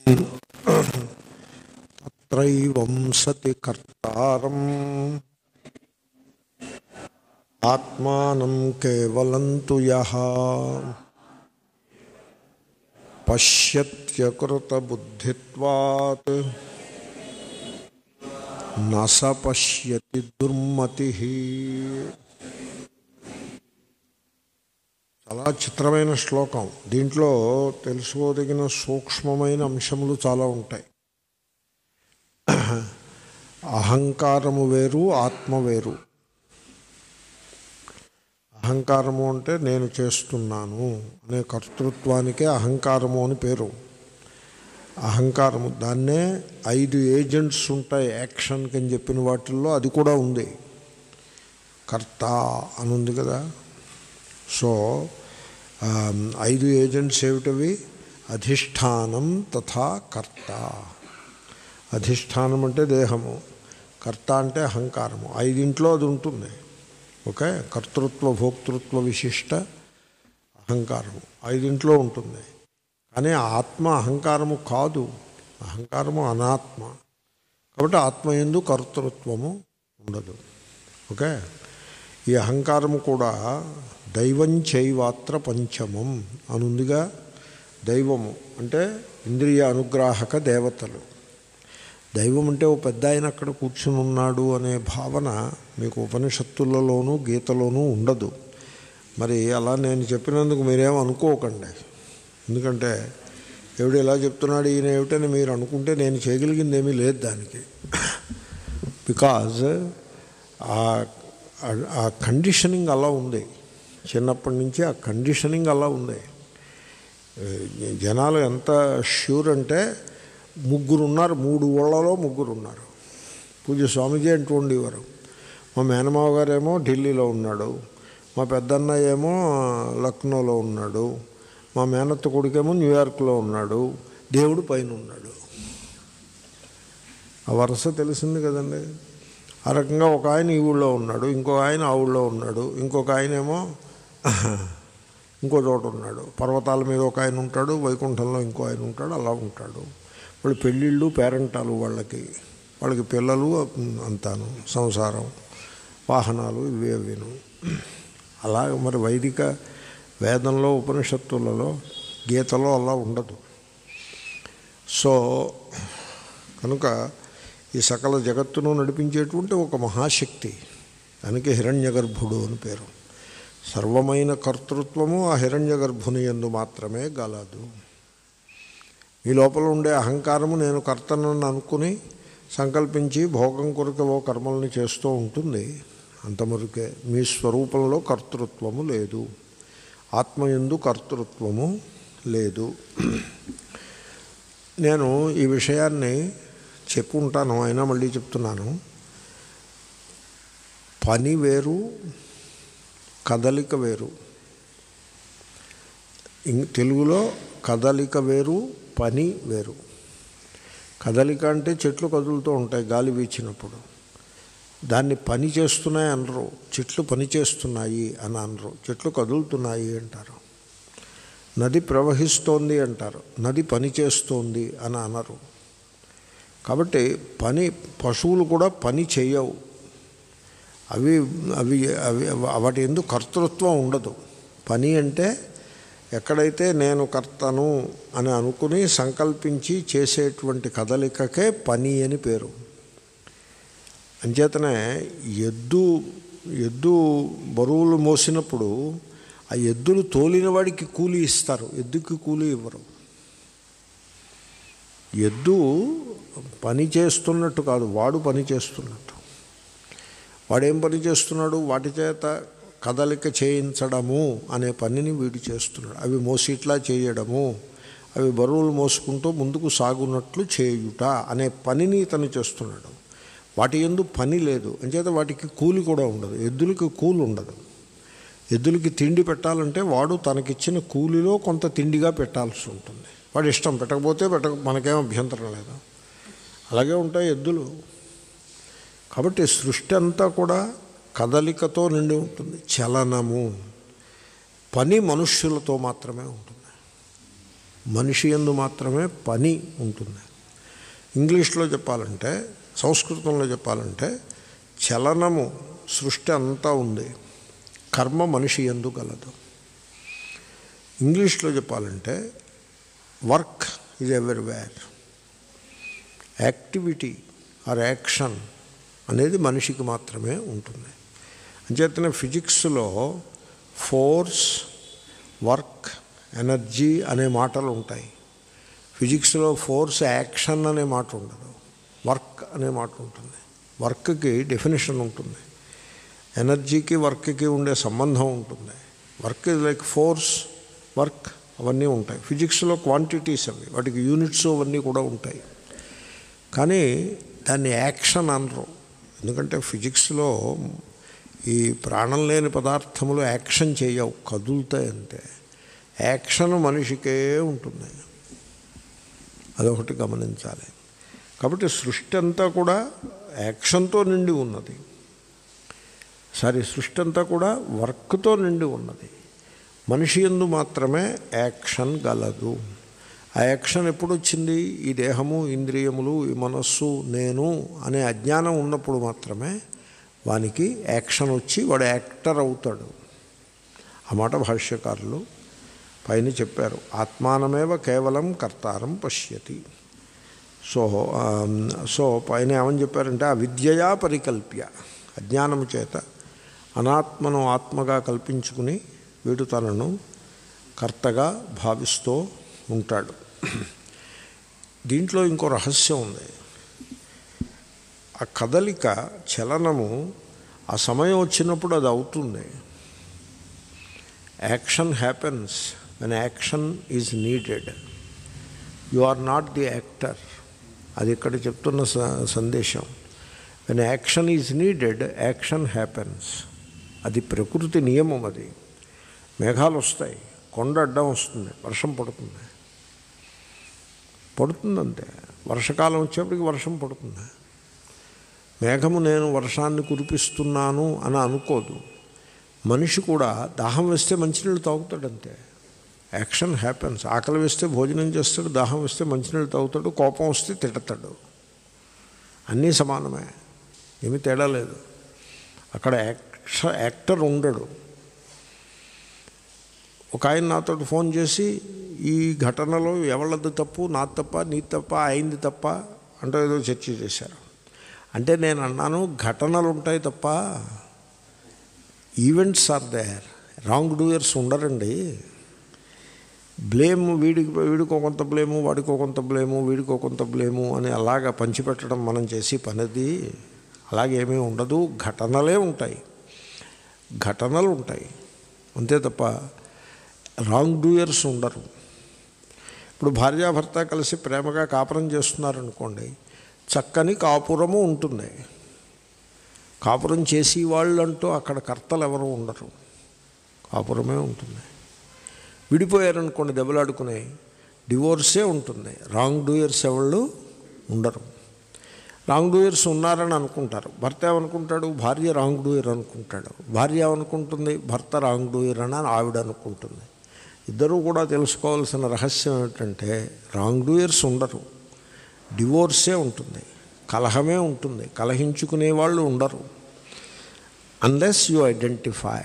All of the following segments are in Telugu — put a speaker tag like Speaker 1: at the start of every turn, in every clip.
Speaker 1: తత్రైవం సతి కర్తారం ఆత్మానం కేవలం తు యః పశ్యత్యకృతబుద్ధిత్వాత్ న స పశ్యతి దుర్మతి చాలా చిత్రమైన శ్లోకం దీంట్లో తెలుసుకోదగిన సూక్ష్మమైన అంశములు చాలా ఉంటాయి అహంకారము వేరు ఆత్మ వేరు అహంకారము అంటే నేను చేస్తున్నాను అనే కర్తృత్వానికే అహంకారము అని పేరు అహంకారము దాన్నే ఐదు ఏజెంట్స్ ఉంటాయి యాక్షన్కి అని చెప్పిన వాటిల్లో అది కూడా ఉంది కర్త అని ఉంది కదా సో ఆ, ఐదు ఏజెంట్స్ ఏమిటవి అధిష్టానం తథా కర్త అధిష్టానం అంటే దేహము కర్త అంటే అహంకారము ఐదింట్లో అది ఉంటుంది ఓకే కర్తృత్వ భోక్తృత్వ విశిష్ట అహంకారము ఐదింట్లో ఉంటుంది కానీ ఆత్మ అహంకారము కాదు అహంకారము అనాత్మ కాబట్టి ఆత్మ ఎందు కర్తృత్వము ఉండదు ఓకే ఈ అహంకారము కూడా దైవం చైవాత్ర పంచమం అనుందిగా దైవము అంటే ఇంద్రియ అనుగ్రాహక దేవతలు దైవం అంటే ఓ పెద్ద ఆయన అక్కడ కూర్చుని ఉన్నాడు అనే భావన మీకు ఉపనిషత్తులలోనూ గీతలోనూ ఉండదు మరి అలా నేను చెప్పినందుకు మీరేం అనుకోకండి ఎందుకంటే ఎవడు ఎలా చెప్తున్నాడు ఈయన ఏమిటని మీరు అనుకుంటే నేను చేయగలిగింది ఏమీ లేదు దానికి బికాజ్ ఆ కండిషనింగ్ అలా ఉంది చిన్నప్పటి నుంచి ఆ కండిషనింగ్ అలా ఉంది ఏ, జనాలు ఎంత ష్యూర్ అంటే ముగ్గురు ఉన్నారు మూడు ఊళ్ళలో ముగ్గురు ఉన్నారు పూజ స్వామీజీ అంటూ ఉండేవారు మా మేనమావ గారేమో ఢిల్లీలో ఉన్నాడు మా పెద్దన్నయ్య ఏమో లక్నోలో ఉన్నాడు మా మేనత్త కొడుకేమో న్యూయార్క్లో ఉన్నాడు దేవుడు పైన ఉన్నాడు ఆ వరుస తెలిసింది కదండి ఆ రకంగా ఒక ఆయన ఈ ఊళ్ళో ఉన్నాడు ఇంకో ఆయన ఆ ఊళ్ళో ఉన్నాడు ఇంకొక ఆయన ఏమో ఇంకో చోట ఉన్నాడు పర్వతాల మీద ఒక ఆయన ఉంటాడు వైకుంఠంలో ఇంకో ఆయన ఉంటాడు అలా ఉంటాడు వాళ్ళు పెళ్ళిళ్ళు పేరెంటాలు వాళ్ళకి వాళ్ళకి పిల్లలు అంతాను సంసారం వాహనాలు ఇవి అవిను అలాగ మరి వైదిక వేదంలో ఉపనిషత్తులలో గీతలో అలా ఉండదు సో కనుక ఈ సకల జగత్తును నడిపించేటువంటి ఒక మహాశక్తి దానికి హిరణ్య గర్భుడు అని పేరు సర్వమైన కర్తృత్వము ఆ హిరణ్య గర్భుని ఎందు మాత్రమే గలదు ఈ లోపల ఉండే అహంకారము నేను కర్తనని అనుకుని సంకల్పించి భోగం కొరకు ఓ కర్మల్ని చేస్తూ ఉంటుంది అంతమరుకే మీ స్వరూపంలో కర్తృత్వము లేదు ఆత్మయందు కర్తృత్వము లేదు నేను ఈ విషయాన్ని చెప్పుంటాను అయినా మళ్ళీ చెప్తున్నాను పని వేరు కదలిక వేరు ఇం- తెలుగులో కదలిక వేరు పని వేరు కదలిక అంటే చెట్లు కదులుతూ ఉంటాయి గాలి వీచినప్పుడు దాన్ని పని చేస్తున్నాయి అనరు చెట్లు పని చేస్తున్నాయి అని అనరు చెట్లు కదులుతున్నాయి అంటారు నది ప్రవహిస్తోంది అంటారు నది పని చేస్తోంది అని అనరు కాబట్టి పని పశువులు కూడా పని చేయవు అవి అవి అవి వాటి ఎందు కర్తృత్వం ఉండదు పని అంటే ఎక్కడైతే నేను కర్తను అని అనుకుని సంకల్పించి చేసేటువంటి కదలికకే పని అని పేరు అంచేతనే ఎద్దు ఎద్దు బరువులు మోసినప్పుడు ఆ ఎద్దులు తోలిన వాడికి కూలి ఇస్తారు ఎద్దుకి కూలి ఇవ్వరు ఎద్దు పని చేస్తున్నట్టు కాదు వాడు పని చేస్తున్నట్టు వాడేం పని చేస్తున్నాడు వాటి చేత కదలిక చేయించడము అనే పనిని వీడు చేస్తున్నాడు అవి మోసిట్లా చేయడము అవి బరువులు మోసుకుంటూ ముందుకు సాగునట్లు చేయుట అనే పనిని తను చేస్తున్నాడు వాటి ఎందు పని లేదు అంచేత వాటికి కూలి కూడా ఉండదు ఎద్దులకి కూలి ఉండదు ఎద్దులకి తిండి పెట్టాలంటే వాడు తనకిచ్చిన కూలిలో కొంత తిండిగా పెట్టాల్సి ఉంటుంది వాడు ఇష్టం పెట్టకపోతే పెట్టక మనకేం అభ్యంతరం లేదు అలాగే ఉంటాయి ఎద్దులు కాబట్టి సృష్టి అంతా కూడా కదలికతో నిండి ఉంటుంది చలనము పని మనుష్యులతో మాత్రమే ఉంటుంది మనిషి ఎందు మాత్రమే పని ఉంటుంది ఇంగ్లీష్లో చెప్పాలంటే సంస్కృతంలో చెప్పాలంటే చలనము సృష్టి అంతా ఉంది కర్మ మనిషి ఎందు గలదు ఇంగ్లీష్లో చెప్పాలంటే work is everywhere activity or action అనేది మనిషికి మాత్రమే ఉంటుంది అంచేతనే ఫిజిక్స్లో ఫోర్స్ వర్క్ ఎనర్జీ అనే మాటలు ఉంటాయి ఫిజిక్స్లో ఫోర్స్ యాక్షన్ అనే మాట ఉండదు వర్క్ అనే మాట ఉంటుంది వర్క్కి డెఫినేషన్ ఉంటుంది ఎనర్జీకి వర్క్కి ఉండే సంబంధం ఉంటుంది work is like force work అవన్నీ ఉంటాయి ఫిజిక్స్లో క్వాంటిటీస్ అవి వాటికి యూనిట్స్ అవన్నీ కూడా ఉంటాయి కానీ దాన్ని యాక్షన్ అనరు ఎందుకంటే ఫిజిక్స్లో ఈ ప్రాణం లేని పదార్థములు యాక్షన్ చేయవు కదులుతాయి అంతే యాక్షన్ మనిషికే ఉంటుంది అదొకటి గమనించాలి కాబట్టి సృష్టి అంతా కూడా యాక్షన్తో నిండి ఉన్నది సారీ సృష్టి అంతా కూడా వర్క్తో నిండి ఉన్నది మనిషి ఎందు మాత్రమే యాక్షన్ గలదు ఆ యాక్షన్ ఎప్పుడు వచ్చింది ఈ దేహము ఇంద్రియములు ఈ మనస్సు నేను అనే అజ్ఞానం ఉన్నప్పుడు మాత్రమే వానికి యాక్షన్ వచ్చి వాడు యాక్టర్ అవుతాడు ఆ మాట భాష్యకారులు పైన చెప్పారు ఆత్మానమేవ కేవలం కర్తారం పశ్యతి సో సో పైన ఏమని చెప్పారంటే ఆ విద్యయా పరికల్ప్య అజ్ఞానము చేత అనాత్మను ఆత్మగా కల్పించుకుని వీడు తనను కర్తగా భావిస్తూ ఉంటాడు దీంట్లో ఇంకో రహస్యం ఉంది ఆ కదలిక చలనము ఆ సమయం వచ్చినప్పుడు అది అవుతుంది action happens when action is needed you are not the actor అది ఇక్కడ చెప్తున్న సందేశం when action is needed action happens అది ప్రకృతి నియమం అది మేఘాలు వస్తాయి కొండ అడ్డం వస్తుంది వర్షం పడుతుంది పడుతుందంతే వర్షకాలం వచ్చేప్పటికి వర్షం పడుతుంది మేఘము నేను వర్షాన్ని కురిపిస్తున్నాను అని అనుకోదు మనిషి కూడా దాహం వేస్తే మంచినీళ్ళు తాగుతాడంతే యాక్షన్ హ్యాపెన్స్ ఆకలి వేస్తే భోజనం చేస్తాడు దాహం వేస్తే మంచినీళ్ళు తాగుతాడు కోపం వస్తే తిడతాడు అన్నీ సమానమే ఏమీ తేడా లేదు అక్కడ యాక్ష యాక్టర్ ఉండడు ఒక ఆయన నాతో ఫోన్ చేసి ఈ ఘటనలో ఎవళ్ళది తప్పు నా తప్ప నీ తప్ప అయింది తప్ప అంటే ఏదో చర్చ చేశారు అంటే నేను అన్నాను ఘటనలు ఉంటాయి తప్ప events are there wrong doers ఉండరండి బ్లేమ్ వీడికి వీడికో కొంత బ్లేము వాడికో కొంత బ్లేము వీడికో కొంత బ్లేము అని అలాగా పంచిపెట్టడం మనం చేసి పనిది అలాగేమీ ఉండదు ఘటనలే ఉంటాయి ఘటనలు ఉంటాయి అంతే తప్ప రాంగ్ డూయర్స్ ఉండరు ఇప్పుడు భార్యాభర్త కలిసి ప్రేమగా కాపురం చేస్తున్నారనుకోండి చక్కని కాపురము ఉంటుంది కాపురం చేసి వాళ్ళంటూ అక్కడ కర్తలు ఎవరు ఉండరు కాపురమే ఉంటుంది విడిపోయారనుకోండి దెబ్బలాడుకునే డివోర్సే ఉంటుంది రాంగ్ డూయర్స్ ఎవళ్ళు ఉండరు రాంగ్ డూయర్స్ ఉన్నారని అనుకుంటారు భర్త ఏమనుకుంటాడు భార్య రాంగ్ డూయర్ అనుకుంటాడు భార్య ఏమనుకుంటుంది భర్త రాంగ్ డూయర్ అని ఆవిడ అనుకుంటుంది ఇద్దరూ కూడా తెలుసుకోవాల్సిన రహస్యం ఏమిటంటే రాంగ్ డూయర్స్ ఉండరు డివోర్సే ఉంటుంది కలహమే ఉంటుంది కలహించుకునే వాళ్ళు ఉండరు అన్లెస్ యు ఐడెంటిఫై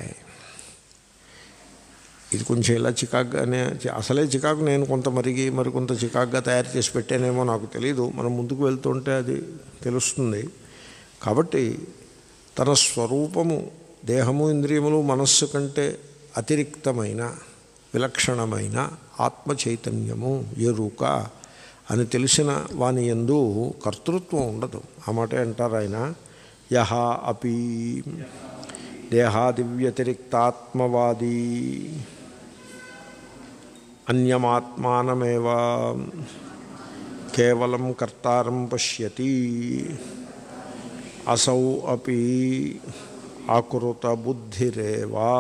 Speaker 1: ఇది కొంచెం ఇలా చికాగ్గానే అసలే చికాకు నేను కొంత మరిగి మరి కొంత చికాగ్గా తయారు చేసి పెట్టానేమో నాకు తెలియదు మనం ముందుకు వెళ్తుంటే అది తెలుస్తుంది కాబట్టి తన స్వరూపము దేహము ఇంద్రియములు మనస్సు కంటే అతిరిక్తమైన విలక్షణమైన ఆత్మ చైతన్యము ఎరుక అని తెలిసిన వాని ఎందు కర్తృత్వం ఉండదు ఆ మాట అంటారు ఆయన యహ అపి దేహాదివ్యతిరిక్తాత్మవాదీ అన్యమాత్మానమేవ కేవలం కర్తారం పశ్యతి అసౌ అపి ఆకృత బుద్ధిరేవా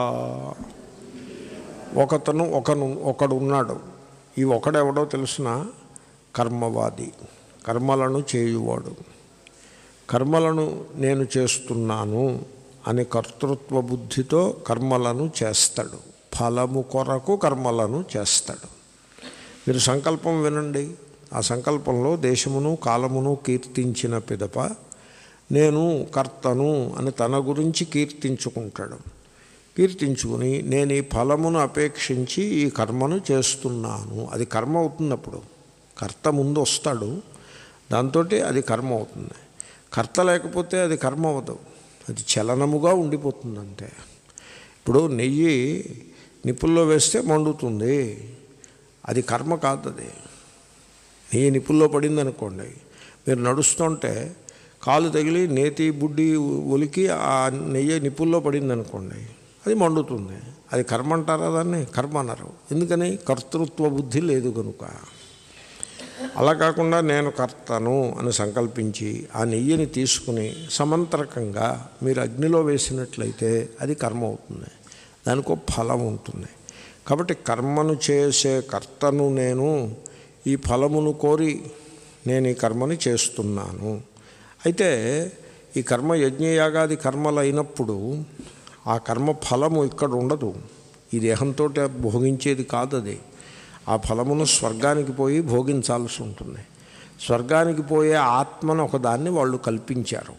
Speaker 1: ఒకతను ఒకను ఒకడు ఉన్నాడు ఈ ఒకడెవడో తెలుసిన కర్మవాది కర్మలను చేయువాడు కర్మలను నేను చేస్తున్నాను అని కర్తృత్వ బుద్ధితో కర్మలను చేస్తాడు ఫలము కొరకు కర్మలను చేస్తాడు మీరు సంకల్పం వినండి ఆ సంకల్పంలో దేశమును కాలమును కీర్తించిన పిదప నేను కర్తను అని తన గురించి కీర్తించుకుంటాడు కీర్తించుకుని నేను ఈ ఫలమును అపేక్షించి ఈ కర్మను చేస్తున్నాను అది కర్మ అవుతుంది అప్పుడు కర్త ముందు వస్తాడు దాంతో అది కర్మ అవుతుంది కర్త లేకపోతే అది కర్మ అవ్వదు అది చలనముగా ఉండిపోతుంది అంతే ఇప్పుడు నెయ్యి నిప్పుల్లో వేస్తే మండుతుంది అది కర్మ కాదు అది నెయ్యి నిప్పుల్లో పడింది అనుకోండి మీరు నడుస్తుంటే కాలు తగిలి నేతి బుడ్డి ఒలికి ఆ నెయ్యి నిప్పుల్లో పడింది అనుకోండి అది మండుతుంది అది కర్మ అంటారా దాన్ని కర్మ అన్నారు ఎందుకని కర్తృత్వ బుద్ధి లేదు కనుక అలా కాకుండా నేను కర్తను అని సంకల్పించి ఆ నెయ్యిని తీసుకుని సమంత్రకంగా మీరు అగ్నిలో వేసినట్లయితే అది కర్మ అవుతుంది దానికి ఒక ఫలం ఉంటుంది కాబట్టి కర్మను చేసే కర్తను నేను ఈ ఫలమును కోరి నేను ఈ కర్మని చేస్తున్నాను అయితే ఈ కర్మ యజ్ఞయాగాది కర్మలు అయినప్పుడు ఆ కర్మ ఫలము ఇక్కడ ఉండదు ఈ దేహంతో భోగించేది కాదు అది ఆ ఫలమును స్వర్గానికి పోయి భోగించాల్సి ఉంటుంది స్వర్గానికి పోయే ఆత్మను ఒకదాన్ని వాళ్ళు కల్పించారు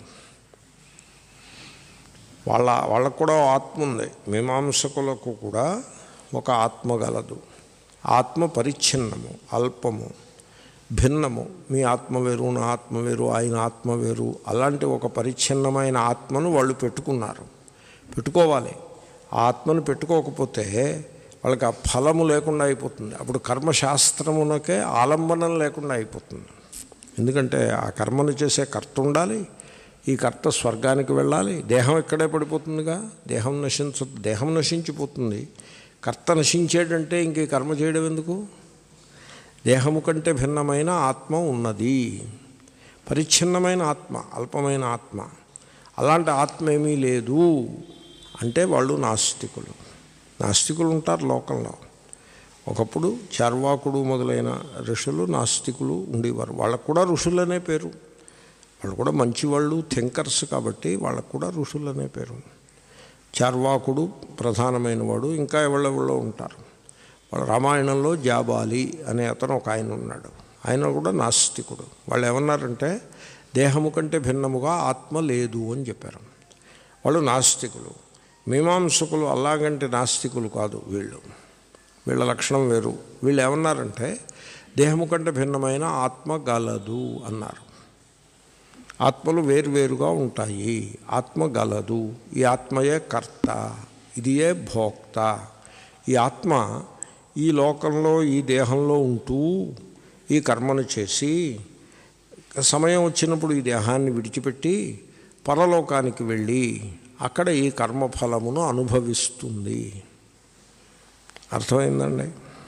Speaker 1: వాళ్ళ వాళ్ళకు కూడా ఓ ఆత్మ ఉంది మీమాంసకులకు కూడా ఒక ఆత్మ గలదు ఆత్మ పరిచ్ఛిన్నము అల్పము భిన్నము మీ ఆత్మ వేరు నా ఆత్మ వేరు ఆయన ఆత్మ వేరు అలాంటి ఒక పరిచ్ఛిన్నమైన ఆత్మను వాళ్ళు పెట్టుకున్నారు పెట్టుకోవాలి ఆ ఆత్మను పెట్టుకోకపోతే వాళ్ళకి ఆ ఫలము లేకుండా అయిపోతుంది అప్పుడు కర్మశాస్త్రమునకే ఆలంబనం లేకుండా అయిపోతుంది ఎందుకంటే ఆ కర్మను చేసే కర్త ఉండాలి ఈ కర్త స్వర్గానికి వెళ్ళాలి దేహం ఇక్కడే పడిపోతుందిగా దేహం నశించ దేహం నశించిపోతుంది కర్త నశించేటంటే ఇంక ఈ కర్మ చేయడం ఎందుకు దేహము కంటే భిన్నమైన ఆత్మ ఉన్నది పరిచ్ఛిన్నమైన ఆత్మ అల్పమైన ఆత్మ అలాంటి ఆత్మ ఏమీ లేదు అంటే వాళ్ళు నాస్తికులు నాస్తికులు ఉంటారు లోకంలో ఒకప్పుడు చార్వాకుడు మొదలైన ఋషులు నాస్తికులు ఉండేవారు వాళ్ళకు కూడా ఋషులనే పేరు వాళ్ళు కూడా మంచివాళ్ళు థింకర్స్ కాబట్టి వాళ్ళకు కూడా ఋషులనే పేరు చార్వాకుడు ప్రధానమైన వాడు ఇంకా ఎవళ్ళెవళ్ళో ఉంటారు వాళ్ళ రామాయణంలో జాబాలి అనే అతను ఒక ఆయన ఉన్నాడు ఆయన కూడా నాస్తికుడు వాళ్ళు ఏమన్నారంటే దేహము కంటే భిన్నముగా ఆత్మ లేదు అని చెప్పారు వాళ్ళు నాస్తికులు మీమాంసకులు అలాగంటే నాస్తికులు కాదు వీళ్ళు వీళ్ళ లక్షణం వేరు వీళ్ళు ఏమన్నారంటే దేహము కంటే భిన్నమైన ఆత్మ గలదు అన్నారు ఆత్మలు వేరువేరుగా ఉంటాయి ఆత్మ గలదు ఈ ఆత్మయే కర్త ఇదియే భోక్త ఈ ఆత్మ ఈ లోకంలో ఈ దేహంలో ఉంటూ ఈ కర్మను చేసి సమయం వచ్చినప్పుడు ఈ దేహాన్ని విడిచిపెట్టి పరలోకానికి వెళ్ళి అక్కడ ఈ కర్మఫలమును అనుభవిస్తుంది అర్థమైందండి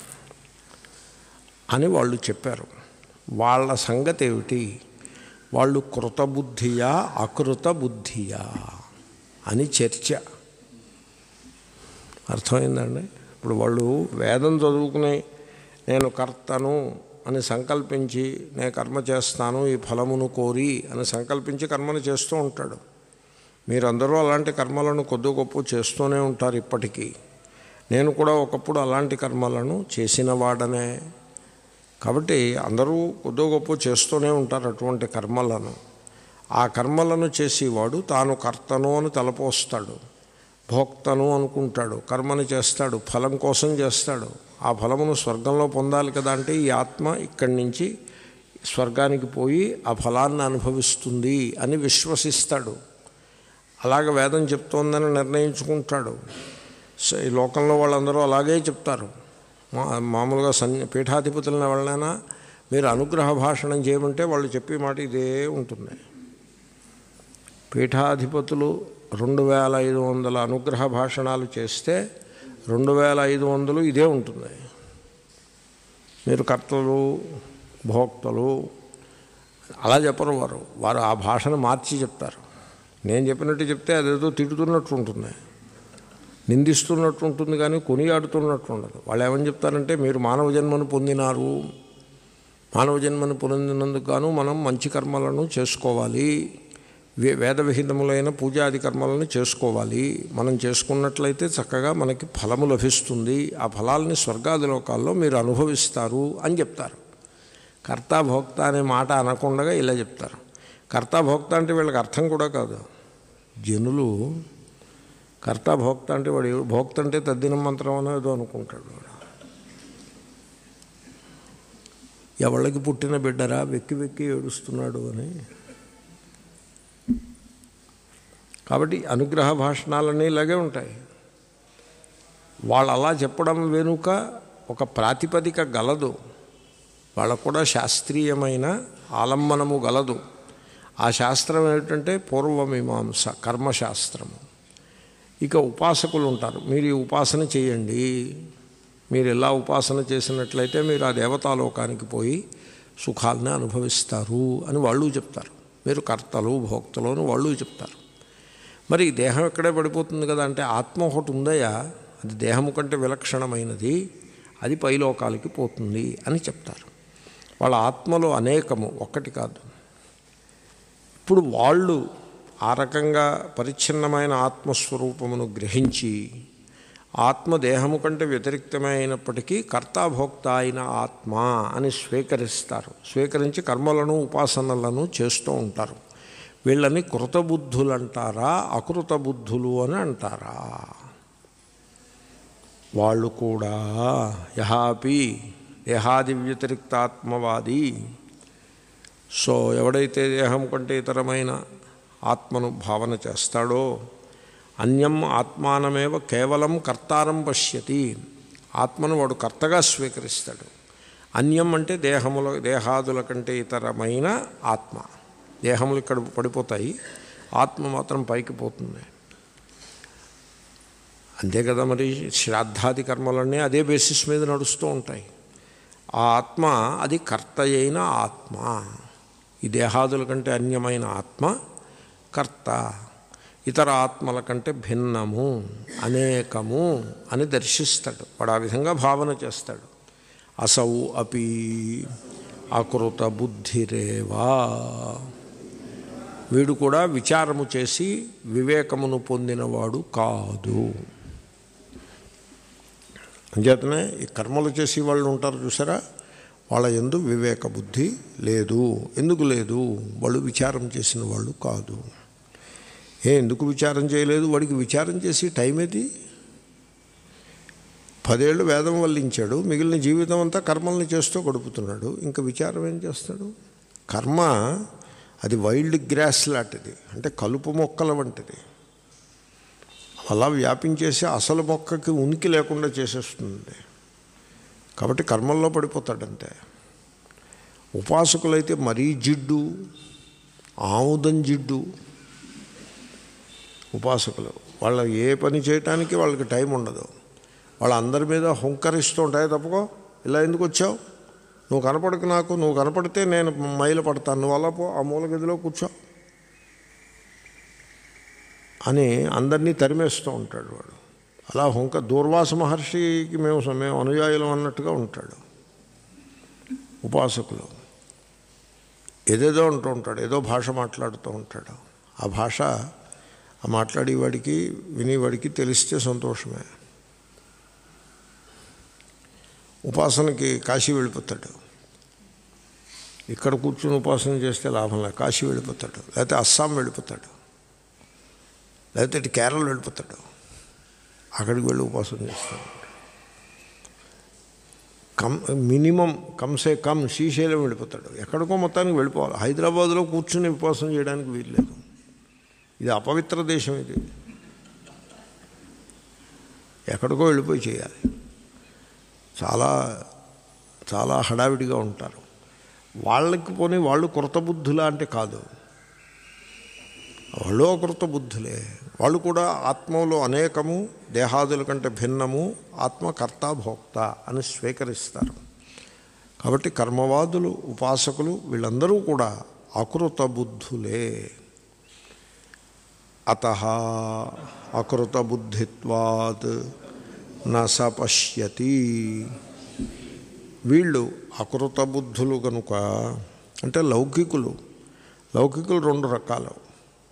Speaker 1: అని వాళ్ళు చెప్పారు వాళ్ళ సంగతి ఏమిటి వాళ్ళు కృతబుద్ధియా అకృత బుద్ధియా అని చర్చ అర్థమైందండి ఇప్పుడు వాళ్ళు వేదం చదువుకుని నేను కర్తను అని సంకల్పించి నేను కర్మ చేస్తాను ఈ ఫలమును కోరి అని సంకల్పించి కర్మను చేస్తూ ఉంటాడు మీరందరూ అలాంటి కర్మలను కొద్ది గొప్ప చేస్తూనే ఉంటారు ఇప్పటికీ నేను కూడా ఒకప్పుడు అలాంటి కర్మలను చేసిన వాడనే కాబట్టి అందరూ కొద్దో గొప్ప చేస్తూనే ఉంటారు అటువంటి కర్మలను ఆ కర్మలను చేసేవాడు తాను కర్తను అని తలపోస్తాడు భోక్తను అనుకుంటాడు కర్మను చేస్తాడు ఫలం కోసం చేస్తాడు ఆ ఫలమును స్వర్గంలో పొందాలి కదా అంటే ఈ ఆత్మ ఇక్కడి నుంచి స్వర్గానికి పోయి ఆ ఫలాన్ని అనుభవిస్తుంది అని విశ్వసిస్తాడు అలాగ వేదం చెప్తోందని నిర్ణయించుకుంటాడు స- ఈ లోకంలో వాళ్ళందరూ అలాగే చెప్తారు మా మామూలుగా సన్య పీఠాధిపతులను ఎవరినైనా మీరు అనుగ్రహ భాషణం చేయమంటే వాళ్ళు చెప్పే మాట ఇదే ఉంటుంది పీఠాధిపతులు రెండు వేల ఐదు వందల అనుగ్రహ భాషణాలు చేస్తే రెండు వేల ఐదు వందలు ఇదే ఉంటుంది మీరు కర్తలు భోక్తలు అలా చెప్పరు వారు వారు ఆ భాషను మార్చి చెప్తారు నేను చెప్పినట్టు చెప్తే అదేదో తిడుతున్నట్టు ఉంటుంది నిందిస్తున్నట్టు ఉంటుంది కానీ కొనియాడుతున్నట్టు ఉండదు వాళ్ళు ఏమని చెప్తారంటే మీరు మానవ జన్మను పొందినారు మానవ జన్మను పొందినందుకు గాను మనం మంచి కర్మలను చేసుకోవాలి వే వేద విహితములైన పూజాది కర్మలను చేసుకోవాలి మనం చేసుకున్నట్లయితే చక్కగా మనకి ఫలము లభిస్తుంది ఆ ఫలాల్ని స్వర్గాది లోకాల్లో మీరు అనుభవిస్తారు అని చెప్తారు కర్త భోక్త అనే మాట అనకుండా ఇలా చెప్తారు కర్త భోక్త అంటే వీళ్ళకి అర్థం కూడా కాదు జనులు కర్త భోక్త అంటే వాడు ఎవడు- భోక్త అంటే తద్దినం మంత్రం అనేదో అనుకుంటాడు వాడు ఎవళ్ళకి పుట్టిన బిడ్డరా వెక్కి వెక్కి ఏడుస్తున్నాడు అని కాబట్టి అనుగ్రహ భాషణాలన్నీ ఇలాగే ఉంటాయి వాళ్ళు అలా చెప్పడం వెనుక ఒక ప్రాతిపదిక గలదు వాళ్ళకు కూడా శాస్త్రీయమైన ఆలంబనము గలదు ఆ శాస్త్రం ఏమిటంటే పూర్వమీమాంస కర్మశాస్త్రము ఇక ఉపాసకులు ఉంటారు మీరు ఈ ఉపాసన చేయండి మీరు ఎలా ఉపాసన చేసినట్లయితే మీరు ఆ దేవతాలోకానికి పోయి సుఖాలని అనుభవిస్తారు అని వాళ్ళు చెప్తారు మీరు కర్తలు భోక్తలు అని వాళ్ళు చెప్తారు మరి ఈ దేహం ఎక్కడే పడిపోతుంది కదా అంటే ఆత్మ ఒకటి ఉందయా అది దేహము కంటే విలక్షణమైనది అది పైలోకాలకి పోతుంది అని చెప్తారు వాళ్ళ ఆత్మలో అనేకము ఒక్కటి కాదు ఇప్పుడు వాళ్ళు ఆ రకంగా పరిచ్ఛిన్నమైన ఆత్మస్వరూపమును గ్రహించి ఆత్మ దేహము కంటే వ్యతిరిక్తమైనప్పటికీ కర్తాభోక్త అయిన ఆత్మ అని స్వీకరిస్తారు స్వీకరించి కర్మలను ఉపాసనలను చేస్తూ ఉంటారు వీళ్ళని కృతబుద్ధులు అంటారా అకృత బుద్ధులు అని అంటారా వాళ్ళు కూడా యహాపి దేహాది వ్యతిరిక్తాత్మవాది సో ఎవడైతే దేహం కంటే ఇతరమైన ఆత్మను భావన చేస్తాడో అన్యం ఆత్మానమేవ కేవలం కర్తారం పశ్యతి ఆత్మను వాడు కర్తగా స్వీకరిస్తాడు అన్యం అంటే దేహముల దేహాదుల కంటే ఇతరమైన ఆత్మ దేహములు ఇక్కడ పడిపోతాయి ఆత్మ మాత్రం పైకి పోతుంది అంతే కదా మరి శ్రాద్ధాది కర్మలన్నీ అదే బేసిస్ మీద నడుస్తూ ఉంటాయి ఆ ఆత్మ అది కర్త అయిన ఆత్మ ఈ దేహాదుల కంటే అన్యమైన ఆత్మ కర్త ఇతర ఆత్మల కంటే భిన్నము అనేకము అని దర్శిస్తాడు వాడు ఆ విధంగా భావన చేస్తాడు అసౌ అపి అకృత బుద్ధిరేవా వీడు కూడా విచారము చేసి వివేకమును పొందినవాడు కాదు అంచేతనే ఈ కర్మలు చేసి వాళ్ళు ఉంటారు చూసారా వాళ్ళ ఎందు వివేక బుద్ధి లేదు ఎందుకు లేదు వాళ్ళు విచారం చేసిన వాళ్ళు కాదు ఏ ఎందుకు విచారం చేయలేదు వాడికి విచారం చేసి టైం ఏది పదేళ్ళు వేదం వల్లించాడు మిగిలిన జీవితం అంతా కర్మల్ని చేస్తూ గడుపుతున్నాడు ఇంకా విచారం ఏం చేస్తాడు కర్మ అది వైల్డ్ గ్రాస్ లాంటిది అంటే కలుపు మొక్కల వంటిది అలా వ్యాపించేసి అసలు మొక్కకి ఉనికి లేకుండా చేసేస్తుంది కాబట్టి కర్మల్లో పడిపోతాడంతే ఉపాసకులైతే మరీ జిడ్డు ఆముదం జిడ్డు ఉపాసకులు వాళ్ళ ఏ పని చేయటానికి వాళ్ళకి టైం ఉండదు వాళ్ళందరి మీద హుంకరిస్తూ ఉంటాయి తప్పుకో ఇలా ఎందుకు వచ్చావు నువ్వు కనపడకు నాకు నువ్వు కనపడితే నేను మైలు పడతాను నువ్వు అలా పో ఆ మూల గదిలో కూర్చో అని అందరినీ తరిమేస్తూ ఉంటాడు వాడు అలా హుంక దూర్వాస మహర్షికి మేము మేము అనుయాయులం అన్నట్టుగా ఉంటాడు ఉపాసకులు ఏదేదో అంటూ ఉంటాడు ఏదో భాష మాట్లాడుతూ ఉంటాడు ఆ భాష ఆ మాట్లాడేవాడికి వినేవాడికి తెలిస్తే సంతోషమే ఉపాసనకి కాశీ వెళ్ళిపోతాడు ఇక్కడ కూర్చుని ఉపాసన చేస్తే లాభం లేదు కాశీ వెళ్ళిపోతాడు లేకపోతే అస్సాం వెళ్ళిపోతాడు లేకపోతే ఇటు కేరళ వెళ్ళిపోతాడు అక్కడికి వెళ్ళి ఉపాసన చేస్తాడు కమ్ మినిమం కమ్సే కమ్ శ్రీశైలం వెళ్ళిపోతాడు ఎక్కడికో మొత్తానికి వెళ్ళిపోవాలి హైదరాబాద్లో కూర్చుని ఉపాసన చేయడానికి వీల్లేదు ఇది అపవిత్ర దేశం ఇది ఎక్కడికో వెళ్ళిపోయి చేయాలి చాలా చాలా హడావిడిగా ఉంటారు వాళ్ళకి పోనీ వాళ్ళు కృతబుద్ధులా అంటే కాదు వాళ్ళు కృత బుద్ధులే వాళ్ళు కూడా ఆత్మలో అనేకము దేహాదుల కంటే భిన్నము ఆత్మకర్త భోక్త అని స్వీకరిస్తారు కాబట్టి కర్మవాదులు ఉపాసకులు వీళ్ళందరూ కూడా అకృత బుద్ధులే అత అకృత బుద్ధిత్వాత్ నస పశ్యతి వీళ్ళు అకృత బుద్ధులు కనుక అంటే లౌకికులు లౌకికులు రెండు రకాలు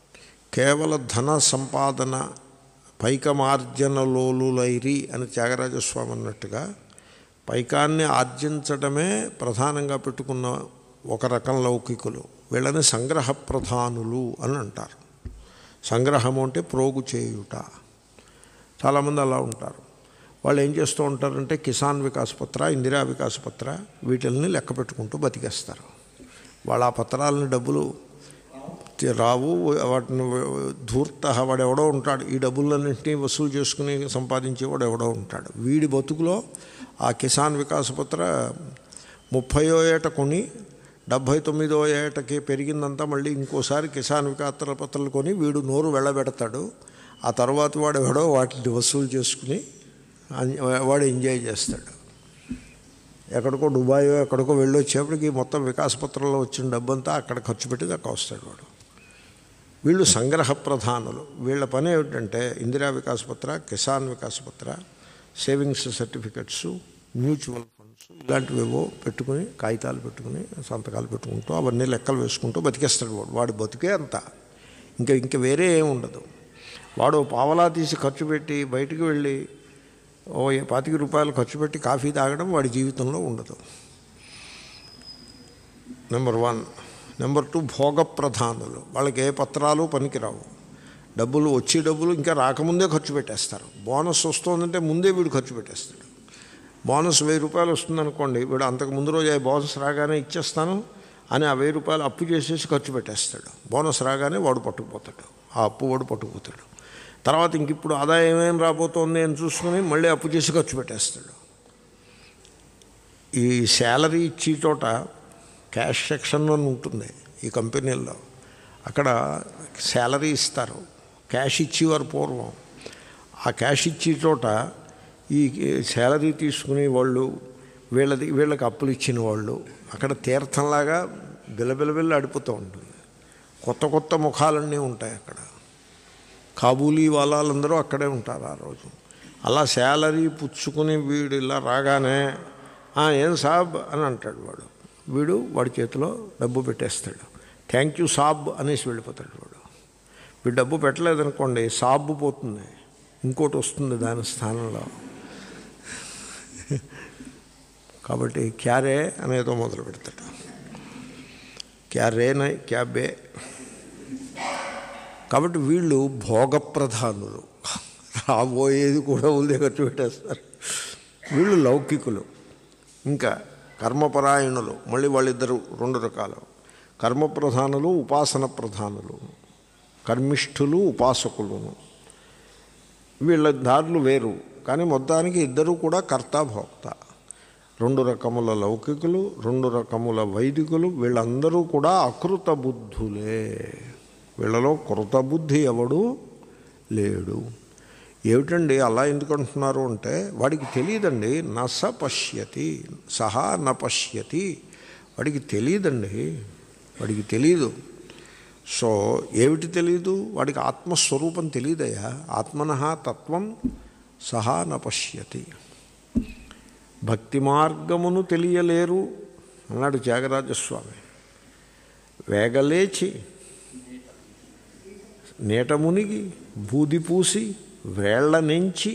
Speaker 1: కేవల ధన సంపాదన పైకమార్జనలోలులైరి అని త్యాగరాజస్వామి అన్నట్టుగా పైకాన్ని ఆర్జించడమే ప్రధానంగా పెట్టుకున్న ఒక రకం లౌకికులు వీళ్ళని సంగ్రహ ప్రధానులు అని అంటారు సంగ్రహము అంటే ప్రోగు చేయుట చాలామంది అలా ఉంటారు వాళ్ళు ఏం చేస్తూ ఉంటారంటే కిసాన్ వికాస్ పత్ర ఇందిరా వికాస్ పత్ర వీటిల్ని లెక్క పెట్టుకుంటూ బతికేస్తారు వాళ్ళ ఆ పత్రాలని డబ్బులు తి- రావు వాటిని ధూర్త వాడెవడో ఉంటాడు ఈ డబ్బులన్నింటినీ వసూలు చేసుకుని సంపాదించేవాడు ఎవడో ఉంటాడు వీడి బతుకులో ఆ కిసాన్ వికాస్ పత్ర ముప్పయో ఏట కొని డెబ్భై తొమ్మిదో ఏటకి పెరిగిందంతా మళ్ళీ ఇంకోసారి కిసాన్ వికాస్ పత్రాలు కొని వీడు నోరు వెళ్ళబెడతాడు ఆ తర్వాత వాడు ఎవడో వాటిని వసూలు చేసుకుని అన్- వాడు ఎంజాయ్ చేస్తాడు ఎక్కడికో దుబాయో ఎక్కడికో వెళ్ళొచ్చేప్పటికి మొత్తం వికాస పత్రంలో వచ్చిన డబ్బంతా అక్కడ ఖర్చు పెట్టి దాకా వస్తాడు వాడు వీళ్ళు సంగ్రహ ప్రధానులు వీళ్ళ పని ఏమిటంటే ఇందిరా వికాస్ పత్ర Kisan Vikas Patra savings certificates mutual funds ఇలాంటివేవో పెట్టుకుని కాగితాలు పెట్టుకుని సంతకాలు పెట్టుకుంటూ అవన్నీ లెక్కలు వేసుకుంటూ బతికేస్తాడు వాడు వాడు బతికే అంత ఇంకా ఇంకా వేరే ఏం ఉండదు వాడు పావలా తీసి ఖర్చు పెట్టి బయటికి వెళ్ళి ఓ పాతిక రూపాయలు ఖర్చు పెట్టి కాఫీ తాగడం వాడి జీవితంలో ఉండదు నెంబర్ వన్ నెంబర్ టూ భోగ ప్రధానులు వాళ్ళకి ఏ పత్రాలు పనికిరావు డబ్బులు వచ్చే డబ్బులు ఇంకా రాకముందే ఖర్చు పెట్టేస్తారు బోనస్ వస్తుందంటే ముందే వీడు ఖర్చు పెట్టేస్తాడు బోనస్ వెయ్యి రూపాయలు వస్తుందనుకోండి వీడు అంతకు ముందు రోజు ఆ బోనస్ రాగానే ఇచ్చేస్తాను అని ఆ వెయ్యి రూపాయలు అప్పు చేసేసి ఖర్చు పెట్టేస్తాడు బోనస్ రాగానే వాడు పట్టుకుపోతాడు ఆ అప్పు వాడు పట్టుకుపోతాడు తర్వాత ఇంక ఇప్పుడు ఆదాయం ఏమేం రాబోతోంది అని చూసుకుని మళ్ళీ అప్పు చేసి ఖర్చు పెట్టేస్తాడు ఈ శాలరీ ఇచ్చే చోట క్యాష్ సెక్షన్ అని ఉంటుంది ఈ కంపెనీల్లో అక్కడ శాలరీ ఇస్తారు క్యాష్ ఇచ్చేవారు పూర్వం ఆ క్యాష్ ఇచ్చే చోట ఈ శాలరీ తీసుకునే వాళ్ళు వీళ్ళది వీళ్ళకి అప్పులు ఇచ్చిన వాళ్ళు అక్కడ తీర్థంలాగా బిలబిలబిల్ల అడిపోతూ ఉంటుంది కొత్త కొత్త ముఖాలన్నీ ఉంటాయి అక్కడ కాబూలీ వాళ్ళందరూ అక్కడే ఉంటారు ఆ రోజు అలా శాలరీ పుచ్చుకుని వీడు ఇలా రాగానే "ఆ, ఏం సాబ్ అని అంటాడు వాడు వీడు వాడి చేతిలో డబ్బు పెట్టేస్తాడు థ్యాంక్ యూ సాబ్ అనేసి వెళ్ళిపోతాడు వాడు వీడు డబ్బు పెట్టలేదనుకోండి సాబ్ పోతుంది ఇంకోటి వస్తుంది దాని స్థానంలో కాబట్టి క్యారే అనేదో మొదలు పెడతాడు క్యారేనై క్యాబే కాబట్టి వీళ్ళు భోగప్రధానులు రాబోయేది కూడా ఉల్దే ఖర్చు పెట్టేస్తారు వీళ్ళు లౌకికులు ఇంకా కర్మపరాయణులు మళ్ళీ వాళ్ళిద్దరు రెండు రకాలు కర్మప్రధానులు ఉపాసన ప్రధానులు కర్మిష్ఠులు ఉపాసకులును వీళ్ళ దారులు వేరు కానీ మొత్తానికి ఇద్దరు కూడా కర్త భోక్త రెండు రకముల లౌకికులు రెండు రకముల వైదికులు వీళ్ళందరూ కూడా అకృత బుద్ధులే వీళ్ళలో కృత బుద్ధి ఎవడు లేడు ఏమిటండి అలా ఎందుకు అంటున్నారు అంటే వాడికి తెలియదండి నస పశ్యతి సహా న పశ్యతి వాడికి తెలియదండి వాడికి తెలియదు సో ఏమిటి తెలియదు వాడికి ఆత్మస్వరూపం తెలియదయా ఆత్మన తత్వం సహా న పశ్యతి భక్తి మార్గమును తెలియలేరు అన్నాడు త్యాగరాజస్వామి వేగలేచి నీట మునిగి బూది పూసి వేళ్ల నుంచి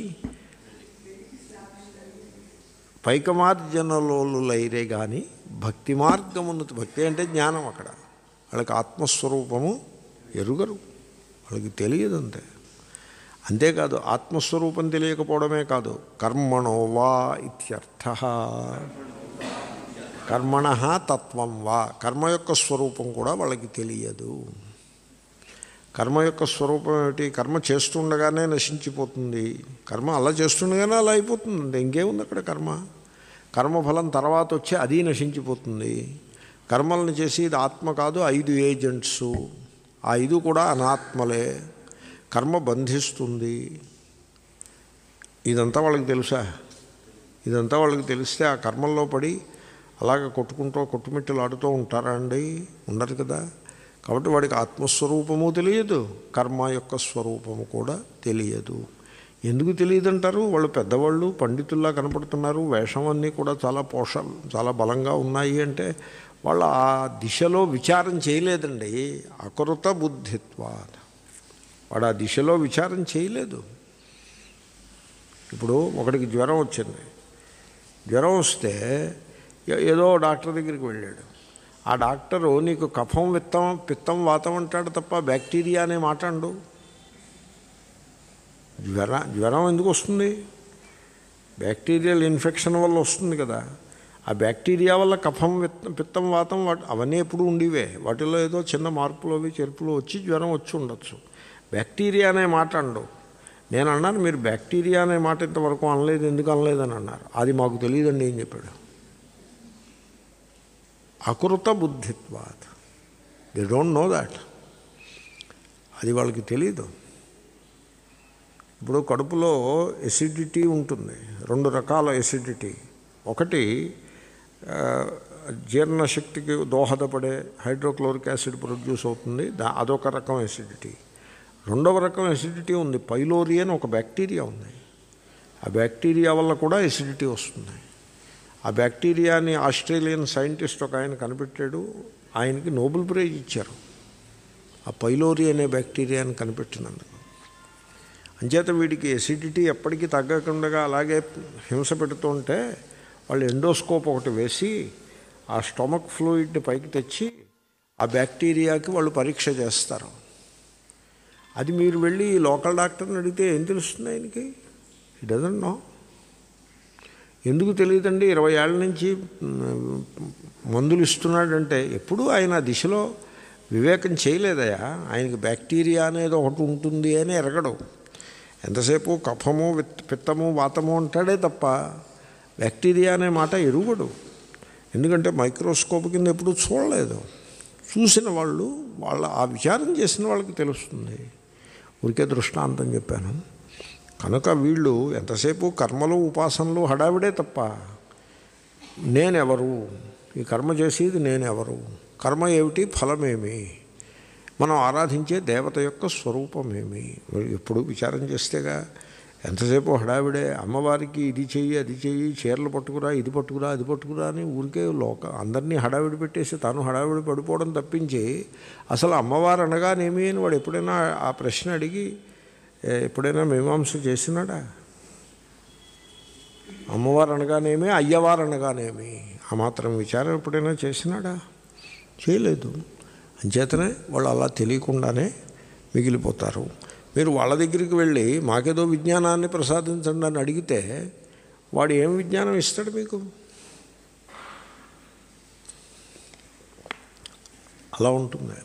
Speaker 1: పైకమార్జనలోలులైరే కానీ భక్తి మార్గమును భక్తి అంటే జ్ఞానం అక్కడ వాళ్ళకి ఆత్మస్వరూపము ఎరుగరు వాళ్ళకి తెలియదంతే అంతేకాదు ఆత్మస్వరూపం తెలియకపోవడమే కాదు కర్మణో వా ఇత్యర్థ కర్మణ తత్వం వా కర్మ యొక్క స్వరూపం కూడా వాళ్ళకి తెలియదు కర్మ యొక్క స్వరూపం ఏమిటి కర్మ చేస్తుండగానే నశించిపోతుంది కర్మ అలా చేస్తుండగానే అలా అయిపోతుంది ఇంకేముంది అక్కడ కర్మ కర్మఫలం తర్వాత వచ్చి అది నశించిపోతుంది కర్మలను చేసి ఇది ఆత్మ కాదు ఐదు ఏజెంట్స్ ఆ ఐదు కూడా అనాత్మలే కర్మ బంధిస్తుంది ఇదంతా వాళ్ళకి తెలుసా ఇదంతా వాళ్ళకి తెలిస్తే ఆ కర్మల్లో పడి అలాగ కొట్టుకుంటూ కొట్టుమిట్టలు ఆడుతూ ఉంటారా అండి ఉండరు కదా కాబట్టి వాడికి ఆత్మస్వరూపము తెలియదు కర్మ యొక్క స్వరూపము కూడా తెలియదు ఎందుకు తెలియదంటారు వాళ్ళు పెద్దవాళ్ళు పండితుల్లా కనపడుతున్నారు వేషం అన్నీ కూడా చాలా పోష చాలా బలంగా ఉన్నాయి అంటే వాళ్ళు ఆ దిశలో విచారం చేయలేదండి అకృత బుద్ధిత్వా వాడు ఆ దిశలో విచారం చేయలేదు ఇప్పుడు ఒకడికి జ్వరం వచ్చింది జ్వరం వస్తే ఏ- ఏదో డాక్టర్ దగ్గరికి వెళ్ళాడు ఆ డాక్టరు నీకు కఫం విత్తం పిత్తం వాతం అంటాడు తప్ప బ్యాక్టీరియా అనే మాట అండు జ్వర జ్వరం ఎందుకు వస్తుంది బ్యాక్టీరియల్ ఇన్ఫెక్షన్ వల్ల వస్తుంది కదా ఆ బ్యాక్టీరియా వల్ల కఫం విత్తం పిత్తం వాతం వాటి అవన్నీ ఎప్పుడు ఉండేవే వాటిలో ఏదో చిన్న మార్పులు అవి చెరుపులు వచ్చి జ్వరం వచ్చి ఉండొచ్చు బ్యాక్టీరియా అనే మాట అండు నేను అన్నాను మీరు బ్యాక్టీరియా అనే మాట ఇంతవరకు అనలేదు ఎందుకు అనలేదని అన్నారు అది మాకు తెలియదండి ఏం చెప్పాడు అకృత బుద్ధిత్వాత్ దే డోంట్ నో దాట్ అది వాళ్ళకి తెలీదు ఇప్పుడు కడుపులో ఎసిడిటీ ఉంటుంది రెండు రకాల ఎసిడిటీ ఒకటి ఆ, జీర్ణశక్తికి దోహదపడే హైడ్రోక్లోరిక్ యాసిడ్ ప్రొడ్యూస్ అవుతుంది దా అదొక రకం ఎసిడిటీ రెండవ రకం ఎసిడిటీ ఉంది పైలోరి అని ఒక బ్యాక్టీరియా ఉంది ఆ బ్యాక్టీరియా వల్ల కూడా ఎసిడిటీ వస్తుంది ఆ బ్యాక్టీరియాని ఆస్ట్రేలియన్ సైంటిస్ట్ ఒక ఆయన కనిపెట్టాడు ఆయనకి నోబెల్ ప్రైజ్ ఇచ్చారు ఆ పైలోరి అనే బ్యాక్టీరియాని కనిపెట్టినందుకు అంచేత వీడికి ఎసిడిటీ ఎప్పటికీ తగ్గకుండా అలాగే హింస పెడుతుంటే వాళ్ళు ఎండోస్కోప్ ఒకటి వేసి ఆ స్టొమక్ ఫ్లూయిడ్ని పైకి తెచ్చి ఆ బ్యాక్టీరియాకి వాళ్ళు పరీక్ష చేస్తారు అది మీరు వెళ్ళి లోకల్ డాక్టర్ని అడిగితే ఏం తెలుస్తుంది ఆయనకి ఈ డజంట్ నో ఎందుకు తెలియదండి ఇరవై ఏళ్ళ నుంచి మ్, మందులు ఇస్తున్నాడంటే ఎప్పుడూ ఆయన ఆ దిశలో వివేకం చేయలేదయా ఆయనకి బ్యాక్టీరియా అనేది ఒకటి ఉంటుంది అని ఎరగడు ఎంతసేపు కఫము విత్ పిత్తము వాతము అంటాడే తప్ప బ్యాక్టీరియా అనే మాట ఎరుగడు ఎందుకంటే మైక్రోస్కోప్ కింద ఎప్పుడు చూడలేదు చూసిన వాళ్ళు వాళ్ళ ఆ విచారం చేసిన వాళ్ళకి తెలుస్తుంది ఊరికే దృష్టాంతం చెప్పాను కనుక వీళ్ళు ఎంతసేపు కర్మలు ఉపాసనలు హడావిడే తప్ప నేనెవరు ఈ కర్మ చేసేది నేనెవరు కర్మ ఏమిటి ఫలమేమి మనం ఆరాధించే దేవత యొక్క స్వరూపమేమి మరి ఎప్పుడు విచారం చేస్తేగా ఎంతసేపు హడావిడే అమ్మవారికి ఇది చెయ్యి అది చెయ్యి చీరలు పట్టుకురా ఇది పట్టుకురా అది పట్టుకురా అని ఊరికే లోక అందరినీ హడావిడి పెట్టేసి తాను హడావిడి పడిపోవడం తప్పించి అసలు అమ్మవారు అనగానేమి అని వాడు ఎప్పుడైనా ఆ ప్రశ్న అడిగి ఏ, ఎప్పుడైనా మీమాంస చేసినాడా అమ్మవారు అనగానేమి అయ్యవారు అనగానేమి ఆ మాత్రం విచారం ఎప్పుడైనా చేసినాడా చేయలేదు అంచేతనే వాళ్ళు అలా తెలియకుండానే మిగిలిపోతారు మీరు వాళ్ళ దగ్గరికి వెళ్ళి మాకేదో విజ్ఞానాన్ని ప్రసాదించండి అని అడిగితే వాడు ఏం విజ్ఞానం ఇస్తాడు మీకు అలా ఉంటుంది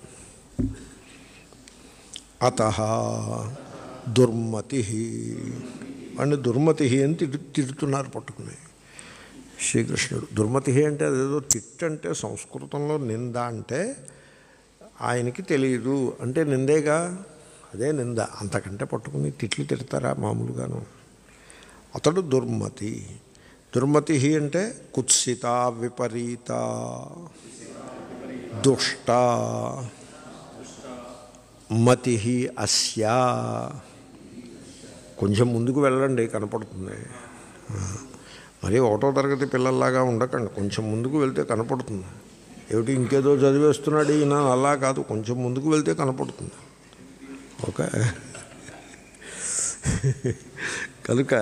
Speaker 1: అత దుర్మతి వాడిని దుర్మతి అని తిడు తిడుతున్నారు పట్టుకుని శ్రీకృష్ణుడు దుర్మతి అంటే అదేదో తిట్టు అంటే సంస్కృతంలో నింద అంటే ఆయనకి తెలియదు అంటే నిందేగా అదే నింద అంతకంటే పట్టుకుని తిట్లు తిడతారా మామూలుగాను అతడు దుర్మతి దుర్మతి అంటే కుత్సిత విపరీత దుష్ట మతి అస్య కొంచెం ముందుకు వెళ్ళండి కనపడుతుంది మరి ఒకటో తరగతి పిల్లల్లాగా ఉండకండి కొంచెం ముందుకు వెళ్తే కనపడుతుంది ఏమిటి ఇంకేదో చదివేస్తున్నాడు ఈయన అలా కాదు కొంచెం ముందుకు వెళ్తే కనపడుతుంది ఓకే కనుక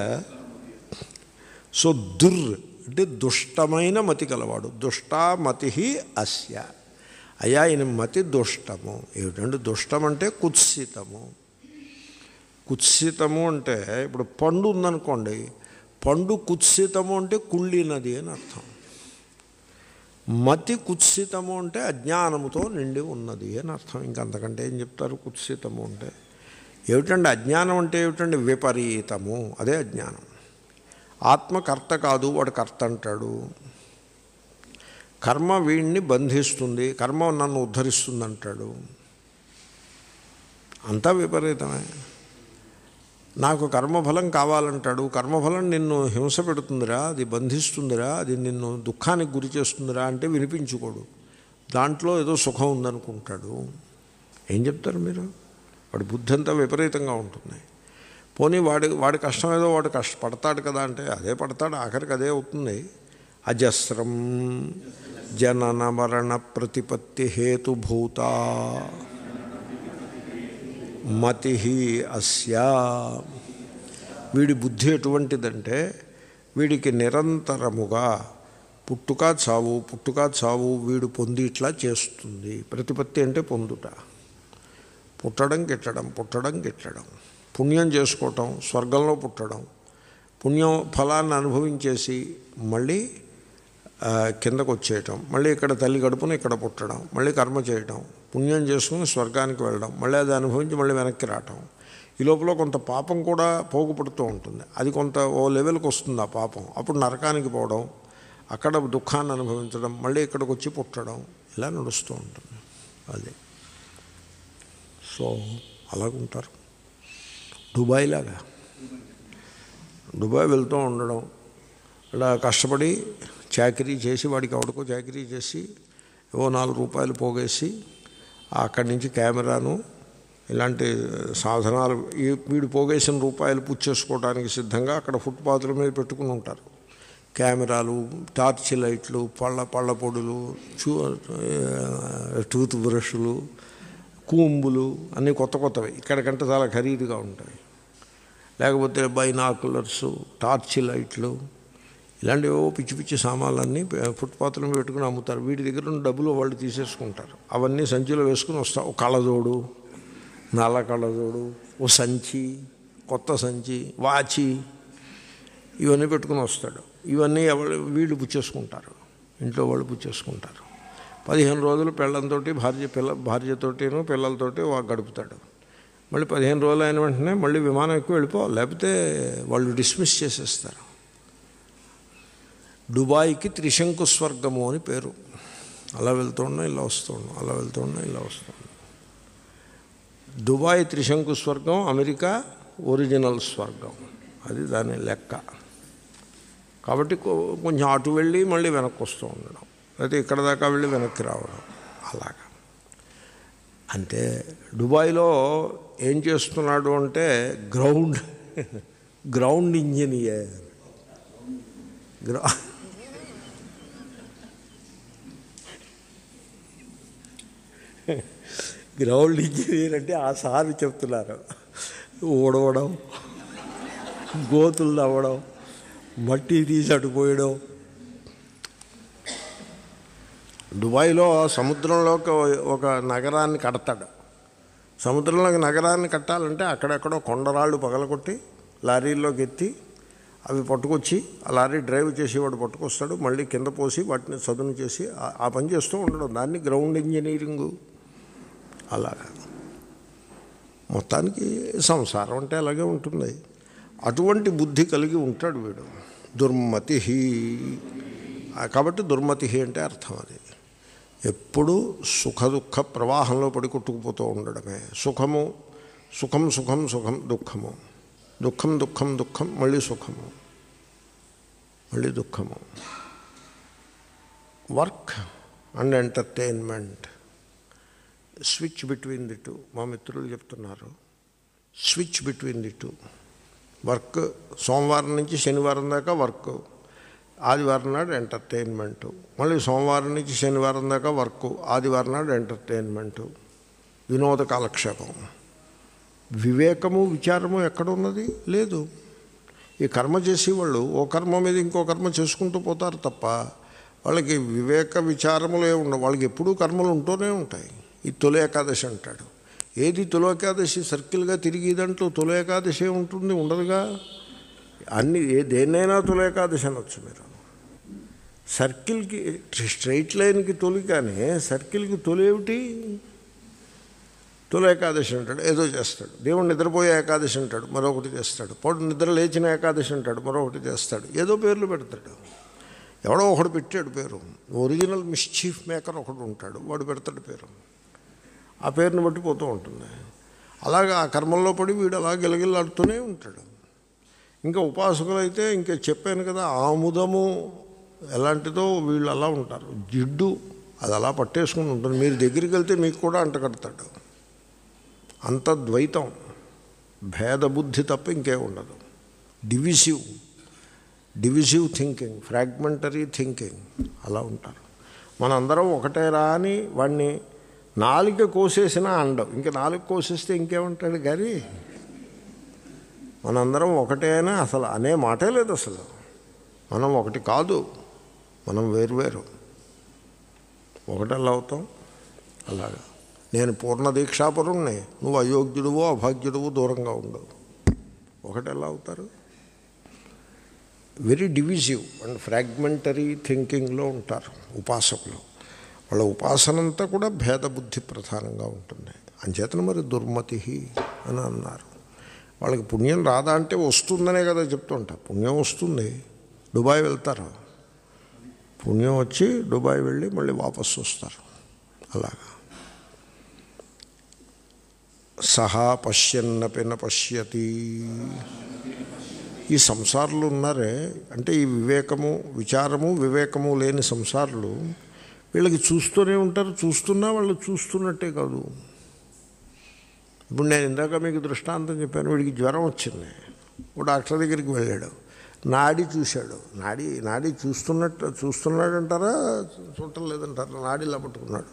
Speaker 1: సో దుర్ అంటే దుష్టమైన మతి కలవాడు దుష్టామతి అస్య అయ్యా ఈయన మతి దుష్టము ఏమిటంటే దుష్టం అంటే కుత్సితము కుత్సితము అంటే ఇప్పుడు పండు ఉందనుకోండి పండు కుత్సితము అంటే కుళ్ళినది అని అర్థం మతి కుత్సితము అంటే అజ్ఞానముతో నిండి ఉన్నది అని అర్థం ఇంకంతకంటే ఏం చెప్తారు కుత్సితము అంటే ఏమిటండి అజ్ఞానం అంటే ఏమిటండి విపరీతము అదే అజ్ఞానం ఆత్మ కర్త కాదు వాడు కర్త అంటాడు కర్మ వీడిని బంధిస్తుంది కర్మ నన్ను ఉద్ధరిస్తుంది అంటాడు అంతా విపరీతమే నాకు కర్మఫలం కావాలంటాడు కర్మఫలం నిన్ను హింస పెడుతుందిరా అది బంధిస్తుందిరా అది నిన్ను దుఃఖానికి గురి చేస్తుందిరా అంటే వినిపించుకోడు దాంట్లో ఏదో సుఖం ఉందనుకుంటాడు ఏం చెప్తారు మీరు వాడి బుద్ధి అంతా విపరీతంగా ఉంటుంది పోనీ వాడి వాడి కష్టం ఏదో వాడు కష్ట పడతాడు కదా అంటే అదే పడతాడు ఆఖరికి అదే అవుతుంది అజస్రం జనన మరణ ప్రతిపత్తి హేతుభూత మతి అస్య వీడి బుద్ధి ఎటువంటిదంటే వీడికి నిరంతరముగా పుట్టుక చావు పుట్టుక చావు వీడు పొంది ఇట్లా చేస్తుంది ప్రతిపత్తి అంటే పొందుట పుట్టడం గిట్టడం పుట్టడం గిట్టడం పుణ్యం చేసుకోవటం స్వర్గంలో పుట్టడం పుణ్యం ఫలాన్ని అనుభవించేసి మళ్ళీ ఆ, కిందకు వచ్చేయటం మళ్ళీ ఇక్కడ తల్లి గడుపున ఇక్కడ పుట్టడం మళ్ళీ కర్మ చేయటం పుణ్యం చేసుకుని స్వర్గానికి వెళ్ళడం మళ్ళీ అది అనుభవించి మళ్ళీ వెనక్కి రావటం ఈ లోపల కొంత పాపం కూడా పోగుపడుతూ ఉంటుంది అది కొంత ఓ లెవెల్కి వస్తుంది ఆ పాపం అప్పుడు నరకానికి పోవడం అక్కడ దుఃఖాన్ని అనుభవించడం మళ్ళీ ఇక్కడికి వచ్చి పుట్టడం ఇలా నడుస్తూ ఉంటుంది అది సో అలాగుంటారు దుబాయ్ లాగా దుబాయ్ వెళ్తూ ఉండడం ఇలా కష్టపడి చాకరీ చేసి వాడికి ఎవడికో చాకరీ చేసి ఏవో నాలుగు రూపాయలు పోగేసి అక్కడి నుంచి కెమెరాను ఇలాంటి సాధనాలు ఈ వీడు పోగేసిన రూపాయలు పుచ్చేసుకోవడానికి సిద్ధంగా అక్కడ ఫుట్పాత్ల మీద పెట్టుకుని ఉంటారు కెమెరాలు టార్చ్ లైట్లు పళ్ళ పళ్ళ పొడులు చూ టూత్ బ్రష్లు కూంబులు అన్నీ కొత్త కొత్తవి ఇక్కడికంటే చాలా ఖరీదుగా ఉంటాయి లేకపోతే బైనాకులర్స్ టార్చ్ లైట్లు ఇలాంటివో పిచ్చి పిచ్చి సామాన్లన్నీ ఫుట్పాత్ల మీద పెట్టుకుని అమ్ముతారు వీటి దగ్గర ఉన్న డబ్బులు వాళ్ళు తీసేసుకుంటారు అవన్నీ సంచిలో వేసుకుని వస్తా ఓ కళ్ళజోడు నల్ల కళ్ళజోడు ఓ సంచి కొత్త సంచి వాచి ఇవన్నీ పెట్టుకుని వస్తాడు ఇవన్నీ ఎవరు వీళ్ళు పుచ్చేసుకుంటారు ఇంట్లో వాళ్ళు పుచ్చేసుకుంటారు పదిహేను రోజులు పిల్లలతో భార్య పిల్ల భార్యతోటిను పిల్లలతోటి వా- గడుపుతాడు మళ్ళీ పదిహేను రోజులు అయిన వెంటనే మళ్ళీ విమానం ఎక్కువ వెళ్ళిపోవాలి లేకపోతే వాళ్ళు డిస్మిస్ చేసేస్తారు దుబాయ్కి త్రిశంకు స్వర్గము అని పేరు అలా వెళ్తూ ఉన్నా ఇలా వస్తూ ఉన్నాం అలా వెళ్తూ ఉన్నా ఇలా వస్తూ ఉన్నాం దుబాయ్ త్రిశంకు స్వర్గం అమెరికా ఒరిజినల్ స్వర్గం అది దాని లెక్క కాబట్టి కొ- కొంచెం అటు వెళ్ళి మళ్ళీ వెనక్కి వస్తూ ఉండడం అయితే ఇక్కడ దాకా వెళ్ళి వెనక్కి రావడం అలాగా అంటే దుబాయ్లో ఏం చేస్తున్నాడు అంటే గ్రౌండ్ గ్రౌండ్ ఇంజనీర్ గ్రౌ గ్రౌండ్ ఇంజనీర్ అంటే ఆ సార్ చెప్తున్నారు ఊడవడం గోతులు తవ్వడం మట్టి తీసి అటుపోయడం దుబాయ్లో సముద్రంలోకి ఒక నగరాన్ని కడతాడు సముద్రంలోకి నగరాన్ని కట్టాలంటే అక్కడెక్కడో కొండరాళ్ళు పగలగొట్టి లారీల్లోకి ఎత్తి అవి పట్టుకొచ్చి ఆ లారీ డ్రైవ్ చేసేవాడు పట్టుకొస్తాడు మళ్ళీ కింద పోసి వాటిని చదును చేసి ఆ- ఆ పని చేస్తూ ఉండడం దాన్ని గ్రౌండ్ ఇంజనీరింగు అలాగా మొత్తానికి సంసారం అంటే అలాగే ఉంటుంది అటువంటి బుద్ధి కలిగి ఉంటాడు వీడు దుర్మతి కాబట్టి దుర్మతి అంటే అర్థం అది ఎప్పుడు సుఖ దుఃఖ ప్రవాహంలో పడి కొట్టుకుపోతూ ఉండడమే సుఖము సుఖం సుఖం సుఖం దుఃఖము దుఃఖం దుఃఖం దుఃఖం మళ్ళీ సుఖము మళ్ళీ దుఃఖము work and entertainment switch between the two మా మిత్రులు చెప్తున్నారు switch between the two work సోమవారం నుంచి శనివారం దాకా వర్క్ ఆదివారం నాడు ఎంటర్టైన్మెంట్ మళ్ళీ సోమవారం నుంచి శనివారం దాకా వర్క్ ఆదివారం నాడు ఎంటర్టైన్మెంట్ వినోద కాలక్షేపం వివేకము విచారము ఎక్కడ ఉన్నది లేదు ఈ కర్మ చేసేవాళ్ళు ఓ కర్మ మీద ఇంకో కర్మ చేసుకుంటూ పోతారు తప్ప వాళ్ళకి వివేక విచారములే ఉండవు వాళ్ళకి ఎప్పుడూ కర్మలు ఉంటూనే ఉంటాయి ఈ తొలి ఏకాదశి అంటాడు ఏది తొలి ఏకాదశి సర్కిల్గా తిరిగి దాంట్లో తొలి ఏకాదశి ఉంటుంది ఉండదుగా అన్ని ఏ దేన్నైనా తొలి ఏకాదశి అనొచ్చు మీరు సర్కిల్కి స్ట్రైట్ లైన్కి తొలి కానీ సర్కిల్కి తొలి ఏమిటి తొలి ఏకాదశి అంటాడు ఏదో చేస్తాడు దేవుడు నిద్రపోయే ఏకాదశి అంటాడు మరొకటి చేస్తాడు పొడు నిద్ర లేచిన ఏకాదశి అంటాడు మరొకటి చేస్తాడు ఏదో పేర్లు పెడతాడు ఎవడో ఒకడు పెట్టాడు పేరు ఒరిజినల్ మిస్చీఫ్ మేకర్ ఒకడు ఉంటాడు వాడు పెడతాడు పేరు ఆ పేరుని బట్టి పోతూ ఉంటుంది అలాగా ఆ కర్మల్లో పడి వీడు అలా గిలగిల్లాడుతూనే ఉంటాడు ఇంకా ఉపాసకులు అయితే ఇంకా చెప్పాను కదా ఆముదము ఎలాంటిదో వీళ్ళు అలా ఉంటారు జిడ్డు అది అలా పట్టేసుకుని ఉంటుంది మీరు దగ్గరికి వెళ్తే మీకు కూడా అంటకడతాడు అంత ద్వైతం భేద బుద్ధి తప్ప ఇంకే ఉండదు divisive divisive thinking fragmentary thinking అలా ఉంటారు మనందరం ఒకటేరా అని వాడిని నాలుక కోసేసినా అండవు ఇంకా నాలుగు కోసేస్తే ఇంకేమంటాడు కానీ మనందరం ఒకటే అని అసలు అనే మాటే లేదు అసలు మనం ఒకటి కాదు మనం వేరువేరు ఒకటెలా అవుతాం అలాగా నేను పూర్ణ దీక్షాపరుణ్ణి నువ్వు అయోగ్యుడువో అభాగ్యుడువో దూరంగా ఉండవు ఒకటెలా అవుతారు వెరీ డివిజివ్ అండ్ ఫ్రాగ్మెంటరీ థింకింగ్లో ఉంటారు ఉపాసకులు వాళ్ళ ఉపాసన అంతా కూడా భేదబుద్ధి ప్రధానంగా ఉంటుంది అంచేతన మరి దుర్మతి అని అన్నారు వాళ్ళకి పుణ్యం రాదా అంటే వస్తుందనే కదా చెప్తుంటా పుణ్యం వస్తుంది దుబాయ్ వెళ్తారు పుణ్యం వచ్చి దుబాయ్ వెళ్ళి మళ్ళీ వాపసు వస్తారు అలాగా సహా పశ్యన్నపి న పశ్యతి ఈ సంసారులు ఉన్నారే అంటే ఈ వివేకము విచారము వివేకము లేని సంసారులు వీళ్ళకి చూస్తూనే ఉంటారు చూస్తున్నా వాళ్ళు చూస్తున్నట్టే కాదు ఇప్పుడు నేను ఇందాక మీకు దృష్టాంతం చెప్పాను వీడికి జ్వరం వచ్చింది ఓ డాక్టర్ దగ్గరికి వెళ్ళాడు నాడి చూశాడు నాడి నాడి చూస్తున్నట్టు చూస్తున్నాడంటారా చూడటం లేదంటారా నాడి ఇలా పట్టుకున్నాడు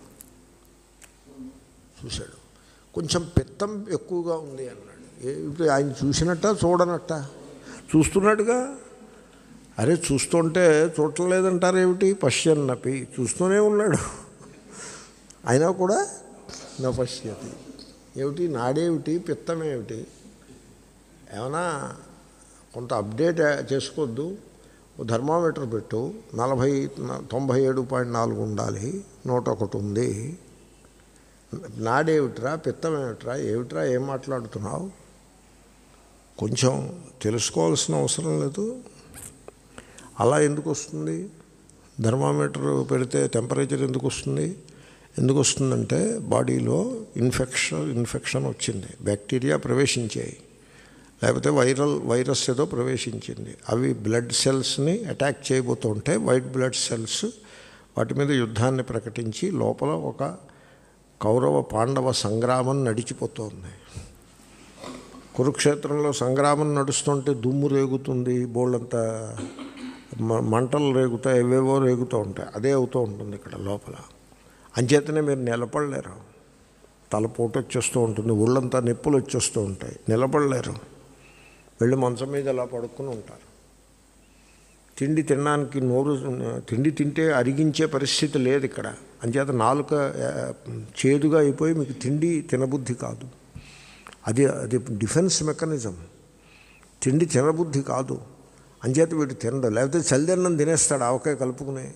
Speaker 1: చూశాడు కొంచెం పిత్తం ఎక్కువగా ఉంది అన్నాడు ఏ- ఇప్పుడు ఆయన చూసినట్ట చూడనట్ట చూస్తున్నాడుగా అరే చూస్తుంటే చూడటం లేదంటారు ఏమిటి పశ్యన్నపి చూస్తూనే ఉన్నాడు అయినా కూడా నా పశ్యతి ఏమిటి నాడేమిటి పిత్తమేమిటి ఏమైనా కొంత అప్డేట్ చేసుకోవద్దు ఓ థర్మామీటర్ పెట్టు నలభై తొంభై ఏడు పాయింట్ నాలుగు ఉండాలి నూట ఒకటి ఉంది నాడేమిట్రా పిత్తమేమిట్రా ఏమిట్రా ఏం మాట్లాడుతున్నావు కొంచెం తెలుసుకోవాల్సిన అవసరం లేదు అలా ఎందుకు వస్తుంది థర్మామీటర్ పెడితే టెంపరేచర్ ఎందుకు వస్తుంది ఎందుకు వస్తుందంటే బాడీలో ఇన్ఫెక్షన్ ఇన్ఫెక్షన్ వచ్చింది బ్యాక్టీరియా ప్రవేశించాయి లేకపోతే వైరల్ వైరస్ ఏదో ప్రవేశించింది అవి బ్లడ్ సెల్స్ని అటాక్ చేయబోతుంటే వైట్ బ్లడ్ సెల్స్ వాటి మీద యుద్ధాన్ని ప్రకటించి లోపల ఒక కౌరవ పాండవ సంగ్రామం నడిచిపోతోంది కురుక్షేత్రంలో సంగ్రామం నడుస్తుంటే దుమ్ము రేగుతుంది బోళ్ళంతా మ- మంటలు రేగుతాయి ఏవేవో రేగుతూ ఉంటాయి అదే అవుతూ ఉంటుంది ఇక్కడ లోపల అంచేతనే మీరు నిలబడలేరు తలపోటు వచ్చేస్తూ ఉంటుంది ఒళ్ళంతా నొప్పులు వచ్చేస్తూ ఉంటాయి నిలబడలేరు వెళ్ళి మంచం మీద అలా పడుకుని ఉంటారు తిండి తినడానికి నోరు తిండి తింటే అరిగించే పరిస్థితి లేదు ఇక్కడ అంచేత నాలుక ఆ, చేదుగా అయిపోయి మీకు తిండి తినబుద్ధి కాదు అది అది డిఫెన్స్ మెకానిజం తిండి తినబుద్ధి కాదు అంచేత వీడు తినడు లేకపోతే చలిదన్నం తినేస్తాడు ఆవకాయ కలుపుకుని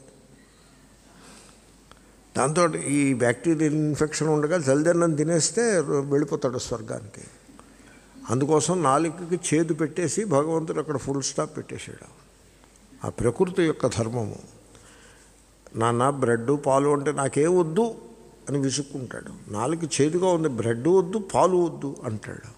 Speaker 1: దాంతో ఈ బ్యాక్టీరియల్ ఇన్ఫెక్షన్ ఉండగా చలిదన్నం తినేస్తే వెళ్ళిపోతాడు స్వర్గానికి అందుకోసం నాలుకకి చేదు పెట్టేసి భగవంతుడు అక్కడ ఫుల్ స్టాప్ పెట్టేశాడు ఆ ప్రకృతి యొక్క ధర్మము నాన్న బ్రెడ్ పాలు అంటే నాకేం వద్దు అని విసుక్కుంటాడు నాలుగు చేదుగా ఉంది బ్రెడ్ వద్దు పాలు వద్దు అంటాడు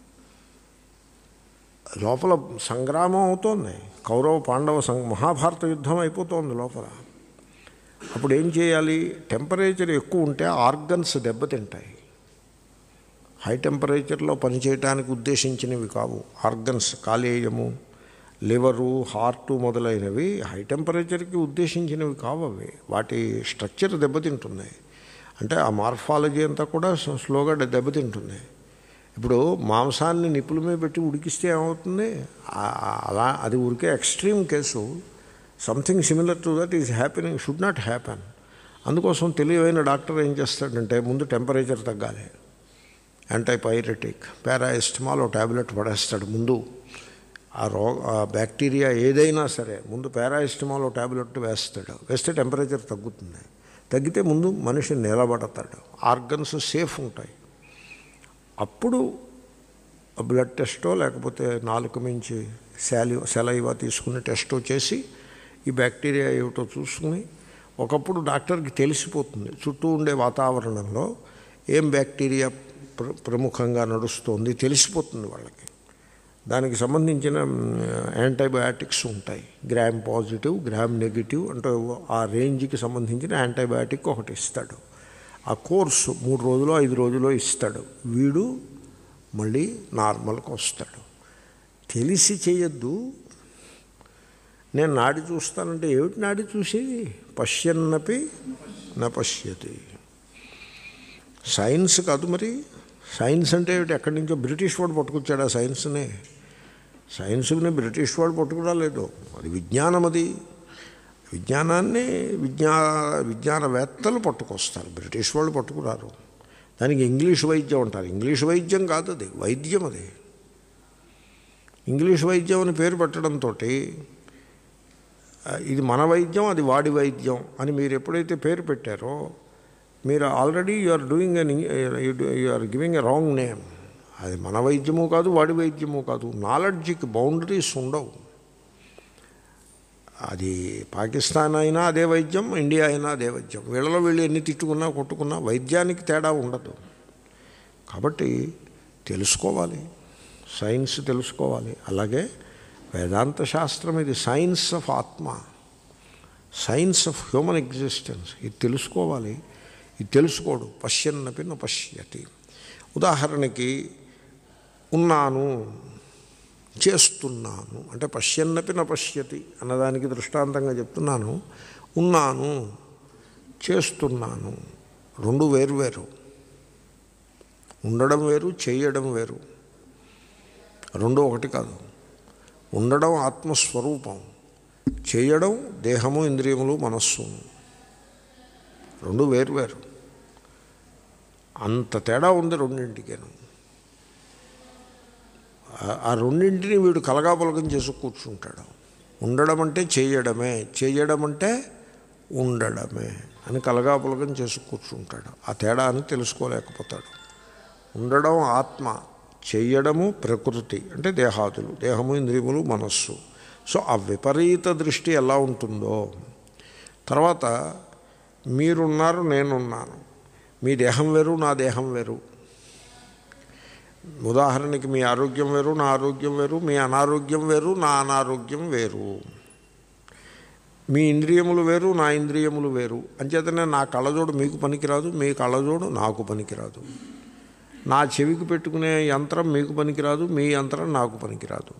Speaker 1: లోపల సంగ్రామం అవుతోంది కౌరవ పాండవ సం మహాభారత యుద్ధం అయిపోతోంది లోపల అప్పుడు ఏం చేయాలి టెంపరేచర్ ఎక్కువ ఉంటే ఆర్గన్స్ దెబ్బతింటాయి హై టెంపరేచర్లో పనిచేయటానికి ఉద్దేశించినవి కావు ఆర్గన్స్ కాలేయము లివరు హార్టు మొదలైనవి హై టెంపరేచర్కి ఉద్దేశించినవి కావు అవి వాటి స్ట్రక్చర్ దెబ్బతింటుంది అంటే ఆ మార్ఫాలజీ అంతా కూడా స్లో- స్లోగా దెబ్బతింటుంది ఇప్పుడు మాంసాన్ని నిప్పుల మీద పెట్టి ఉడికిస్తే ఏమవుతుంది ఆ- ఆ- అలా అది ఉడికే extreme case something similar to that is happening should not happen అందుకోసం తెలివైన డాక్టర్ ఏం చేస్తాడంటే ముందు టెంపరేచర్ తగ్గాలి యాంటీపైరెటిక్ పారాయిస్టమాల్ ఓ ట్యాబ్లెట్ పడేస్తాడు ముందు ఆ రో ఆ బ్యాక్టీరియా ఏదైనా సరే ముందు పారాయిస్టమాల్ ఓ ట్యాబ్లెట్ వేస్తాడు వేస్తే టెంపరేచర్ తగ్గుతుంది తగ్గితే ముందు మనిషి నిలబడతాడు ఆర్గన్స్ సేఫ్ ఉంటాయి అప్పుడు బ్లడ్ టెస్టో లేకపోతే నాలుగు మించి శాలి సెలైవా తీసుకుని టెస్టో చేసి ఈ బ్యాక్టీరియా ఏమిటో చూసుకుని ఒకప్పుడు డాక్టర్కి తెలిసిపోతుంది చుట్టూ ఉండే వాతావరణంలో ఏం బ్యాక్టీరియా ప్ర ప్రముఖంగా నడుస్తోంది తెలిసిపోతుంది వాళ్ళకి దానికి సంబంధించిన యాంటీబయాటిక్స్ ఉంటాయి గ్రామ్ పాజిటివ్ గ్రామ్ నెగిటివ్ అంటే ఆ రేంజ్కి సంబంధించిన యాంటీబయాటిక్ ఒకటి ఇస్తాడు ఆ కోర్సు మూడు రోజులు ఐదు రోజులు ఇస్తాడు వీడు మళ్ళీ నార్మల్కి వస్తాడు తెలిసి చేయొద్దు నేను నాడి చూస్తానంటే ఏమిటి నాడి చూసేది పశ్యన్నపి న పశ్యతి సైన్స్ కాదు మరి సైన్స్ అంటే ఏమిటి? ఎక్కడి నుంచో బ్రిటిష్ వాడు పట్టుకొచ్చాడు ఆ సైన్స్ని సైన్స్ని బ్రిటిష్ వాడు పట్టుకురాలేదు అది విజ్ఞానం అది విజ్ఞానాన్ని విజ్ఞా విజ్ఞానవేత్తలు పట్టుకొస్తారు బ్రిటిష్ వాళ్ళు పట్టుకురారు దానికి ఇంగ్లీష్ వైద్యం అంటారు ఇంగ్లీష్ వైద్యం కాదు అది వైద్యం అది ఇంగ్లీష్ వైద్యం అని పేరు పెట్టడంతో ఇది మన వైద్యం అది వాడి వైద్యం అని మీరు ఎప్పుడైతే పేరు పెట్టారో మీరు already you are doing and you are giving a wrong name అది మన వైద్యము కాదు వాడి వైద్యము కాదు నాలెడ్జ్కి బౌండరీస్ ఉండవు అది పాకిస్తాన్ అయినా అదే వైద్యం ఇండియా అయినా అదే వైద్యం వీళ్ళలో వీళ్ళు ఎన్ని తిట్టుకున్నా కొట్టుకున్నా వైద్యానికి తేడా ఉండదు కాబట్టి తెలుసుకోవాలి సైన్స్ తెలుసుకోవాలి అలాగే వేదాంత శాస్త్రం ఇది సైన్స్ ఆఫ్ ఆత్మ సైన్స్ ఆఫ్ హ్యూమన్ ఎగ్జిస్టెన్స్ ఇది తెలుసుకోవాలి ఇది తెలుసుకోడు పశ్యన్నపి న పశ్యతి ఉదాహరణకి ఉన్నాను చేస్తున్నాను అంటే పశ్యన్నపి న పశ్యతి అన్నదానికి దృష్టాంతంగా చెప్తున్నాను ఉన్నాను చేస్తున్నాను రెండు వేరు వేరు ఉండడం వేరు చేయడం వేరు రెండు ఒకటి కాదు ఉండడం ఆత్మస్వరూపం చేయడం దేహము ఇంద్రియములు మనస్సు రెండు వేరు వేరు అంత తేడా ఉంది రెండింటికేను ఆ- ఆ రెండింటిని వీడు కలగాపులగం చేసి కూర్చుంటాడు ఉండడం అంటే చేయడమే చేయడం అంటే ఉండడమే అని కలగాపులగం చేసి కూర్చుంటాడు ఆ తేడా అని తెలుసుకోలేకపోతాడు ఉండడం ఆత్మ చేయడము ప్రకృతి అంటే దేహాదులు దేహము ఇంద్రియములు మనస్సు సో ఆ విపరీత దృష్టి ఎలా ఉంటుందో తర్వాత మీరున్నారు నేనున్నాను మీ దేహం వేరు నా దేహం వేరు ఉదాహరణకి మీ ఆరోగ్యం వేరు నా ఆరోగ్యం వేరు మీ అనారోగ్యం వేరు నా అనారోగ్యం వేరు మీ ఇంద్రియములు వేరు నా ఇంద్రియములు వేరు అంచేతనే నా కళ్ళజోడు మీకు పనికిరాదు మీ కళ్ళజోడు నాకు పనికిరాదు నా చెవికి పెట్టుకునే యంత్రం మీకు పనికిరాదు మీ యంత్రం నాకు పనికిరాదు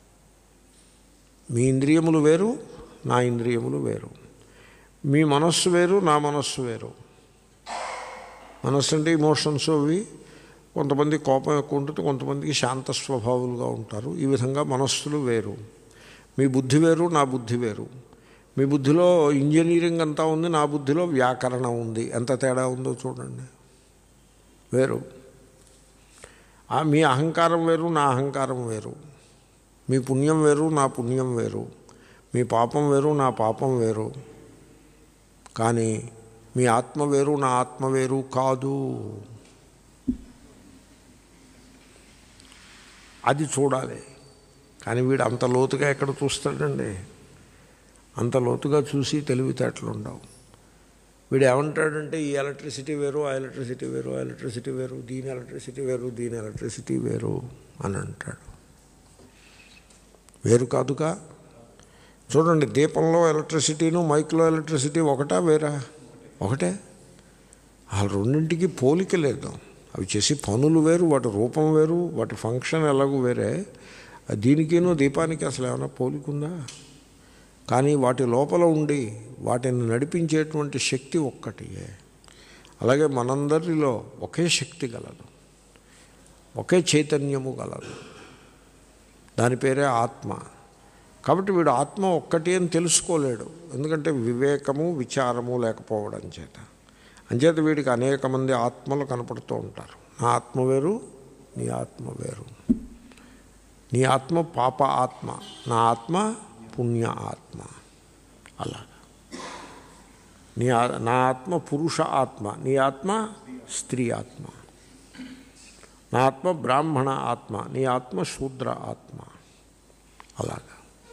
Speaker 1: మీ ఇంద్రియములు వేరు నా ఇంద్రియములు వేరు మీ మనస్సు వేరు నా మనస్సు వేరు మనస్సు అంటే ఇమోషన్స్ అవి కొంతమంది కోపం ఎక్కువ ఉంటుంది కొంతమందికి శాంత స్వభావులుగా ఉంటారు ఈ విధంగా మనస్సులు వేరు మీ బుద్ధి వేరు నా బుద్ధి వేరు మీ బుద్ధిలో ఇంజనీరింగ్ అంతా ఉంది నా బుద్ధిలో వ్యాకరణం ఉంది ఎంత తేడా ఉందో చూడండి వేరు ఆ మీ అహంకారం వేరు నా అహంకారం వేరు మీ పుణ్యం వేరు నా పుణ్యం వేరు మీ పాపం వేరు నా పాపం వేరు కానీ మీ ఆత్మ వేరు నా ఆత్మ వేరు కాదు అది చూడాలి కానీ వీడు అంత లోతుగా ఎక్కడ చూస్తాడండి అంత లోతుగా చూసి తెలివితేటలు ఉండవు వీడు ఏమంటాడంటే ఈ ఎలక్ట్రిసిటీ వేరు ఆ ఎలక్ట్రిసిటీ వేరు ఆ ఎలక్ట్రిసిటీ వేరు దీని ఎలక్ట్రిసిటీ వేరు దీని ఎలక్ట్రిసిటీ వేరు అని అంటాడు వేరు కాదుగా చూడండి దీపంలో ఎలక్ట్రిసిటీను మైక్లో ఎలక్ట్రిసిటీ ఒకటా వేరా ఒకటే ఆ రెండింటికి పోలిక లేదు అవి చేసి పనులు వేరు వాటి రూపం వేరు వాటి ఫంక్షన్ ఎలాగూ వేరే దీనికినూ దీపానికి అసలు ఏమైనా పోలిక ఉందా కానీ వాటి లోపల ఉండి వాటిని నడిపించేటువంటి శక్తి ఒక్కటియే అలాగే మనందరిలో ఒకే శక్తి గలదు ఒకే చైతన్యము గలదు దాని పేరే ఆత్మ కాబట్టి వీడు ఆత్మ ఒక్కటి అని తెలుసుకోలేడు ఎందుకంటే వివేకము విచారము లేకపోవడం చేత అంచేత వీడికి అనేక మంది ఆత్మలు కనపడుతూ ఉంటారు నా ఆత్మ వేరు నీ ఆత్మ వేరు నీ ఆత్మ పాప ఆత్మ నా ఆత్మ పుణ్య ఆత్మ అలా నీ ఆ- నా ఆత్మ పురుష ఆత్మ నీ ఆత్మ స్త్రీ ఆత్మ నా ఆత్మ బ్రాహ్మణ ఆత్మ నీ ఆత్మ శూద్ర ఆత్మ అలాగా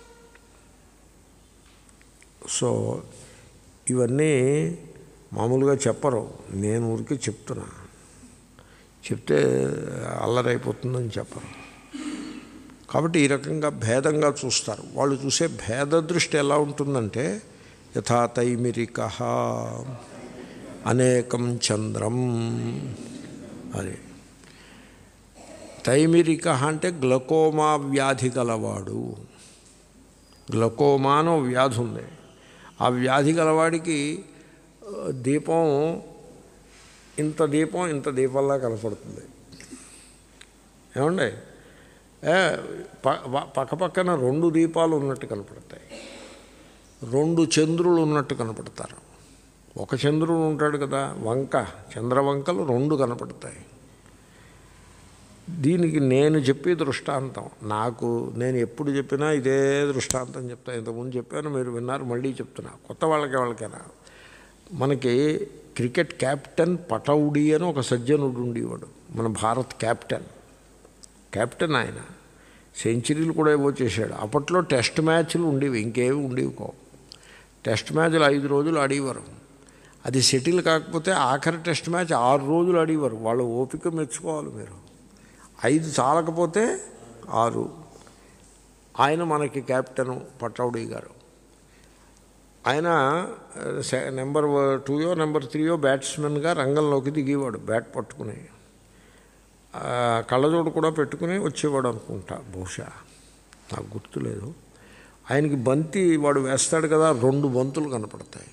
Speaker 1: సో ఇవన్నీ మామూలుగా చెప్పరు నేను ఊరికి చెప్తున్నా చెప్తే అల్లరైపోతుందని చెప్పరు కాబట్టి ఈ రకంగా భేదంగా చూస్తారు వాళ్ళు చూసే భేద దృష్టి ఎలా ఉంటుందంటే యథా తైమిరిక అనేకం చంద్రం అది తైమిరిక అంటే గ్లకోమా వ్యాధి గలవాడు గ్లకోమా అనో వ్యాధి ఉంది ఆ వ్యాధి గలవాడికి ఆ, దీపం ఇంత దీపం ఇంత దీపంలా కనపడుతుంది ఏమండి ఏ, ప- ప- పక్కపక్కన రెండు దీపాలు ఉన్నట్టు కనపడతాయి రెండు చంద్రులు ఉన్నట్టు కనపడతారు ఒక చంద్రుడు ఉంటాడు కదా వంక చంద్రవంకలు రెండు కనపడతాయి దీనికి నేను చెప్పే దృష్టాంతం నాకు నేను ఎప్పుడు చెప్పినా ఇదే దృష్టాంతం చెప్తాను ఇంతకుముందు చెప్పాను మీరు విన్నారు మళ్ళీ చెప్తున్నా కొత్త వాళ్ళకి వాళ్ళకైనా మనకి క్రికెట్ కెప్టెన్ పటౌడి అని ఒక సజ్జనుడు ఉండేవాడు మన భారత్ కెప్టెన్ కెప్టెన్ ఆయన సెంచరీలు కూడా ఏవో చేశాడు అప్పట్లో టెస్ట్ మ్యాచ్లు ఉండేవి ఇంకేవి ఉండేవి కో టెస్ట్ మ్యాచ్లు ఐదు రోజులు ఆడేవారు అది సెటిల్ కాకపోతే ఆఖరి టెస్ట్ మ్యాచ్ ఆరు రోజులు ఆడేవారు వాళ్ళ ఓపిక మెచ్చుకోవాలి మీరు ఐదు చాలకపోతే ఆరు ఆయన మనకి కెప్టెన్ పట్టౌడి గారు ఆయన సె- నెంబర్ టూయో నెంబర్ త్రీయో బ్యాట్స్మెన్గా రంగంలోకి దిగేవాడు బ్యాట్ పట్టుకుని ఆ, కళ్ళజోడు కూడా పెట్టుకుని వచ్చేవాడు అనుకుంటా బహుశా నాకు గుర్తులేదు ఆయనకి బంతి వాడు వేస్తాడు కదా రెండు బంతులు కనపడతాయి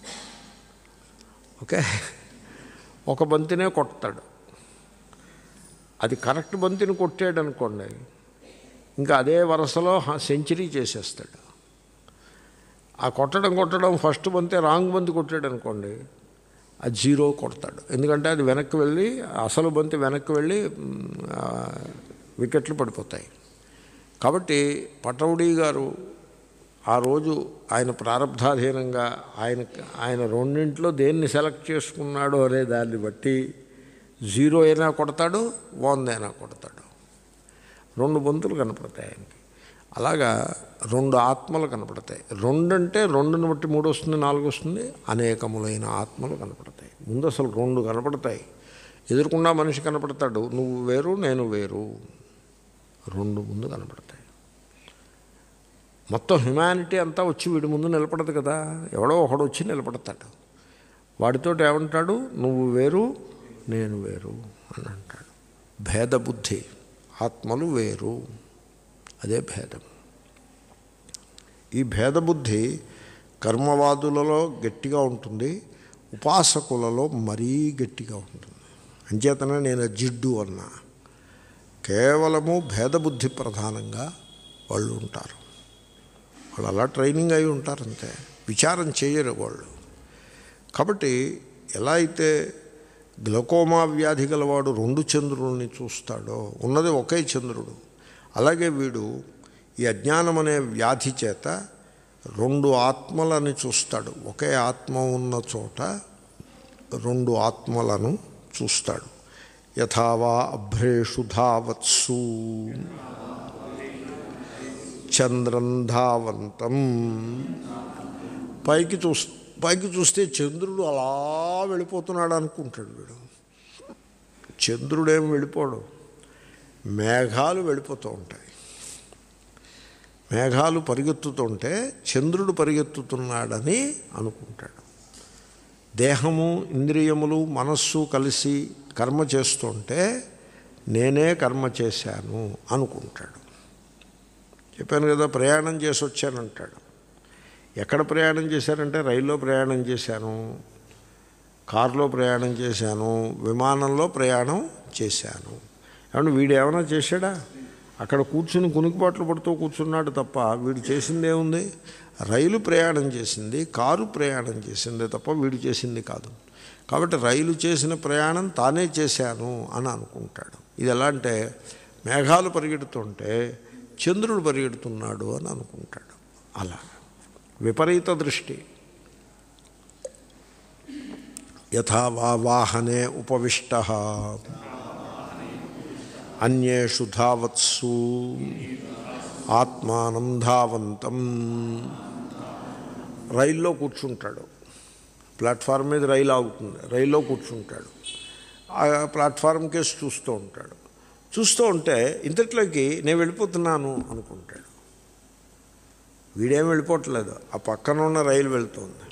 Speaker 1: ఓకే ఒక బంతినే కొడతాడు అది కరెక్ట్ బంతిని కొట్టాడు అనుకోండి ఇంకా అదే వరుసలో హ- సెంచరీ చేసేస్తాడు ఆ కొట్టడం కొట్టడం ఫస్ట్ బంతే రాంగ్ బంతి కొట్టాడు అనుకోండి అది జీరో కొడతాడు ఎందుకంటే అది వెనక్కి వెళ్ళి అసలు బంతి వెనక్కి వెళ్ళి మ్, ఆ, వికెట్లు పడిపోతాయి కాబట్టి పటౌడీ గారు ఆ రోజు ఆయన ప్రారంధాధీనంగా ఆయన ఆయన రెండింట్లో దేన్ని సెలెక్ట్ చేసుకున్నాడో అనే దాన్ని బట్టి జీరో అయినా కొడతాడు వంద అయినా కొడతాడు రెండు బంతులు కనపడతాయి ఆయనకి అలాగా రెండు ఆత్మలు కనపడతాయి రెండు అంటే రెండుని బట్టి మూడు వస్తుంది నాలుగు వస్తుంది అనేకములైన ఆత్మలు కనపడతాయి ముందు అసలు రెండు కనపడతాయి ఎదురుకుండా మనిషి కనపడతాడు నువ్వు వేరు నేను వేరు రెండు ముందు కనపడతాయి మొత్తం హ్యుమానిటీ అంతా వచ్చి వీడి ముందు నిలబడదు కదా ఎవడో ఒకడు వచ్చి నిలబడతాడు వాడితో ఏమంటాడు నువ్వు వేరు నేను వేరు అని అంటాడు భేదబుద్ధి ఆత్మలు వేరు అదే భేదం ఈ భేదబుద్ధి కర్మవాదులలో గట్టిగా ఉంటుంది ఉపాసకులలో మరీ గట్టిగా ఉంటుంది అంచేతనే నేను జిడ్డు అన్నా కేవలము భేదబుద్ధి ప్రధానంగా వాళ్ళు ఉంటారు వాళ్ళు అలా ట్రైనింగ్ అయి ఉంటారంతే విచారం చేయరు వాళ్ళు కాబట్టి ఎలా అయితే గ్లకోమా వ్యాధి గలవాడు రెండు చంద్రుల్ని చూస్తాడో ఉన్నది ఒకే చంద్రుడు అలాగే వీడు ఈ అజ్ఞానం అనే వ్యాధి చేత రెండు ఆత్మలని చూస్తాడు ఒకే ఆత్మ ఉన్న చోట రెండు ఆత్మలను చూస్తాడు యథావా అభ్రేషు ధావత్సు చంద్రం ధావంతం పైకి చూస్ పైకి చూస్తే చంద్రుడు అలా వెళ్ళిపోతున్నాడు అనుకుంటాడు వీడు చంద్రుడేం వెళ్ళిపోడు మేఘాలు వెళ్ళిపోతూ ఉంటాయి మేఘాలు పరిగెత్తుతుంటే చంద్రుడు పరిగెత్తుతున్నాడని అనుకుంటాడు దేహము ఇంద్రియములు మనస్సు కలిసి కర్మ చేస్తుంటే నేనే కర్మ చేశాను అనుకుంటాడు చెప్పాను కదా ప్రయాణం చేసి వచ్చానంటాడు ఎక్కడ ప్రయాణం చేశారంటే రైల్లో ప్రయాణం చేశాను కారులో ప్రయాణం చేశాను విమానంలో ప్రయాణం చేశాను ఏమన్నా వీడు ఏమైనా చేశాడా అక్కడ కూర్చుని కునికిపాట్లు పడుతూ కూర్చున్నాడు తప్ప వీడు చేసింది ఏముంది రైలు ప్రయాణం చేసింది కారు ప్రయాణం చేసిందే తప్ప వీడు చేసింది కాదు కాబట్టి రైలు చేసిన ప్రయాణం తానే చేశాను అని అనుకుంటాడు ఇది ఎలా అంటే మేఘాలు పరిగెడుతుంటే చంద్రుడు పరిగెడుతున్నాడు అని అనుకుంటాడు అలా విపరీత దృష్టి యథా వా వాహనే ఉపవిష్ట అన్యేషు ధావత్సు ఆత్మానం ధావంతం రైల్లో కూర్చుంటాడు ప్లాట్ఫామ్ మీద రైలు ఆగుతుంది రైల్లో కూర్చుంటాడు ఆ ప్లాట్ఫామ్ కేసు చూస్తూ ఉంటాడు చూస్తూ ఉంటే ఇంతట్లోకి నేను వెళ్ళిపోతున్నాను అనుకుంటాడు వీడేం వెళ్ళిపోవట్లేదు ఆ పక్కన ఉన్న రైలు వెళ్తుంది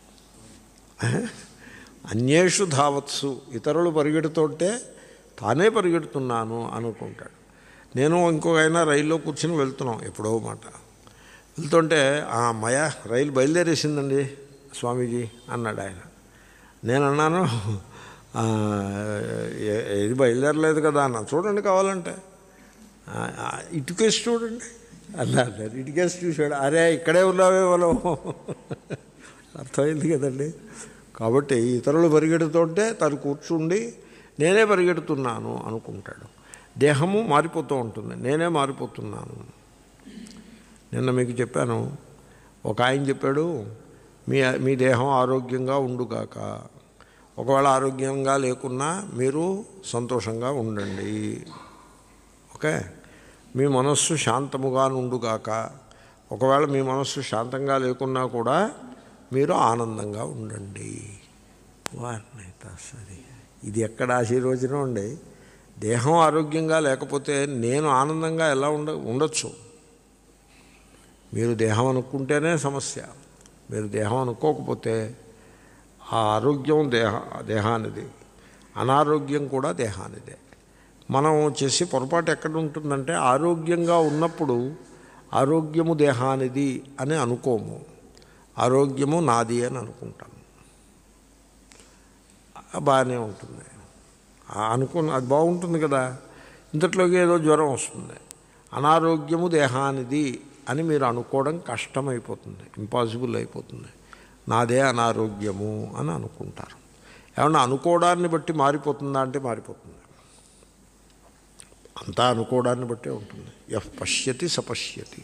Speaker 1: అన్యేషు ధావత్సు ఇతరులు పరిగెడుతుంటే తానే పరిగెడుతున్నాను అనుకుంటాడు నేను ఇంకొక ఆయన రైల్లో కూర్చుని వెళ్తున్నాం ఎప్పుడో మాట వెళ్తుంటే ఆ అమ్మాయ రైలు బయలుదేరేసిందండి స్వామీజీ అన్నాడు ఆయన నేను అన్నాను ఆ, ఏ- ఏది బయలుదేరలేదు కదా అన్న చూడండి కావాలంటే ఆ, ఆ, ఇటుకేసి చూడండి అలా అన్నారు ఇటుకేసి చూశాడు అరే ఇక్కడే ఉన్నావే మనం అర్థమైంది కదండి కాబట్టి ఇతరులు పరిగెడుతుంటే తను కూర్చుండి నేనే పరిగెడుతున్నాను అనుకుంటాడు దేహము మారిపోతూ ఉంటుంది నేనే మారిపోతున్నాను నిన్న మీకు చెప్పాను ఒక ఆయన చెప్పాడు మీ మీ దేహం ఆరోగ్యంగా ఉండుగాక ఒకవేళ ఆరోగ్యంగా లేకున్నా మీరు సంతోషంగా ఉండండి ఓకే మీ మనస్సు శాంతముగా నుండుగాక ఒకవేళ మీ మనస్సు శాంతంగా లేకున్నా కూడా మీరు ఆనందంగా ఉండండి వారిని సరే ఇది ఎక్కడ ఆశీర్వచనం అండి దేహం ఆరోగ్యంగా లేకపోతే నేను ఆనందంగా ఎలా ఉండ ఉండొచ్చు మీరు దేహం అనుకుంటేనే సమస్య మీరు దేహం అనుకోకపోతే ఆ ఆరోగ్యం దేహ దేహానిది అనారోగ్యం కూడా దేహానిదే మనం చేసే పొరపాటు ఎక్కడ ఉంటుందంటే ఆరోగ్యంగా ఉన్నప్పుడు ఆరోగ్యము దేహానిది అని అనుకోము ఆరోగ్యము నాది అని అనుకుంటాము బాగానే ఉంటుంది ఆ అనుకున్న అది బాగుంటుంది కదా ఇంతట్లోకి ఏదో జ్వరం వస్తుంది అనారోగ్యము దేహానిది అని మీరు అనుకోవడం కష్టమైపోతుంది ఇంపాసిబుల్ అయిపోతుంది నాదే అనారోగ్యము అని అనుకుంటారు ఏమన్నా అనుకోవడాన్ని బట్టి మారిపోతుందా అంటే మారిపోతుంది అంతా అనుకోవడాన్ని బట్టే ఉంటుంది ఎఫ్ పశ్యతి సపశ్యతి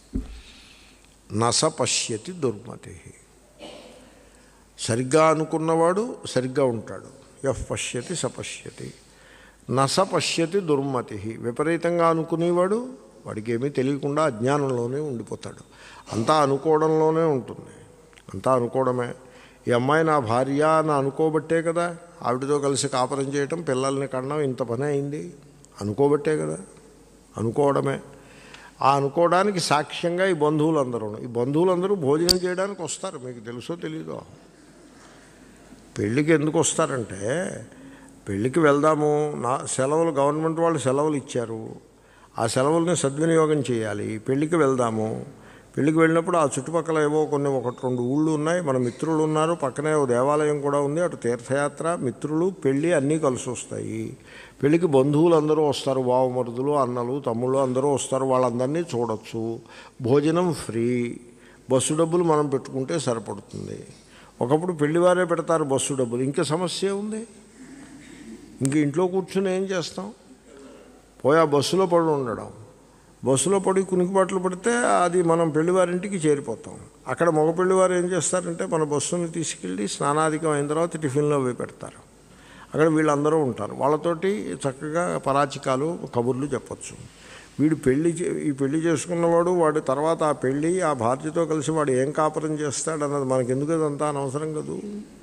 Speaker 1: నస పశ్యతి దుర్మతి సరిగ్గా అనుకున్నవాడు సరిగ్గా ఉంటాడు ఎఫ్ పశ్యతి సపశ్యతి నస పశ్యతి దుర్మతి విపరీతంగా అనుకునేవాడు వాడికి ఏమీ తెలియకుండా అజ్ఞానంలోనే ఉండిపోతాడు అంతా అనుకోవడంలోనే ఉంటుంది అంతా అనుకోవడమే ఈ అమ్మాయి నా భార్య అని అనుకోబట్టే కదా ఆవిడతో కలిసి కాపురం చేయటం పిల్లల్ని కనడం ఇంత పని అయింది అనుకోబట్టే కదా అనుకోవడమే ఆ అనుకోవడానికి సాక్ష్యంగా ఈ బంధువులందరూ ఈ బంధువులందరూ భోజనం చేయడానికి వస్తారు మీకు తెలుసో తెలీదో పెళ్ళికి ఎందుకు వస్తారంటే పెళ్ళికి వెళ్దాము నా సెలవులు గవర్నమెంట్ వాళ్ళు సెలవులు ఇచ్చారు ఆ సెలవుల్ని సద్వినియోగం చేయాలి పెళ్ళికి వెళ్దాము పెళ్ళికి వెళ్ళినప్పుడు ఆ చుట్టుపక్కల ఏవో కొన్ని ఒకటి రెండు ఊళ్ళు ఉన్నాయి మన మిత్రులు ఉన్నారు పక్కనే ఓ దేవాలయం కూడా ఉంది అటు తీర్థయాత్ర మిత్రులు పెళ్ళి అన్నీ కలిసి వస్తాయి పెళ్ళికి బంధువులు అందరూ వస్తారు బావమరుదులు అన్నలు తమ్ముళ్ళు అందరూ వస్తారు వాళ్ళందరినీ చూడొచ్చు భోజనం ఫ్రీ బస్సు డబ్బులు మనం పెట్టుకుంటే సరిపడుతుంది ఒకప్పుడు పెళ్లివారే పెడతారు బస్సు డబ్బులు ఇంకా సమస్య ఉంది ఇంక ఇంట్లో కూర్చుని ఏం చేస్తాం పోయి ఆ బస్సులో పడి ఉండడం బస్సులో పడి కునికిబాట్లు పడితే అది మనం పెళ్లివారింటికి చేరిపోతాం అక్కడ మగ పెళ్లివారు ఏం చేస్తారంటే మన బస్సుని తీసుకెళ్ళి స్నానాధికం అయిన తర్వాత టిఫిన్లో పోయి పెడతారు అక్కడ వీళ్ళందరూ ఉంటారు వాళ్ళతోటి చక్కగా పరాచికాలు కబుర్లు చెప్పచ్చు వీడు పెళ్లి చే- ఈ పెళ్లి చేసుకున్నవాడు వాడు తర్వాత ఆ పెళ్లి ఆ భార్యతో కలిసి వాడు ఏం కాపురం చేస్తాడు అన్నది మనకి ఎందుకు అదంతా అనవసరం కదూ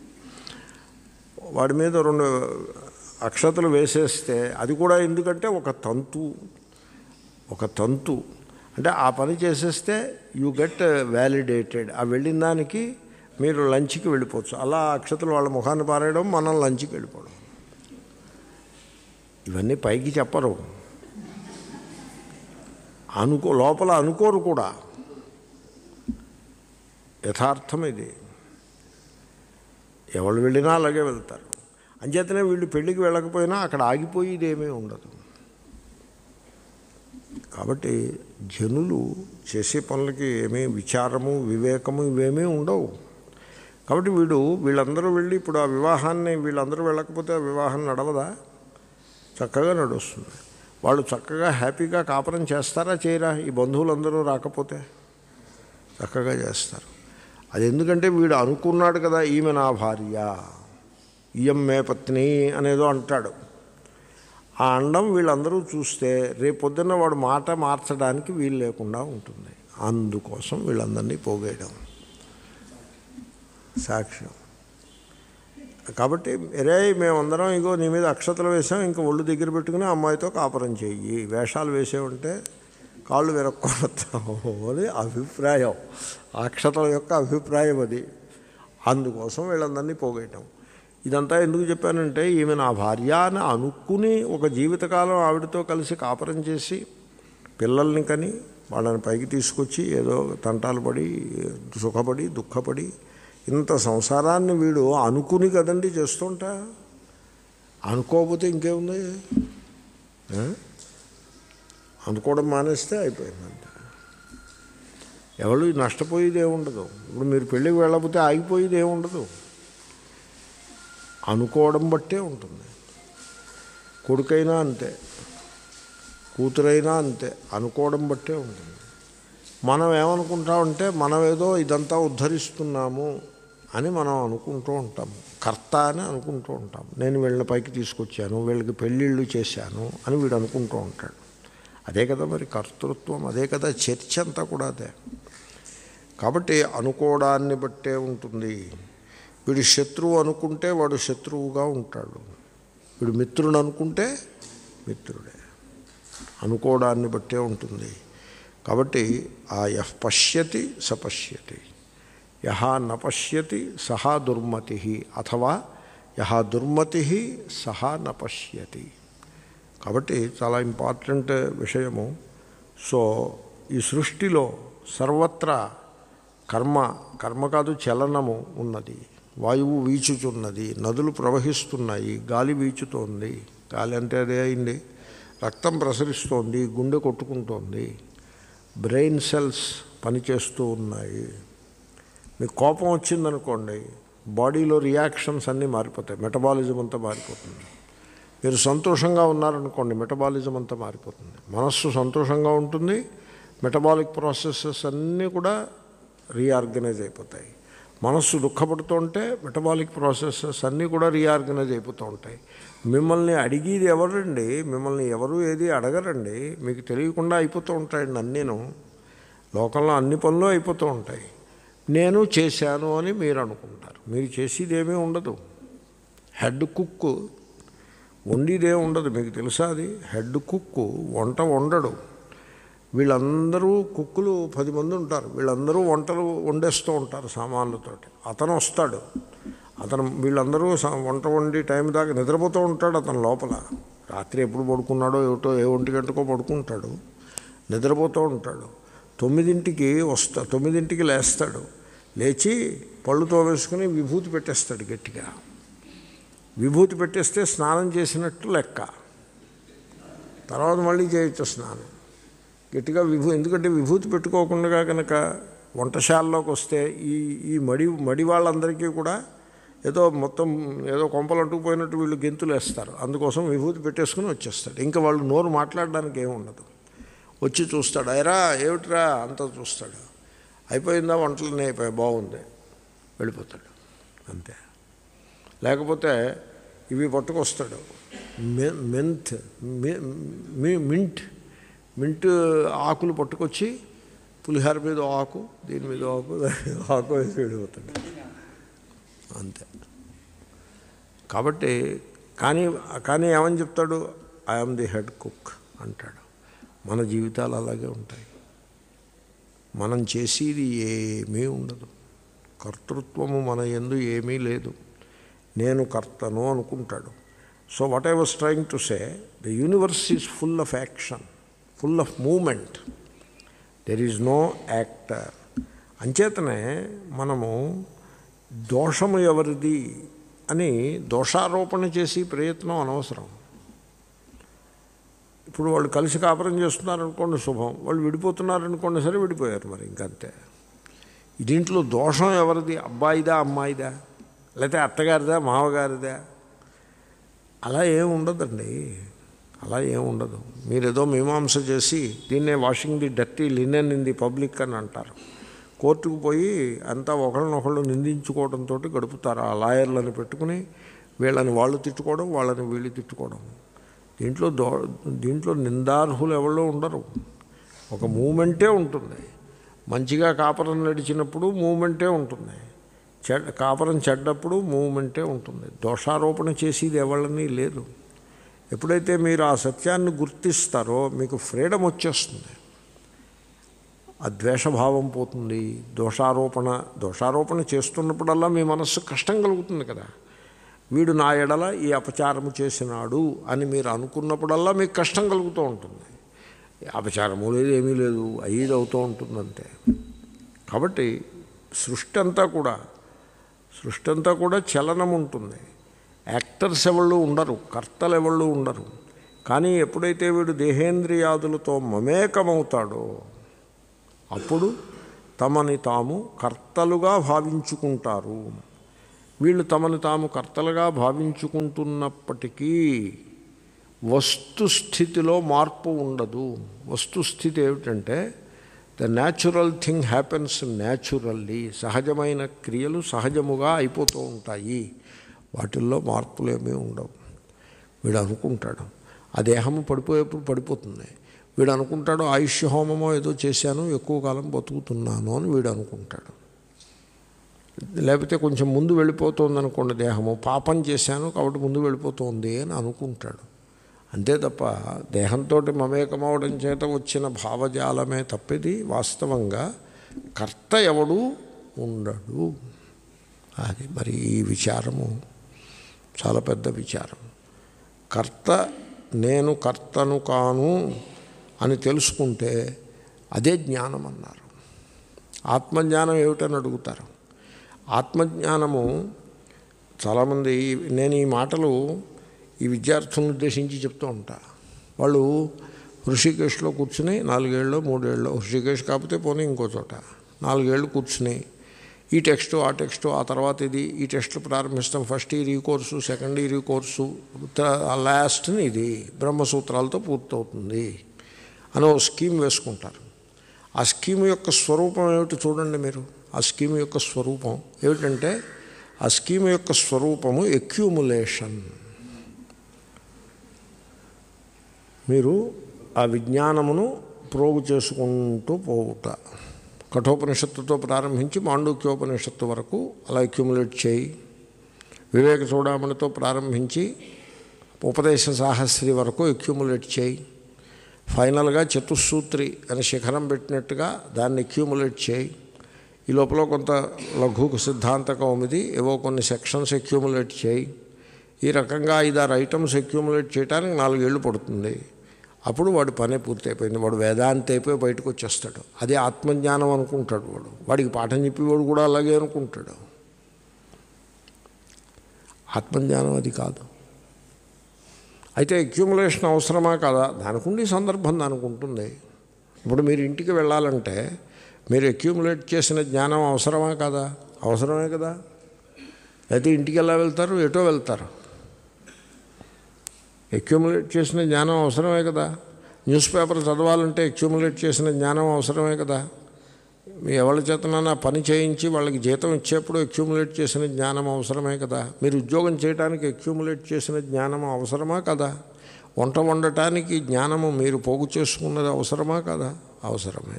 Speaker 1: వాడి మీద రెండు అక్షతలు వేసేస్తే అది కూడా ఎందుకంటే ఒక తంతు ఒక తంతు అంటే ఆ పని చేసేస్తే యూ గెట్ వ్యాలిడేటెడ్ ఆ వెళ్ళిన దానికి మీరు లంచ్కి వెళ్ళిపోవచ్చు అలా అక్షతలు వాళ్ళ ముఖాన్ని పారేయడం మనం లంచ్కి వెళ్ళిపోవడం ఇవన్నీ పైకి చెప్పరు అనుకో లోపల అనుకోరు కూడా యథార్థం ఇది ఎవరు వెళ్ళినా అలాగే వెళ్తారు అంచేతనే వీళ్ళు పెళ్ళికి వెళ్ళకపోయినా అక్కడ ఆగిపోయేది ఏమీ ఉండదు కాబట్టి జనులు చేసే పనులకి ఏమీ విచారము వివేకము ఇవేమీ ఉండవు కాబట్టి వీడు వీళ్ళందరూ వెళ్ళి ఇప్పుడు ఆ వివాహాన్ని వీళ్ళందరూ వెళ్ళకపోతే ఆ వివాహం నడవదా చక్కగా నడుస్తుంది వాళ్ళు చక్కగా హ్యాపీగా కాపురం చేస్తారా చేయరా ఈ బంధువులందరూ రాకపోతే చక్కగా చేస్తారు అది ఎందుకంటే వీడు అనుకున్నాడు కదా ఈమె నా భార్య ఈఎం మే పత్ని అనేదో అంటాడు ఆ అండం వీళ్ళందరూ చూస్తే రేపొద్దున్న వాడు మాట మార్చడానికి వీలు లేకుండా ఉంటుంది అందుకోసం వీళ్ళందరినీ పోగేయడం సాక్ష్యం కాబట్టి ఎరే మేమందరం ఇగో నీ మీద అక్షతలు వేసాం ఇంకా ఒళ్ళు దగ్గర పెట్టుకుని అమ్మాయితో కాపురం చెయ్యి వేషాలు వేసేవంటే కాళ్ళు విరక్కొడతావు అని అభిప్రాయం అక్షతల యొక్క అభిప్రాయం అది అందుకోసం వీళ్ళందరినీ పోగేయటం ఇదంతా ఎందుకు చెప్పానంటే ఈమె నా భార్య అని అనుకుని ఒక జీవితకాలం ఆవిడతో కలిసి కాపురం చేసి పిల్లల్ని కని వాళ్ళని పైకి తీసుకొచ్చి ఏదో తంటాలు పడి సుఖపడి దుఃఖపడి ఇంత సంసారాన్ని వీడు అనుకుని కదండి చేస్తుంటా అనుకోకపోతే ఇంకేముంది ఆ? అనుకోవడం మానేస్తే అయిపోయిందంట ఎవరు నష్టపోయేది ఏముండదు ఇప్పుడు మీరు పెళ్ళికి వెళ్ళకపోతే ఆగిపోయేది ఏముండదు అనుకోవడం బట్టే ఉంటుంది కొడుకైనా అంతే కూతురైనా అంతే అనుకోవడం బట్టే ఉంటుంది మనం ఏమనుకుంటామంటే మనం ఏదో ఇదంతా ఉద్ధరిస్తున్నాము అని మనం అనుకుంటూ ఉంటాం కర్త అని అనుకుంటూ ఉంటాం నేను వీళ్ళని పైకి తీసుకొచ్చాను వీళ్ళకి పెళ్ళిళ్ళు చేశాను అని వీడు అనుకుంటూ ఉంటాడు అదే కదా మరి కర్తృత్వం అదే కదా చర్చ అంతా కూడా అదే కాబట్టి అనుకోవడాన్ని బట్టే ఉంటుంది వీడు శత్రువు అనుకుంటే వాడు శత్రువుగా ఉంటాడు వీడు మిత్రుడు అనుకుంటే మిత్రుడే అనుకోవడాన్ని బట్టే ఉంటుంది కాబట్టి ఆ యహ్ పశ్యతి స పశ్యతి యహ న పశ్యతి సహా దుర్మతి అథవా యహ దుర్మతి సహా న పశ్యతి కాబట్టి చాలా ఇంపార్టెంట్ విషయము సో ఈ సృష్టిలో సర్వత్రా కర్మ కర్మ కాదు చలనము ఉన్నది వాయువు వీచుచున్నది నదులు ప్రవహిస్తున్నాయి గాలి వీచుతోంది గాలి అంటే అదే అయింది రక్తం ప్రసరిస్తోంది గుండె కొట్టుకుంటోంది బ్రెయిన్ సెల్స్ పనిచేస్తూ ఉన్నాయి మీకు కోపం వచ్చిందనుకోండి బాడీలో రియాక్షన్స్ అన్నీ మారిపోతాయి మెటబాలిజం అంతా మారిపోతుంది మీరు సంతోషంగా ఉన్నారనుకోండి మెటబాలిజం అంతా మారిపోతుంది మనస్సు సంతోషంగా ఉంటుంది మెటబాలిక్ ప్రాసెసెస్ అన్నీ కూడా రీఆర్గనైజ్ అయిపోతాయి మనస్సు దుఃఖపడుతుంటే మెటబాలిక్ ప్రాసెసెస్ అన్నీ కూడా రీఆర్గనైజ్ అయిపోతూ ఉంటాయి మిమ్మల్ని అడిగేది ఎవరండి మిమ్మల్ని ఎవరు ఏది అడగరండి మీకు తెలియకుండా అయిపోతూ ఉంటాయండి అన్నీను లోకంలో అన్ని పనులు అయిపోతూ ఉంటాయి నేను చేశాను అని మీరు అనుకుంటారు మీరు చేసేది ఏమీ ఉండదు హెడ్ కుక్ వండిదే ఉండదు మీకు తెలుసా అది హెడ్ కుక్ వంట వండడు వీళ్ళందరూ కుక్కులు పది మంది ఉంటారు వీళ్ళందరూ వంటలు వండేస్తూ ఉంటారు సామాన్లతోటి అతను వస్తాడు అతను వీళ్ళందరూ సా- వంట వండి టైం దాకా నిద్రపోతూ ఉంటాడు అతను లోపల రాత్రి ఎప్పుడు పడుకున్నాడో ఏమిటో ఏ ఒంటి గంటకో పడుకుంటాడు నిద్రపోతూ ఉంటాడు తొమ్మిదింటికి వస్తా తొమ్మిదింటికి లేస్తాడు లేచి పళ్ళుతో వేసుకుని విభూతి పెట్టేస్తాడు గట్టిగా విభూతి పెట్టేస్తే స్నానం చేసినట్టు లెక్క తర్వాత మళ్ళీ చేయొచ్చు స్నానం గట్టిగా విభూ ఎందుకంటే విభూతి పెట్టుకోకుండా కనుక వంటశాలలోకి వస్తే ఈ ఈ మడి మడి వాళ్ళందరికీ కూడా ఏదో మొత్తం ఏదో కొంపలు అంటుకుపోయినట్టు వీళ్ళు గెంతులు వేస్తారు అందుకోసం విభూతి పెట్టేసుకుని వచ్చేస్తాడు ఇంకా వాళ్ళు నోరు మాట్లాడడానికి ఏమి ఉండదు వచ్చి చూస్తాడు అయిరా ఏమిట్రా అంతా చూస్తాడు అయిపోయిందా వంటలన్నీ అయిపోయాయి బాగుంది వెళ్ళిపోతాడు అంతే లేకపోతే ఇవి పట్టుకొస్తాడు మె- మెంత్ మి- మి- మింట్ మింట్ ఆకులు పట్టుకొచ్చి పులిహార మీద ఓ ఆకు దీని మీద ఓ ఆకు దాని మీద ఓ ఆకు వేసి వెళ్ళిపోతాడు అంతే కాబట్టి కానీ కానీ ఏమని చెప్తాడు ఐఎమ్ ది హెడ్ కుక్ అంటాడు మన జీవితాలు అలాగే ఉంటాయి మనం చేసేది ఏమీ ఉండదు కర్తృత్వము మన ఎందు ఏమీ లేదు నేను కర్తను అనుకుంటాడు so what I was trying to say the universe is full of action full of movement there is no actor అంచేతనే మనము దోషము ఎవరిది అని దోషారోపణ చేసి ప్రయత్నం అనవసరం ఇప్పుడు వాళ్ళు కలిసి కాపురం చేస్తున్నారనుకోండి శుభం వాళ్ళు విడిపోతున్నారనుకోండి సరే విడిపోయారు మరి ఇంకంతే దీంట్లో దోషం ఎవరిది అబ్బాయిదా అమ్మాయిదా లేకపోతే అత్తగారిదా మామగారిదా అలా ఏం ఉండదండి అలా ఏం ఉండదు మీరు ఏదో మీమాంస చేసి దీన్నే washing the dirty linen in the public అని అంటారు కోర్టుకు పోయి అంతా ఒకళ్ళనొకళ్ళు నిందించుకోవడంతో గడుపుతారు ఆ లాయర్లను పెట్టుకుని వీళ్ళని వాళ్ళు తిట్టుకోవడం వాళ్ళని వీళ్ళు తిట్టుకోవడం దీంట్లో దో దీంట్లో నిందార్హులు ఎవరో ఉండరు ఒక మూమెంటే ఉంటుంది మంచిగా కాపరం నడిచినప్పుడు మూమెంటే ఉంటుంది చెడ్ కాపరం చెడ్డప్పుడు మూమెంటే ఉంటుంది దోషారోపణ చేసేది ఎవళ్ళని లేదు ఎప్పుడైతే మీరు ఆ సత్యాన్ని గుర్తిస్తారో మీకు ఫ్రీడమ్ వచ్చేస్తుంది ఆ ద్వేషభావం పోతుంది దోషారోపణ దోషారోపణ చేస్తున్నప్పుడల్లా మీ మనస్సు కష్టం కలుగుతుంది కదా వీడు నా ఎడల ఈ అపచారము చేసినాడు అని మీరు అనుకున్నప్పుడల్లా మీకు కష్టం కలుగుతూ ఉంటుంది అపచారము లేదు ఏమీ లేదు అయ్యేది అవుతూ ఉంటుంది అంతే కాబట్టి సృష్టి అంతా కూడా సృష్టి అంతా కూడా చలనం ఉంటుంది యాక్టర్స్ ఎవళ్ళు ఉండరు కర్తలు ఎవళ్ళు ఉండరు కానీ ఎప్పుడైతే వీడు దేహేంద్రియాదులతో మమేకమవుతాడో అప్పుడు తమని తాము కర్తలుగా భావించుకుంటారు వీళ్ళు తమని తాము కర్తలుగా భావించుకుంటున్నప్పటికీ వస్తుస్థితిలో మార్పు ఉండదు వస్తుస్థితి ఏమిటంటే the natural thing happens naturally సహజమైన క్రియలు సహజముగా అయిపోతూ ఉంటాయి వాటిల్లో మార్పులు ఏమీ ఉండవు వీడు అనుకుంటాడు ఆ దేహము పడిపోయేప్పుడు పడిపోతుంది వీడు అనుకుంటాడు ఆయుష్ హోమమో ఏదో చేశాను ఎక్కువ కాలం బతుకుతున్నాను అని వీడు అనుకుంటాడు లేకపోతే కొంచెం ముందు వెళ్ళిపోతుంది అనుకోండి దేహము పాపం చేశాను కాబట్టి ముందు వెళ్ళిపోతుంది అని అనుకుంటాడు అంతే తప్ప దేహంతో మమేకమవడం చేత వచ్చిన భావజాలమే తప్పిది వాస్తవంగా కర్త ఎవడు ఉండడు అది మరి ఈ విచారము చాలా పెద్ద విచారం కర్త నేను కర్తను కాను అని తెలుసుకుంటే అదే జ్ఞానం అన్నారు ఆత్మజ్ఞానం ఏమిటని అడుగుతారు ఆత్మజ్ఞానము చాలామంది నేను ఈ మాటలు ఈ విద్యార్థులను ఉద్దేశించి చెప్తూ ఉంటా వాళ్ళు హృషికేశ్లో కూర్చుని నాలుగేళ్ళు మూడేళ్ళు హృషికేశ్ కాకపోతే పోనీ ఇంకో చోట నాలుగేళ్ళు కూర్చుని ఈ టెక్స్ట్ ఆ టెక్స్ట్ ఆ తర్వాత ఇది ఈ టెస్ట్లు ప్రారంభిస్తాం ఫస్ట్ ఇయర్ ఈ కోర్సు సెకండ్ ఇయర్ ఈ కోర్సు లాస్ట్ని ఇది బ్రహ్మసూత్రాలతో పూర్తవుతుంది అని ఓ స్కీమ్ వేసుకుంటారు ఆ స్కీమ్ యొక్క స్వరూపం ఏమిటి చూడండి మీరు ఆ స్కీమ్ యొక్క స్వరూపం ఏమిటంటే ఆ స్కీమ్ యొక్క స్వరూపము ఎక్యూములేషన్ మీరు ఆ విజ్ఞానమును ప్రోగు చేసుకుంటూ పోవుట కఠోపనిషత్తుతో ప్రారంభించి మాండూక్యోపనిషత్తు వరకు అలా అక్యుములేట్ చేయి వివేక చూడామణితో ప్రారంభించి ఉపదేశ సాహస్రి వరకు అక్యుములేట్ చేయి ఫైనల్గా చతుస్సూత్రి అని శిఖరం పెట్టినట్టుగా దాన్ని అక్యూములేట్ చేయి ఈ లోపల కొంత లఘు సిద్ధాంత కౌమిది ఏవో కొన్ని సెక్షన్స్ అక్యూములేట్ చేయి ఈ రకంగా ఐదారు ఐటమ్స్ అక్యూములేట్ చేయడానికి నాలుగేళ్ళు పడుతుంది అప్పుడు వాడి పని పూర్తి అయిపోయింది వాడు వేదాంతి అయిపోయి బయటకు వచ్చేస్తాడు అదే ఆత్మజ్ఞానం అనుకుంటాడు వాడు వాడికి పాఠం చెప్పి వాడు కూడా అలాగే అనుకుంటాడు ఆత్మజ్ఞానం అది కాదు అయితే అక్యూములేషన్ అవసరమా కదా దానికి ఉండి సందర్భం దానికి ఉంటుంది ఇప్పుడు మీరు ఇంటికి వెళ్ళాలంటే మీరు అక్యూములేట్ చేసిన జ్ఞానం అవసరమా కదా అవసరమే కదా అయితే ఇంటికి ఎలా వెళ్తారు ఎటో వెళ్తారు అక్యూములేట్ చేసిన జ్ఞానం అవసరమే కదా న్యూస్ పేపర్ చదవాలంటే అక్యూములేట్ చేసిన జ్ఞానం అవసరమే కదా మీ ఎవరి చేతనైనా పని చేయించి వాళ్ళకి జీతం ఇచ్చేప్పుడు అక్యూములేట్ చేసిన జ్ఞానం అవసరమే కదా మీరు ఉద్యోగం చేయడానికి అక్యూములేట్ చేసిన జ్ఞానం అవసరమా కదా వంట వండటానికి జ్ఞానము మీరు పోగు చేసుకున్నది అవసరమా కదా అవసరమే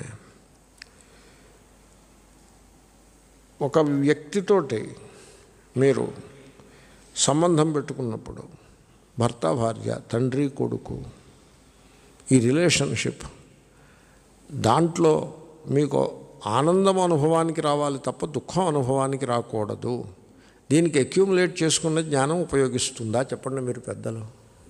Speaker 1: ఒక వ్యక్తితోటి మీరు సంబంధం పెట్టుకున్నప్పుడు భర్త భార్య తండ్రి కొడుకు ఈ రిలేషన్షిప్ దాంట్లో మీకు ఆనందం అనుభవానికి రావాలి తప్ప దుఃఖం అనుభవానికి రాకూడదు దీనికి అక్యూములేట్ చేసుకున్న జ్ఞానం ఉపయోగిస్తుందా చెప్పండి మీరు పెద్దలు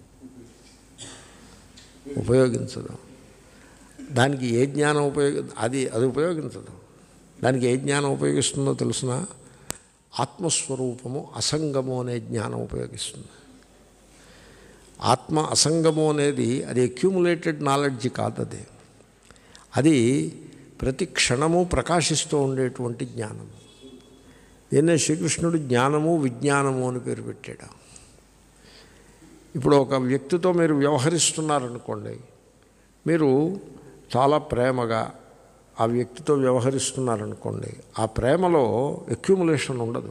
Speaker 1: ఉపయోగించదు దానికి ఏ జ్ఞానం ఉపయోగ అది అది ఉపయోగించదు దానికి ఏ జ్ఞానం ఉపయోగిస్తుందో తెలుసిన ఆత్మస్వరూపము అసంగము అనే జ్ఞానం ఉపయోగిస్తుంది ఆత్మ అసంగము అనేది అది అక్యూములేటెడ్ నాలెడ్జ్ కాదు అది అది ప్రతి క్షణము ప్రకాశిస్తూ ఉండేటువంటి జ్ఞానము దీన్నే శ్రీకృష్ణుడు జ్ఞానము విజ్ఞానము అని పేరు పెట్టాడు ఇప్పుడు ఒక వ్యక్తితో మీరు వ్యవహరిస్తున్నారనుకోండి మీరు చాలా ప్రేమగా ఆ వ్యక్తితో వ్యవహరిస్తున్నారనుకోండి ఆ ప్రేమలో అక్యూములేషన్ ఉండదు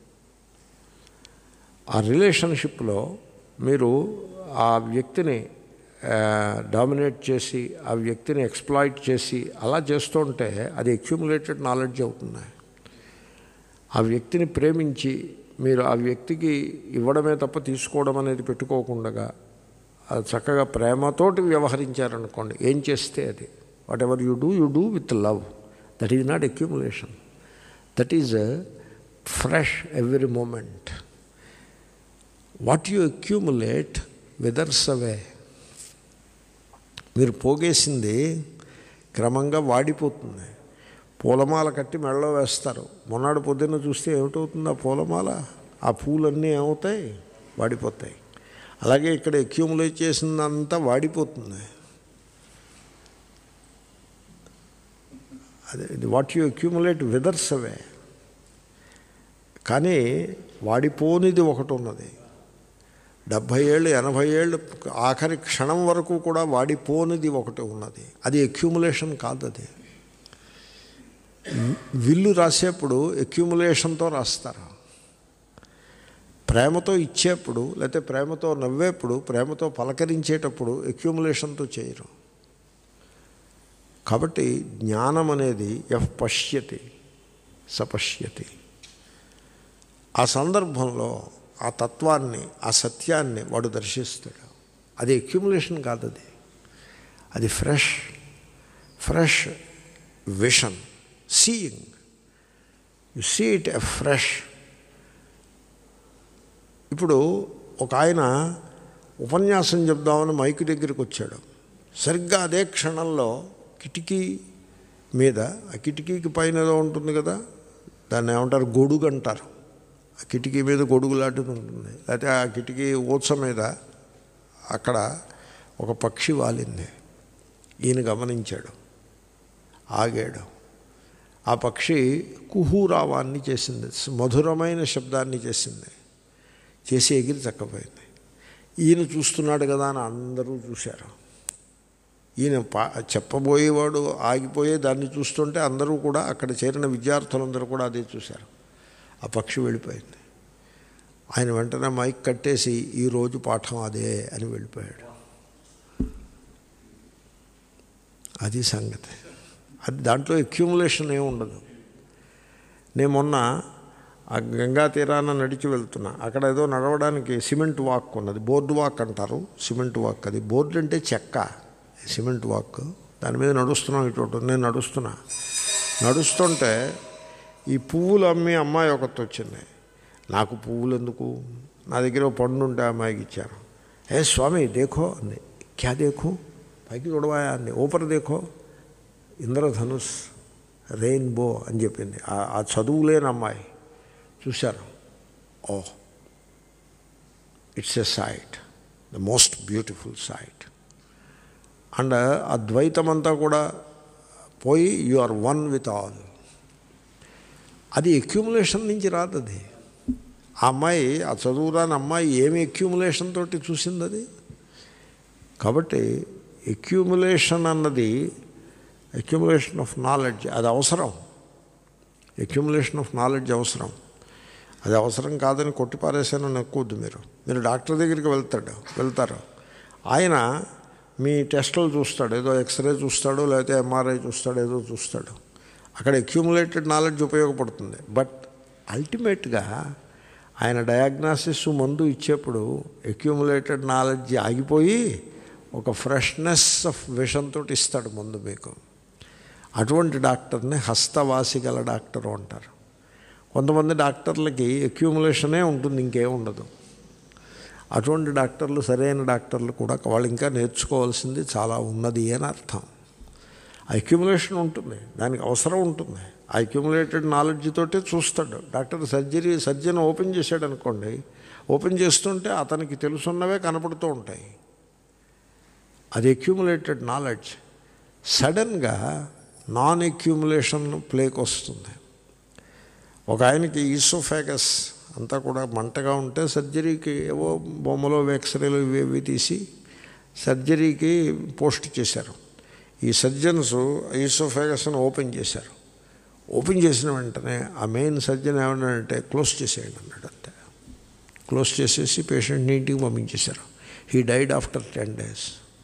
Speaker 1: ఆ రిలేషన్షిప్లో మీరు ఆ వ్యక్తిని డామినేట్ చేసి ఆ వ్యక్తిని ఎక్స్ప్లాయిట్ చేసి అలా చేస్తుంటే అది అక్యూములేటెడ్ నాలెడ్జ్ అవుతుంది ఆ వ్యక్తిని ప్రేమించి మీరు ఆ వ్యక్తికి ఇవ్వడమే తప్ప తీసుకోవడం అనేది పెట్టుకోకుండా అది చక్కగా ప్రేమతోటి వ్యవహరించారనుకోండి ఏం చేస్తే అది whatever you do you do with love that is not accumulation that is fresh every moment what you accumulate withers away మీరు పోగేసింది క్రమంగా వాడిపోతుంది పూలమాల కట్టి మెడలో వేస్తారు మొన్నటి పొద్దున్న చూస్తే ఏమిటవుతుంది ఆ పూలమాల ఆ పూలన్నీ ఏమవుతాయి వాడిపోతాయి అలాగే ఇక్కడ అక్యూములేట్ చేసిందంతా వాడిపోతుంది అదే what you accumulate withers away కానీ వాడిపోనిది ఒకటి ఉన్నది డెబ్భై ఏళ్ళు ఎనభై ఏళ్ళు ఆఖరి క్షణం వరకు కూడా వాడిపోనిది ఒకటి ఉన్నది అది అక్యూములేషన్ కాదు అది విల్లు రాసేప్పుడు అక్యూములేషన్తో రాస్తారు ప్రేమతో ఇచ్చేప్పుడు లేకపోతే ప్రేమతో నవ్వేప్పుడు ప్రేమతో పలకరించేటప్పుడు అక్యూములేషన్తో చేయరు కాబట్టి జ్ఞానం అనేది ఎఫ్ పశ్యతి సపశ్యతి ఆ సందర్భంలో ఆ తత్వాన్ని ఆ సత్యాన్ని వాడు దర్శిస్తాడు అది అక్యుములేషన్ కాదు అది అది fresh fresh vision seeing you see it a fresh ఇప్పుడు ఒక ఆయన ఉపన్యాసం చెప్దామని మైక్ దగ్గరికి వచ్చాడు సరిగ్గా అదే క్షణంలో కిటికీ మీద ఆ కిటికీకి పైన ఏదో ఉంటుంది కదా దాన్ని ఏమంటారు గొడుగు అంటారు ఆ కిటికీ మీద గొడుగు లాంటిది ఉంటుంది లేకపోతే ఆ కిటికీ ఊత్స మీద అక్కడ ఒక పక్షి వాలింది ఈయన గమనించాడు ఆగాడు ఆ పక్షి కుహూరావాన్ని చేసింది మధురమైన శబ్దాన్ని చేసింది చేసి ఎగిరి చక్కపోయింది ఈయన చూస్తున్నాడు కదా అని అందరూ చూశారు ఈయన పా చెప్పబోయేవాడు ఆగిపోయే దాన్ని చూస్తుంటే అందరూ కూడా అక్కడ చేరిన విద్యార్థులందరూ కూడా అదే చూశారు ఆ పక్షి వెళ్ళిపోయింది ఆయన వెంటనే మైక్ కట్టేసి ఈరోజు పాఠం అదే అని వెళ్ళిపోయాడు అది సంగతి అది దాంట్లో అక్యూములేషన్ ఏమి ఉండదు నేను మొన్న ఆ గంగా తీరాన నడిచి వెళ్తున్నా అక్కడ ఏదో నడవడానికి సిమెంట్ వాక్ ఉన్నది బోర్డు వాక్ అంటారు సిమెంట్ వాక్ అది బోర్డు అంటే చెక్క సిమెంట్ వాక్ దాని మీద నడుస్తున్నాం ఇటు నేను నడుస్తున్నా నడుస్తుంటే ఈ పువ్వులు అమ్మి అమ్మాయి ఒకటి వచ్చింది నాకు పువ్వులు ఎందుకు నా దగ్గర ఓ పండు ఉంటే అమ్మాయికి ఇచ్చాను ఏ స్వామి దేఖో అంది క్యా దేఖో పైకి చూడవాయా అంది ఓపర్ దేఖో ఇంద్రధనుస్ రెయిన్బో అని చెప్పింది ఆ చదువు లేని అమ్మాయి చూశాను oh it's a sight the most beautiful sight and ఆ ద్వైతమంతా కూడా పోయి you are one with all అది అక్యూములేషన్ నుంచి రాదు అది ఆ అమ్మాయి ఆ చదువురాని అమ్మాయి ఏమి అక్యూములేషన్ తోటి చూసింది అది కాబట్టి అక్యూములేషన్ అన్నది అక్యూములేషన్ ఆఫ్ నాలెడ్జ్ అది అవసరం అక్యూములేషన్ ఆఫ్ నాలెడ్జ్ అవసరం అది అవసరం కాదని కొట్టిపారేసానని ఎక్కువద్దు మీరు మీరు డాక్టర్ దగ్గరికి వెళ్తాడు వెళ్తారు ఆయన మీ టెస్టులు చూస్తాడు ఏదో ఎక్స్రే చూస్తాడు లేకపోతే ఎంఆర్ఐ చూస్తాడు ఏదో చూస్తాడు అక్కడ అక్యూములేటెడ్ నాలెడ్జ్ ఉపయోగపడుతుంది బట్ అల్టిమేట్గా ఆయన డయాగ్నాసిస్ మందు ఇచ్చేప్పుడు అక్యూములేటెడ్ నాలెడ్జ్ ఆగిపోయి ఒక ఫ్రెష్నెస్ ఆఫ్ విషంతో ఇస్తాడు ముందు మీకు అటువంటి డాక్టర్ని హస్తవాసి గల డాక్టరు అంటారు కొంతమంది డాక్టర్లకి అక్యూములేషనే ఉంటుంది ఇంకేం ఉండదు అటువంటి డాక్టర్లు సరైన డాక్టర్లు కూడా వాళ్ళు ఇంకా నేర్చుకోవాల్సింది చాలా ఉన్నది అని అర్థం అక్యుములేషన్ ఉంటుంది దానికి అవసరం ఉంటుంది ఆ అక్యుములేటెడ్ నాలెడ్జ్ తోటే చూస్తాడు డాక్టర్ సర్జరీ సర్జన్ ఓపెన్ చేశాడు అనుకోండి ఓపెన్ చేస్తుంటే అతనికి తెలుసున్నవే కనపడుతూ ఉంటాయి అది అక్యుములేటెడ్ నాలెడ్జ్ సడన్గా నాన్ అక్యుములేషన్ ప్లేకి వస్తుంది ఒక ఆయనకి ఈసోఫాగస్ అంతా కూడా మంటగా ఉంటే సర్జరీకి ఏవో బొమ్మలో ఎక్స్రేలు ఇవి తీసి సర్జరీకి పోస్ట్ చేశారు ఈ సర్జన్స్ ఈసోఫాగస్ని ఓపెన్ చేశారు ఓపెన్ చేసిన వెంటనే ఆ మెయిన్ సర్జన్ ఏమన్నాడంటే క్లోజ్ చేసేయండి అన్నాడు అంతే క్లోజ్ చేసేసి పేషెంట్ని ఇంటికి పంపించేశారు he died after ten days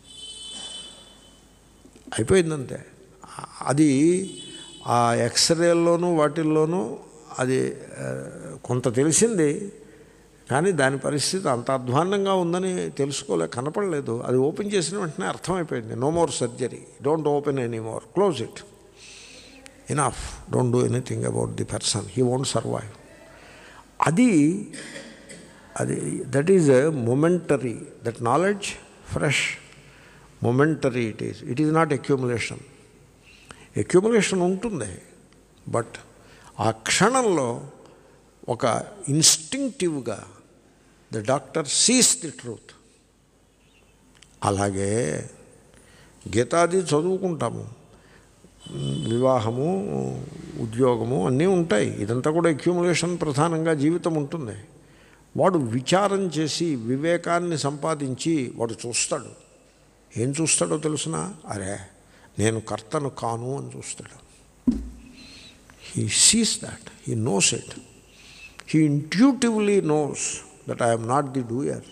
Speaker 1: అయిపోయిందంతే అది ఆ ఎక్స్రేల్లోనూ వాటిల్లోనూ అది కొంత తెలిసింది కానీ దాని పరిస్థితి అంత అధ్వాన్నంగా ఉందని తెలుసుకోలే కనపడలేదు అది ఓపెన్ చేసిన వెంటనే అర్థమైపోయింది no more surgery don't open any more close it enough don't do anything about the person he won't survive అది అది that is momentary that knowledge fresh momentary it is it is not accumulation accumulation ఉంటుంది బట్ ఆ క్షణంలో ఒక ఇన్స్టింక్టివ్గా the doctor sees the truth అలాగే గీతాది చదువుకుంటాము వివాహము ఉద్యోగము అన్నీ ఉంటాయి ఇదంతా కూడా అక్యూములేషన్ ప్రధానంగా జీవితం ఉంటుంది వాడు విచారం చేసి వివేకాన్ని సంపాదించి వాడు చూస్తాడు ఏం చూస్తాడో తెలుసునా అరే నేను కర్తను కాను అని చూస్తాడు he sees that he knows it he intuitively knows that I'm not the doer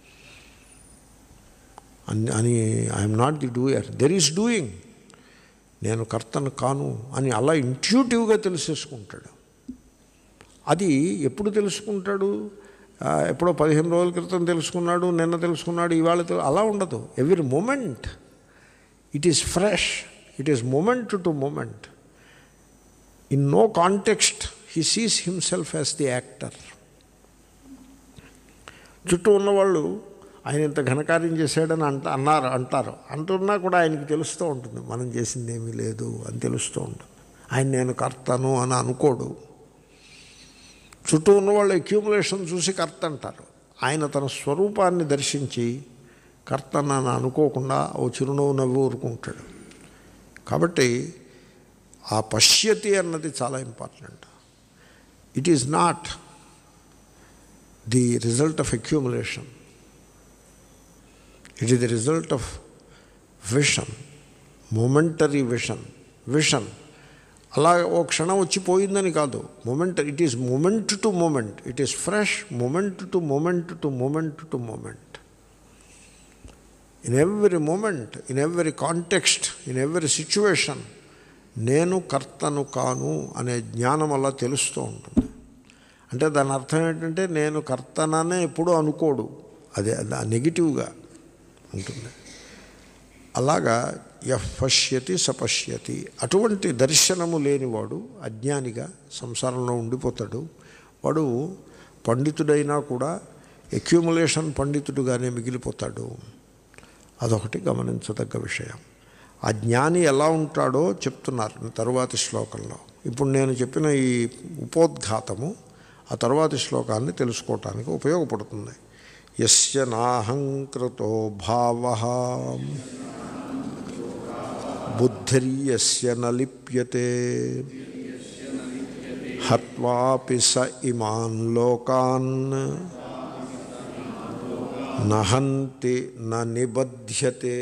Speaker 1: అని అని I'm not the doer there is doing నేను కర్తను కాను అని అలా ఇంట్యూటివ్గా తెలిసేసుకుంటాడు అది ఎప్పుడు తెలుసుకుంటాడు ఆ, ఎప్పుడో పదిహేను రోజుల క్రితం తెలుసుకున్నాడు నిన్న తెలుసుకున్నాడు ఇవాళ తెలు- అలా ఉండదు every moment it is fresh it is moment to moment in no context he sees himself as the actor చుట్టూ ఉన్నవాళ్ళు ఆయన ఇంత ఘనకార్యం చేశాడని అంట అన్నారు అంటారు అంటున్నా కూడా ఆయనకి తెలుస్తూ ఉంటుంది మనం చేసింది ఏమీ లేదు అని తెలుస్తూ ఉంటుంది ఆయన నేను కర్తను అని అనుకోడు చుట్టూ ఉన్నవాళ్ళు అక్యూములేషన్ చూసి కర్త అంటారు ఆయన తన స్వరూపాన్ని దర్శించి కర్తను అని అనుకోకుండా ఓ చిరునవ్వు నవ్వి ఊరుకుంటాడు కాబట్టి ఆ పశ్యతి అన్నది చాలా important it is not the result of accumulation it is the result of vision momentary vision vision అలా ఓ క్షణం వచ్చి పోయిందని కాదు moment it is moment to moment it is fresh moment to moment to moment to moment in every moment in every context in every situation నేను కర్తను కాను అనే జ్ఞానం అలా తెలుస్తూ ఉంటుంది అంటే దాని అర్థం ఏంటంటే నేను కర్తననే ఎప్పుడూ అనుకోడు అదే నెగిటివ్గా ఉంటుంది అలాగా యహ్ పశ్యతి సపశ్యతి అటువంటి దర్శనము లేనివాడు అజ్ఞానిగా సంసారంలో ఉండిపోతాడు వాడు పండితుడైనా కూడా ఎక్యూములేషన్ పండితుడుగానే మిగిలిపోతాడు అదొకటి గమనించదగ్గ విషయం ఆ జ్ఞాని ఎలా ఉంటాడో చెప్తున్నారు తరువాతి శ్లోకంలో ఇప్పుడు నేను చెప్పిన ఈ ఉపోద్ఘాతము ఆ తరువాతి శ్లోకాన్ని తెలుసుకోవటానికి ఉపయోగపడుతుంది యస్య నాహంకృతో భావ బుద్ధిర్యస్య నలిప్యతే హత్వాపి స ఇమాన్ లోకాన్ నహంతి న నిబధ్యతే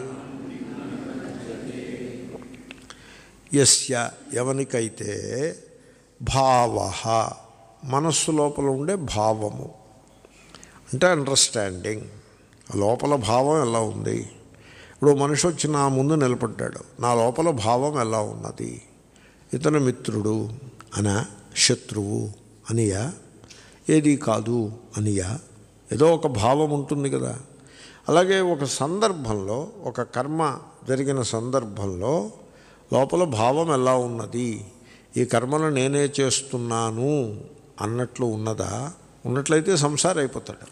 Speaker 1: యస్య ఎవనికైతే భావ మనస్సు లోపల ఉండే భావము అంటే అండర్స్టాండింగ్ లోపల భావం ఎలా ఉంది ఇప్పుడు మనిషి వచ్చి నా ముందు నిలబడ్డాడు నా లోపల భావం ఎలా ఉన్నది ఇతను మిత్రుడు అనా శత్రువు అనియా ఏది కాదు అనియా ఏదో ఒక భావం ఉంటుంది కదా అలాగే ఒక సందర్భంలో ఒక కర్మ జరిగిన సందర్భంలో లోపల భావం ఎలా ఉన్నది ఈ కర్మను నేనే చేస్తున్నాను అన్నట్లు ఉన్నదా ఉన్నట్లయితే సంసారం అయిపోతాడు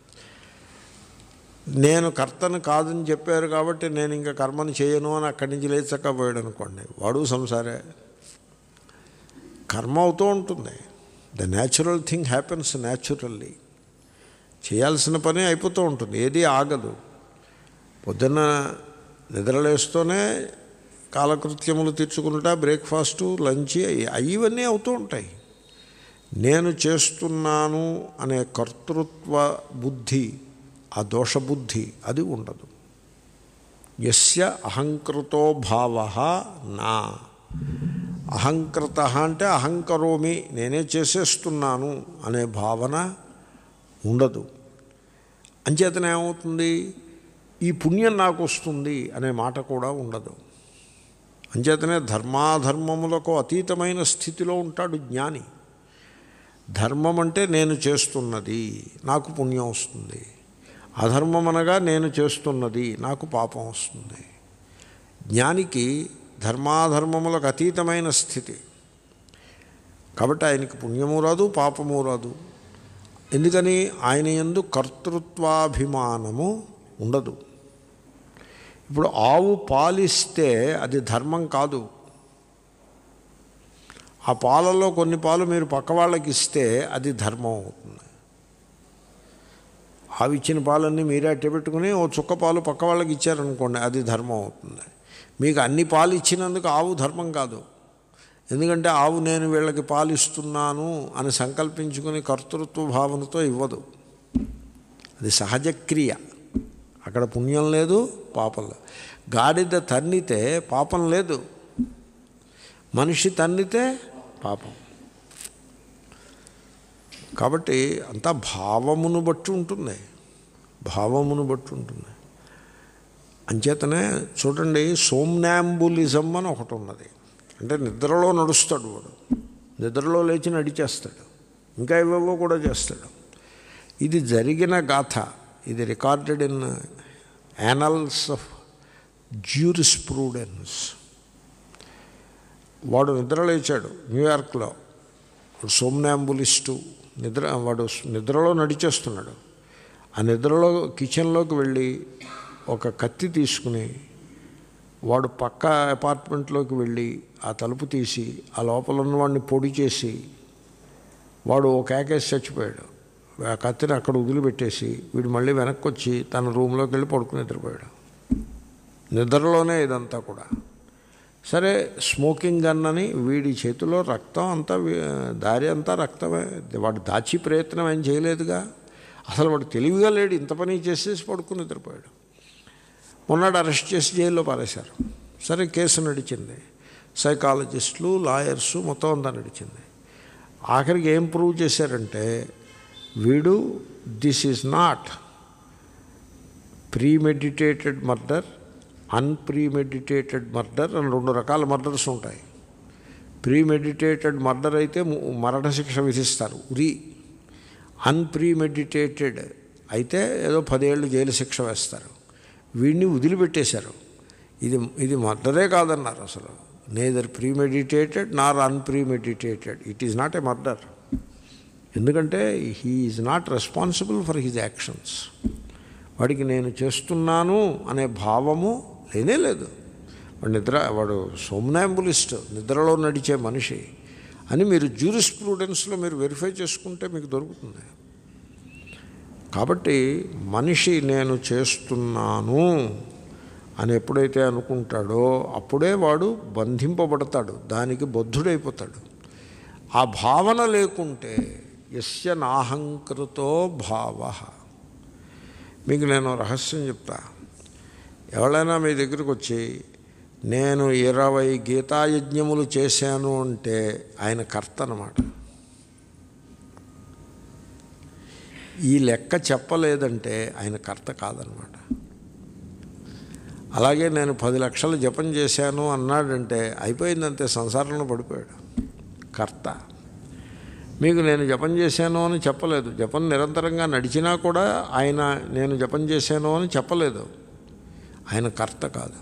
Speaker 1: నేను కర్తను కాదని చెప్పారు కాబట్టి నేను ఇంకా కర్మను చేయను అని అక్కడి నుంచి లేచక్కపోయాడు అనుకోండి వాడు సంసారే కర్మ అవుతూ ఉంటుంది the natural thing happens naturally చేయాల్సిన పని అయిపోతూ ఉంటుంది ఏది ఆగదు పొద్దున్న నిద్రలేస్తూనే కాలకృత్యములు తీర్చుకుంటా బ్రేక్ఫాస్టు లంచ్ ఇవన్నీ అవుతూ ఉంటాయి నేను చేస్తున్నాను అనే కర్తృత్వ బుద్ధి ఆ దోషబుద్ధి అది ఉండదు ఎస్య అహంకృతో భావ నా అహంకృత అంటే అహంకరోమి నేనే చేసేస్తున్నాను అనే భావన ఉండదు అంచేతనే ఏమవుతుంది ఈ పుణ్యం నాకు వస్తుంది అనే మాట కూడా ఉండదు అంచేతనే ధర్మాధర్మములకు అతీతమైన స్థితిలో ఉంటాడు జ్ఞాని ధర్మం అంటే నేను చేస్తున్నది నాకు పుణ్యం వస్తుంది అధర్మం అనగా నేను చేస్తున్నది నాకు పాపం వస్తుంది జ్ఞానికి ధర్మాధర్మములకు అతీతమైన స్థితి కాబట్టి ఆయనకి పుణ్యము రాదు పాపము రాదు ఎందుకని ఆయన ఎందు కర్తృత్వాభిమానము ఉండదు ఇప్పుడు ఆవు పాలిస్తే అది ధర్మం కాదు ఆ పాలలో కొన్ని పాలు మీరు పక్క వాళ్ళకి ఇస్తే అది ధర్మం అవుతుంది ఆవు ఇచ్చిన పాలన్నీ మీరే అట్టే పెట్టుకుని ఓ చుక్క పాలు పక్క వాళ్ళకి ఇచ్చారనుకోండి అది ధర్మం అవుతుంది మీకు అన్ని పాలు ఇచ్చినందుకు ఆవు ధర్మం కాదు ఎందుకంటే ఆవు నేను వీళ్ళకి పాలు ఇస్తున్నాను అని సంకల్పించుకుని కర్తృత్వ భావనతో ఇవ్వదు అది సహజ క్రియ అక్కడ పుణ్యం లేదు పాపం లేదు గాడిద తన్నితే పాపం లేదు మనిషి తన్నితే పాపం కాబట్టి అంతా భావమును బట్టి ఉంటుంది భావమును బట్టి ఉంటుంది అంచేతనే చూడండి సోమ్నాంబులిజం అని ఒకటి ఉన్నది అంటే నిద్రలో నడుస్తాడు వాడు నిద్రలో లేచి నడిచేస్తాడు ఇంకా ఏవేవో కూడా చేస్తాడు ఇది జరిగిన గాథ ఇది recorded in annals of jurisprudence వాడు నిద్ర లేచాడు న్యూయార్క్లో వాడు సోమ్నాంబులిస్టు నిద్ర వాడు నిద్రలో నడిచేస్తున్నాడు ఆ నిద్రలో కిచెన్లోకి వెళ్ళి ఒక కత్తి తీసుకుని వాడు పక్క అపార్ట్మెంట్లోకి వెళ్ళి ఆ తలుపు తీసి ఆ లోపల ఉన్న వాడిని పొడి చేసి వాడు ఒక కేకేసి చచ్చిపోయాడు ఆ కత్తిని అక్కడ వదిలిపెట్టేసి వీడు మళ్ళీ వెనక్కి వచ్చి తన రూమ్లోకి వెళ్ళి పడుకుని నిద్రపోయాడు నిద్రలోనే ఇదంతా కూడా సరే స్మోకింగ్ గన్ అని వీడి చేతిలో రక్తం అంతా వీ- దారి అంతా రక్తమే వాడు దాచి ప్రయత్నం ఏం చేయలేదుగా అసలు వాడు తెలివిగా లేడు ఇంత పని చేసేసి పడుకుని నిద్రపోయాడు మొన్నడు అరెస్ట్ చేసి జైల్లో పారేశారు సరే కేసు నడిచింది సైకాలజిస్టులు లాయర్సు మొత్తం అంతా నడిచింది ఆఖరికి ఏం ప్రూవ్ చేశారంటే వీడు this is not premeditated murder unpremeditated murder అని రెండు రకాల మర్డర్స్ ఉంటాయి ప్రీమెడిటేటెడ్ మర్డర్ అయితే ము- మరణశిక్ష విధిస్తారు ఉరి అన్ప్రీమెడిటేటెడ్ అయితే ఏదో పదేళ్ళు జైలు శిక్ష వేస్తారు వీడిని వదిలిపెట్టేశారు ఇది ఇది మర్డరే కాదన్నారు అసలు neither premeditated nor unpremeditated it is not a murder ఎందుకంటే he is not responsible for his actions వాడికి నేను చేస్తున్నాను అనే భావము లేనే లేదు వాడు నిద్ర వాడు సోమ్నాంబులిస్ట్ నిద్రలో నడిచే మనిషి అని మీరు జ్యూరిస్ ప్రూడెన్స్లో మీరు వెరిఫై చేసుకుంటే మీకు దొరుకుతుంది కాబట్టి మనిషి నేను చేస్తున్నాను అని ఎప్పుడైతే అనుకుంటాడో అప్పుడే వాడు బంధింపబడతాడు దానికి బద్ధుడైపోతాడు ఆ భావన లేకుంటే యస్య నాహంకృతో భావ మీకు నేను రహస్యం చెప్తా ఎవరైనా మీ దగ్గరికి వచ్చి నేను ఇరవై గీతాయజ్ఞములు చేశాను అంటే ఆయన కర్త అన్నమాట ఈ లెక్క చెప్పలేదంటే ఆయన కర్త కాదనమాట అలాగే నేను పది లక్షలు జపం చేశాను అన్నాడంటే అయిపోయిందంతే సంసారంలో పడిపోయాడు కర్త మీకు నేను జపం చేశాను అని చెప్పలేదు జపం నిరంతరంగా నడిచినా కూడా ఆయన నేను జపం చేశాను అని చెప్పలేదు ఆయన కర్త కాదు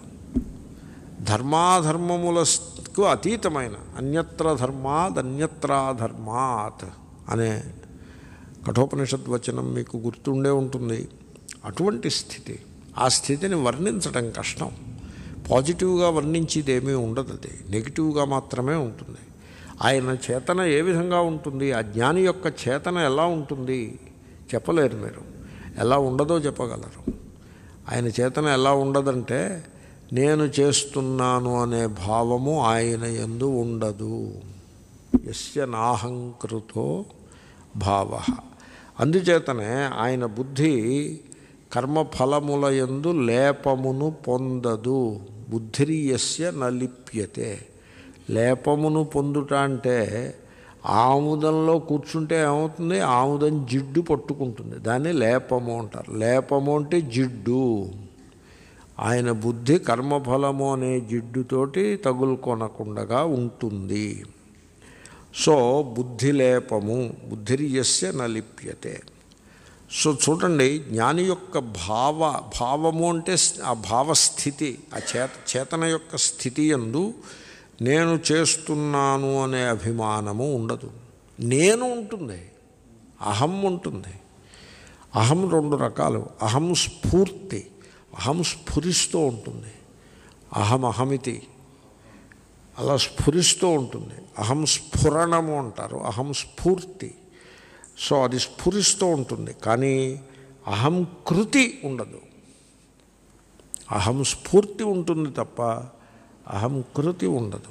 Speaker 1: ధర్మాధర్మములకు అతీతమైన అన్యత్ర ధర్మాద్ అన్యత్రా ధర్మాత్ అనే కఠోపనిషత్ వచనం మీకు గుర్తుండే ఉంటుంది అటువంటి స్థితి ఆ స్థితిని వర్ణించడం కష్టం పాజిటివ్గా వర్ణించేది ఏమీ ఉండదు అది నెగిటివ్గా మాత్రమే ఉంటుంది ఆయన చేతన ఏ విధంగా ఉంటుంది ఆ జ్ఞాని యొక్క చేతన ఎలా ఉంటుంది చెప్పలేరు మీరు ఎలా ఉండదో చెప్పగలరు ఆయన చేతన ఎలా ఉండదంటే నేను చేస్తున్నాను అనే భావము ఆయన ఎందు ఉండదు ఎస్య నాహంకృతో భావ అందుచేతనే ఆయన బుద్ధి కర్మఫలముల యందు లేపమును పొందదు బుద్ధిరియస్య నలిప్యతే లేపమును పొందుట అంటే ఆముదంలో కూర్చుంటే ఏమవుతుంది ఆముదం జిడ్డు పట్టుకుంటుంది దాన్ని లేపము అంటారు లేపము అంటే జిడ్డు ఆయన బుద్ధి కర్మఫలము అనే జిడ్డుతోటి తగులుకొనకుండగా ఉంటుంది సో బుద్ధి లేపము బుద్ధిరియస్య నలిప్యతే సో చూడండి జ్ఞాని యొక్క భావ భావము అంటే ఆ భావస్థితి ఆ చేత చేతన యొక్క స్థితి ఎందు నేను చేస్తున్నాను అనే అభిమానము ఉండదు నేను ఉంటుంది అహం ఉంటుంది అహం రెండు రకాలు అహం స్ఫూర్తి అహం స్ఫురిస్తూ ఉంటుంది అహం అహమితి అలా స్ఫురిస్తూ ఉంటుంది అహం స్ఫురణము అంటారు అహం స్ఫూర్తి సో అది స్ఫురిస్తూ ఉంటుంది కానీ అహం కృతి ఉండదు అహం స్ఫూర్తి ఉంటుంది తప్ప అహం కృతి ఉండదు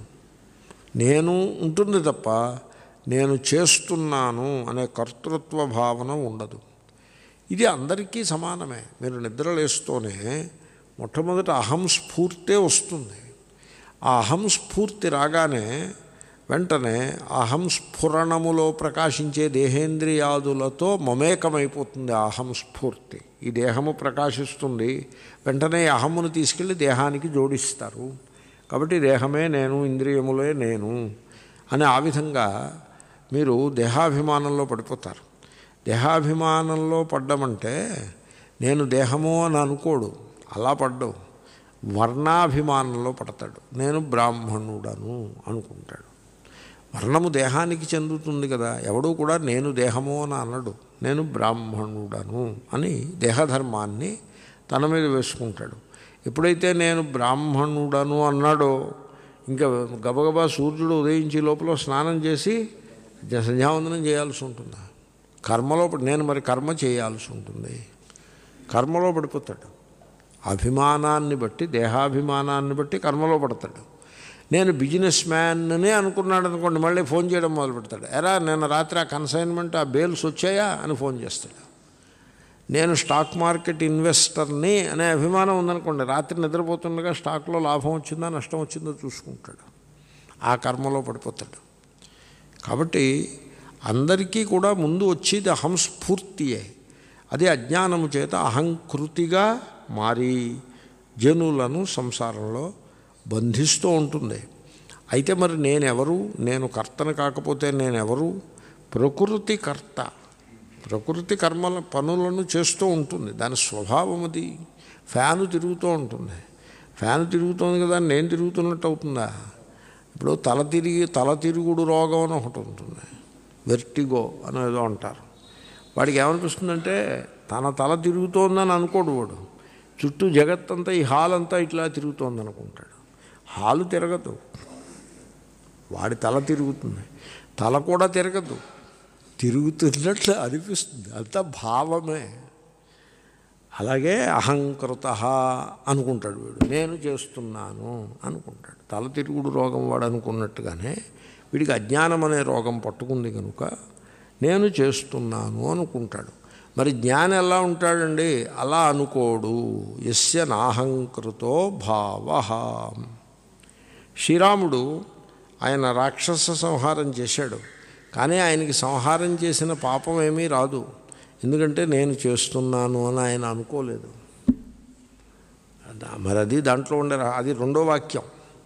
Speaker 1: నేను ఉంటుంది తప్ప నేను చేస్తున్నాను అనే కర్తృత్వ భావన ఉండదు ఇది అందరికీ సమానమే మీరు నిద్రలేస్తూనే మొట్టమొదట అహం స్ఫూర్తే వస్తుంది ఆ అహం స్ఫూర్తి రాగానే వెంటనే అహం స్ఫురణములో ప్రకాశించే దేహేంద్రియాదులతో మమేకమైపోతుంది ఆ అహం స్ఫూర్తి ఈ దేహము ప్రకాశిస్తుంది వెంటనే ఈ అహమ్మును తీసుకెళ్ళి దేహానికి జోడిస్తారు కాబట్టి దేహమే నేను ఇంద్రియములే నేను అని ఆ విధంగా మీరు దేహాభిమానంలో పడిపోతారు దేహాభిమానంలో పడ్డమంటే నేను దేహము అని అనుకోడు అలా పడ్డవు వర్ణాభిమానంలో పడతాడు నేను బ్రాహ్మణుడను అనుకుంటాడు వర్ణము దేహానికి చెందుతుంది కదా ఎవడూ కూడా నేను దేహము అని అనడు నేను బ్రాహ్మణుడను అని దేహధర్మాన్ని తన మీద వేసుకుంటాడు ఎప్పుడైతే నేను బ్రాహ్మణుడను అన్నాడో ఇంకా గబగబా సూర్యుడు ఉదయించే లోపల స్నానం చేసి సంధ్యావందనం చేయాల్సి ఉంటుంది కర్మలో పడి నేను మరి కర్మ చేయాల్సి ఉంటుంది కర్మలో పడిపోతాడు అభిమానాన్ని బట్టి దేహాభిమానాన్ని బట్టి కర్మలో పడతాడు నేను బిజినెస్ మ్యాన్నే అనుకున్నాడు అనుకోండి మళ్ళీ ఫోన్ చేయడం మొదలు పెడతాడు ఎరా నేను రాత్రి ఆ కన్సైన్మెంట్ ఆ బేల్స్ వచ్చాయా అని ఫోన్ చేస్తాడు నేను స్టాక్ మార్కెట్ ఇన్వెస్టర్ని అనే అభిమానం ఉందనుకోండి రాత్రి నిద్రపోతుండగా స్టాక్లో లాభం వచ్చిందా నష్టం వచ్చిందో చూసుకుంటాడు ఆ కర్మలో పడిపోతాడు కాబట్టి అందరికీ కూడా ముందు వచ్చేది అహంస్ఫూర్తియే అది అజ్ఞానము చేత అహంకృతిగా మారి జనులను సంసారంలో బంధిస్తూ ఉంటుంది అయితే మరి నేనెవరు నేను కర్తను కాకపోతే నేనెవరు ప్రకృతి కర్త ప్రకృతి కర్మల పనులను చేస్తూ ఉంటుంది దాని స్వభావం అది ఫ్యాను తిరుగుతూ ఉంటుంది ఫ్యాన్ తిరుగుతుంది కదా నేను తిరుగుతున్నట్టు అవుతుందా ఇప్పుడు తల తిరిగి తల తిరుగుడు రోగం అని ఒకటి ఉంటుంది వెర్టిగో అని ఏదో అంటారు వాడికి ఏమనిపిస్తుందంటే తన తల తిరుగుతోందని అనుకోడు వాడు చుట్టూ జగత్తంతా ఈ హాల్ అంతా ఇట్లా తిరుగుతోంది అనుకుంటాడు హాలు తిరగదు వాడి తల తిరుగుతుంది తల కూడా తిరగదు తిరుగుతున్నట్లు అనిపిస్తుంది అంతా భావమే అలాగే అహంకృత అనుకుంటాడు వీడు నేను చేస్తున్నాను అనుకుంటాడు తల తిరుగుడు రోగం వాడు అనుకున్నట్టుగానే వీడికి అజ్ఞానం అనే రోగం పట్టుకుంది కనుక నేను చేస్తున్నాను అనుకుంటాడు మరి జ్ఞానం ఎలా ఉంటాడండి అలా అనుకోడు ఎస్య నాహంకృతో భావ శ్రీరాముడు ఆయన రాక్షస సంహారం చేశాడు కానీ ఆయనకి సంహారం చేసిన పాపం ఏమీ రాదు ఎందుకంటే నేను చేస్తున్నాను అని ఆయన అనుకోలేదు అద- మరి అది దాంట్లో ఉండే రా- అది రెండో వాక్యం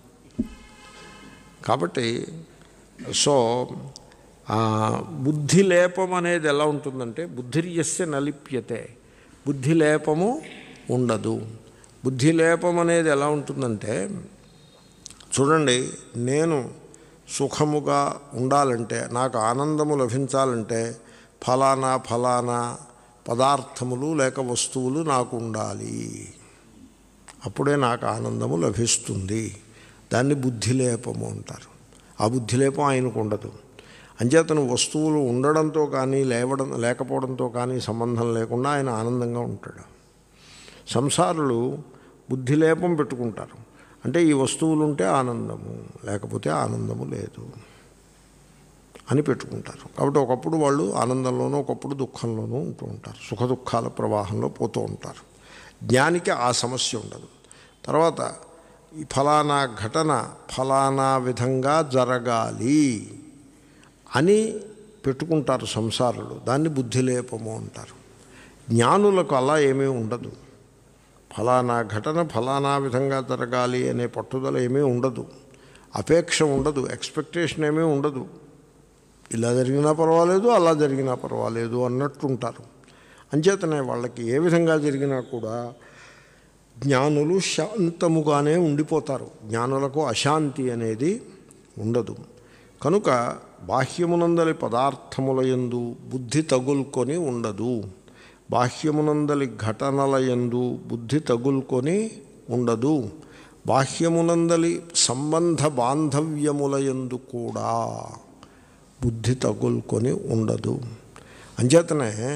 Speaker 1: కాబట్టి సో ఆ, బుద్ధి లేపం అనేది ఎలా ఉంటుందంటే బుద్ధిర్యస్య నలిప్యతే బుద్ధి లేపము ఉండదు బుద్ధి లేపం అనేది ఎలా ఉంటుందంటే చూడండి నేను సుఖముగా ఉండాలంటే నాకు ఆనందము లభించాలంటే ఫలానా ఫలానా పదార్థములు లేక వస్తువులు నాకు ఉండాలి అప్పుడే నాకు ఆనందము లభిస్తుంది దాన్ని బుద్ధిలేపము అంటారు ఆ బుద్ధిలేపం ఆయనకు ఉండదు అంచేతను వస్తువులు ఉండడంతో కానీ లేవడం లేకపోవడంతో కానీ సంబంధం లేకుండా ఆయన ఆనందంగా ఉంటాడు సంసారులు బుద్ధిలేపం పెట్టుకుంటారు అంటే ఈ వస్తువులు ఉంటే ఆనందము లేకపోతే ఆనందము లేదు అని పెట్టుకుంటారు కాబట్టి ఒకప్పుడు వాళ్ళు ఆనందంలోనూ ఒకప్పుడు దుఃఖంలోనూ ఉంటూ ఉంటారు సుఖ దుఃఖాల ప్రవాహంలో పోతూ ఉంటారు జ్ఞానికి ఆ సమస్య ఉండదు తర్వాత ఈ ఫలానా ఘటన ఫలానా విధంగా జరగాలి అని పెట్టుకుంటారు సంసారులు దాన్ని బుద్ధిలేపము అంటారు జ్ఞానులకు అలా ఏమీ ఉండదు ఫలానా ఘటన ఫలానా విధంగా జరగాలి అనే పట్టుదల ఏమీ ఉండదు అపేక్ష ఉండదు ఎక్స్పెక్టేషన్ ఏమీ ఉండదు ఇలా జరిగినా పర్వాలేదు అలా జరిగినా పర్వాలేదు అన్నట్టుంటారు అంచేతనే వాళ్ళకి ఏ విధంగా జరిగినా కూడా జ్ఞానులు శాంతముగానే ఉండిపోతారు జ్ఞానులకు అశాంతి అనేది ఉండదు కనుక బాహ్యమునందలి పదార్థముల యందు బుద్ధి తగులుకొని ఉండదు బాహ్యమునందలి ఘటనల యందు బుద్ధి తగులుకొని ఉండదు బాహ్యమునందలి సంబంధ బాంధవ్యముల యందు కూడా బుద్ధి తగులుకొని ఉండదు అంచేతనే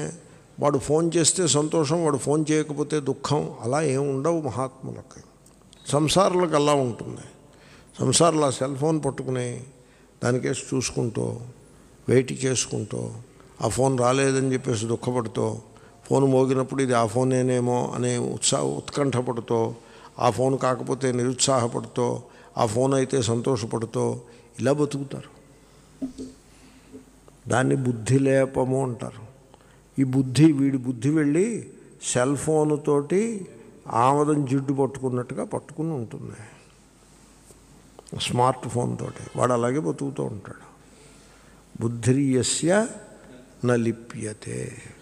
Speaker 1: వాడు ఫోన్ చేస్తే సంతోషం వాడు ఫోన్ చేయకపోతే దుఃఖం అలా ఏం ఉండవు మహాత్ములకి సంసారులకు అలా ఉంటుంది సంసారులు ఆ సెల్ ఫోన్ పట్టుకుని దానికేసి చూసుకుంటూ వెయిట్ చేసుకుంటూ ఆ ఫోన్ రాలేదని చెప్పేసి దుఃఖపడుతూ ఫోన్ మోగినప్పుడు ఇది ఆ ఫోనేనేమో అనే ఉత్సాహ ఉత్కంఠపడుతూ ఆ ఫోన్ కాకపోతే నిరుత్సాహపడుతూ ఆ ఫోన్ అయితే సంతోషపడుతూ ఇలా బతుకుతారు దాన్ని బుద్ధి లేపము అంటారు ఈ బుద్ధి వీడి బుద్ధి వెళ్ళి సెల్ ఫోన్తోటి ఆమదం జిడ్డు పట్టుకున్నట్టుగా పట్టుకుని ఉంటుంది స్మార్ట్ ఫోన్ తోటి వాడు అలాగే బతుకుతూ ఉంటాడు బుద్ధిర్యస్య నలిప్యతే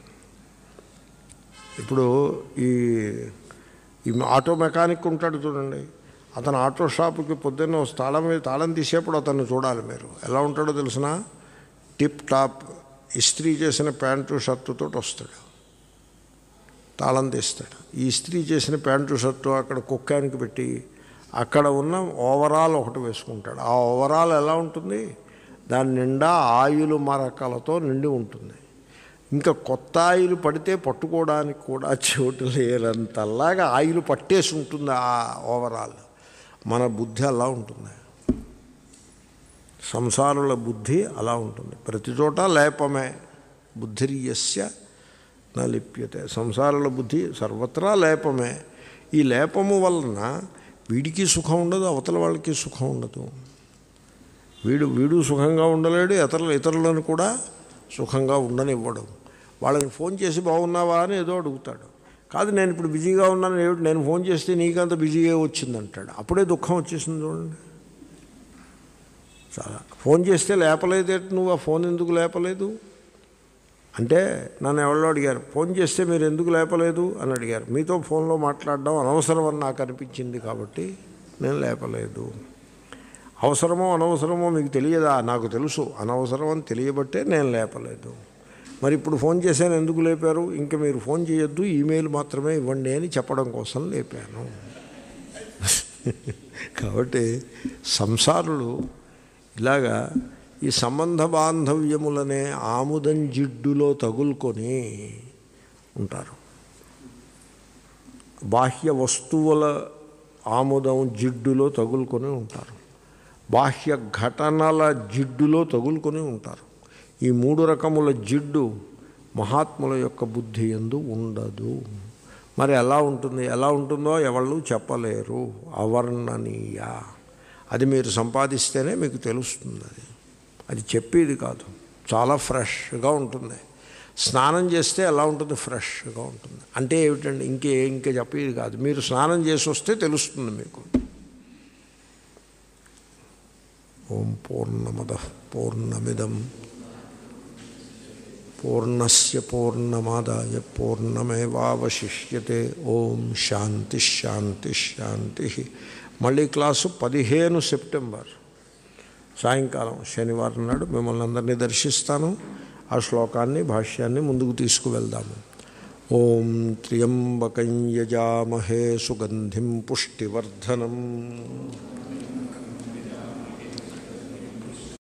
Speaker 1: ఇప్పుడు ఈ ఈ ఆటో మెకానిక్ ఉంటాడు చూడండి అతను ఆటో షాపుకి పొద్దున్న వస్తే తాళం మీద తాళం తీసేప్పుడు అతన్ని చూడాలి మీరు ఎలా ఉంటాడో తెలిసిన టిప్ టాప్ ఇస్త్రీ చేసిన ప్యాంటు షర్టుతో వస్తాడు తాళం తీస్తాడు ఈ ఇస్త్రీ చేసిన ప్యాంటు షర్టు అక్కడ కుక్కానికి పెట్టి అక్కడ ఉన్న ఓవరాల్ ఒకటి వేసుకుంటాడు ఆ ఓవరాల్ ఎలా ఉంటుంది దాని నిండా ఆయిల్ మరకలతో నిండి ఉంటుంది ఇంకా కొత్త ఆయిల్ పడితే పట్టుకోవడానికి కూడా చోటు లేనంతలాగా ఆయిల్ పట్టేసి ఉంటుంది ఆ ఓవరాల్ మన బుద్ధి అలా ఉంటుంది సంసారుల బుద్ధి అలా ఉంటుంది ప్రతి చోట లేపమే బుద్ధిర్యస్య నా లిప్యతే సంసారుల బుద్ధి సర్వత్రా లేపమే ఈ లేపము వలన వీడికి సుఖం ఉండదు అవతల వాళ్ళకి సుఖం ఉండదు వీడు వీడు సుఖంగా ఉండలేడు ఇతరులు ఇతరులను కూడా సుఖంగా ఉండనివ్వడు వాళ్ళని ఫోన్ చేసి బాగున్నావా అని ఏదో అడుగుతాడు కాదు నేను ఇప్పుడు బిజీగా ఉన్నాను ఏమిటి నేను ఫోన్ చేస్తే నీకంత బిజీగా వచ్చిందంటాడు అప్పుడే దుఃఖం వచ్చేసింది చూడండి చాలా ఫోన్ చేస్తే లేపలేదే నువ్వు ఆ ఫోన్ ఎందుకు లేపలేదు అంటే నన్ను ఎవరో అడిగారు ఫోన్ చేస్తే మీరు ఎందుకు లేపలేదు అని అడిగారు మీతో ఫోన్లో మాట్లాడడం అనవసరం అని నాకు అనిపించింది కాబట్టి నేను లేపలేదు అవసరమో అనవసరమో మీకు తెలియదా నాకు తెలుసు అనవసరం అని తెలియబట్టే నేను లేపలేదు మరి ఇప్పుడు ఫోన్ చేశాను ఎందుకు లేపారు ఇంకా మీరు ఫోన్ చేయొద్దు ఈమెయిల్ మాత్రమే ఇవ్వండి అని చెప్పడం కోసం లేపాను కాబట్టి సంసారులు ఇలాగా ఈ సంబంధ బాంధవ్యములనే ఆముదం జిడ్డులో తగులుకొని ఉంటారు బాహ్య వస్తువుల ఆముదం జిడ్డులో తగులుకొని ఉంటారు బాహ్య ఘటనల జిడ్డులో తగులుకొని ఉంటారు ఈ మూడు రకముల జిడ్డు మహాత్ముల యొక్క బుద్ధి ఎందు ఉండదు మరి ఎలా ఉంటుంది ఎలా ఉంటుందో ఎవళ్ళు చెప్పలేరు అవర్ణనీయ అది మీరు సంపాదిస్తేనే మీకు తెలుస్తుంది అది అది చెప్పేది కాదు చాలా ఫ్రెష్గా ఉంటుంది స్నానం చేస్తే ఎలా ఉంటుంది ఫ్రెష్గా ఉంటుంది అంటే ఏమిటండి ఇంకే ఇంకా చెప్పేది కాదు మీరు స్నానం చేసి వస్తే తెలుస్తుంది మీకు ఓం పూర్ణమద పూర్ణమిదం పూర్ణస్య పూర్ణమాదాయ పూర్ణమేవావశిష్యతే ఓం శాంతి శాంతి శాంతి మళ్ళీ క్లాసు పదిహేను సెప్టెంబర్ సాయంకాలం శనివారం నాడు మిమ్మల్ని అందరినీ దర్శిస్తాను ఆ శ్లోకాన్ని భాష్యాన్ని ముందుకు తీసుకువెళ్దాము ఓం త్ర్యంబకం యజామహే సుగంధిం పుష్టివర్ధనం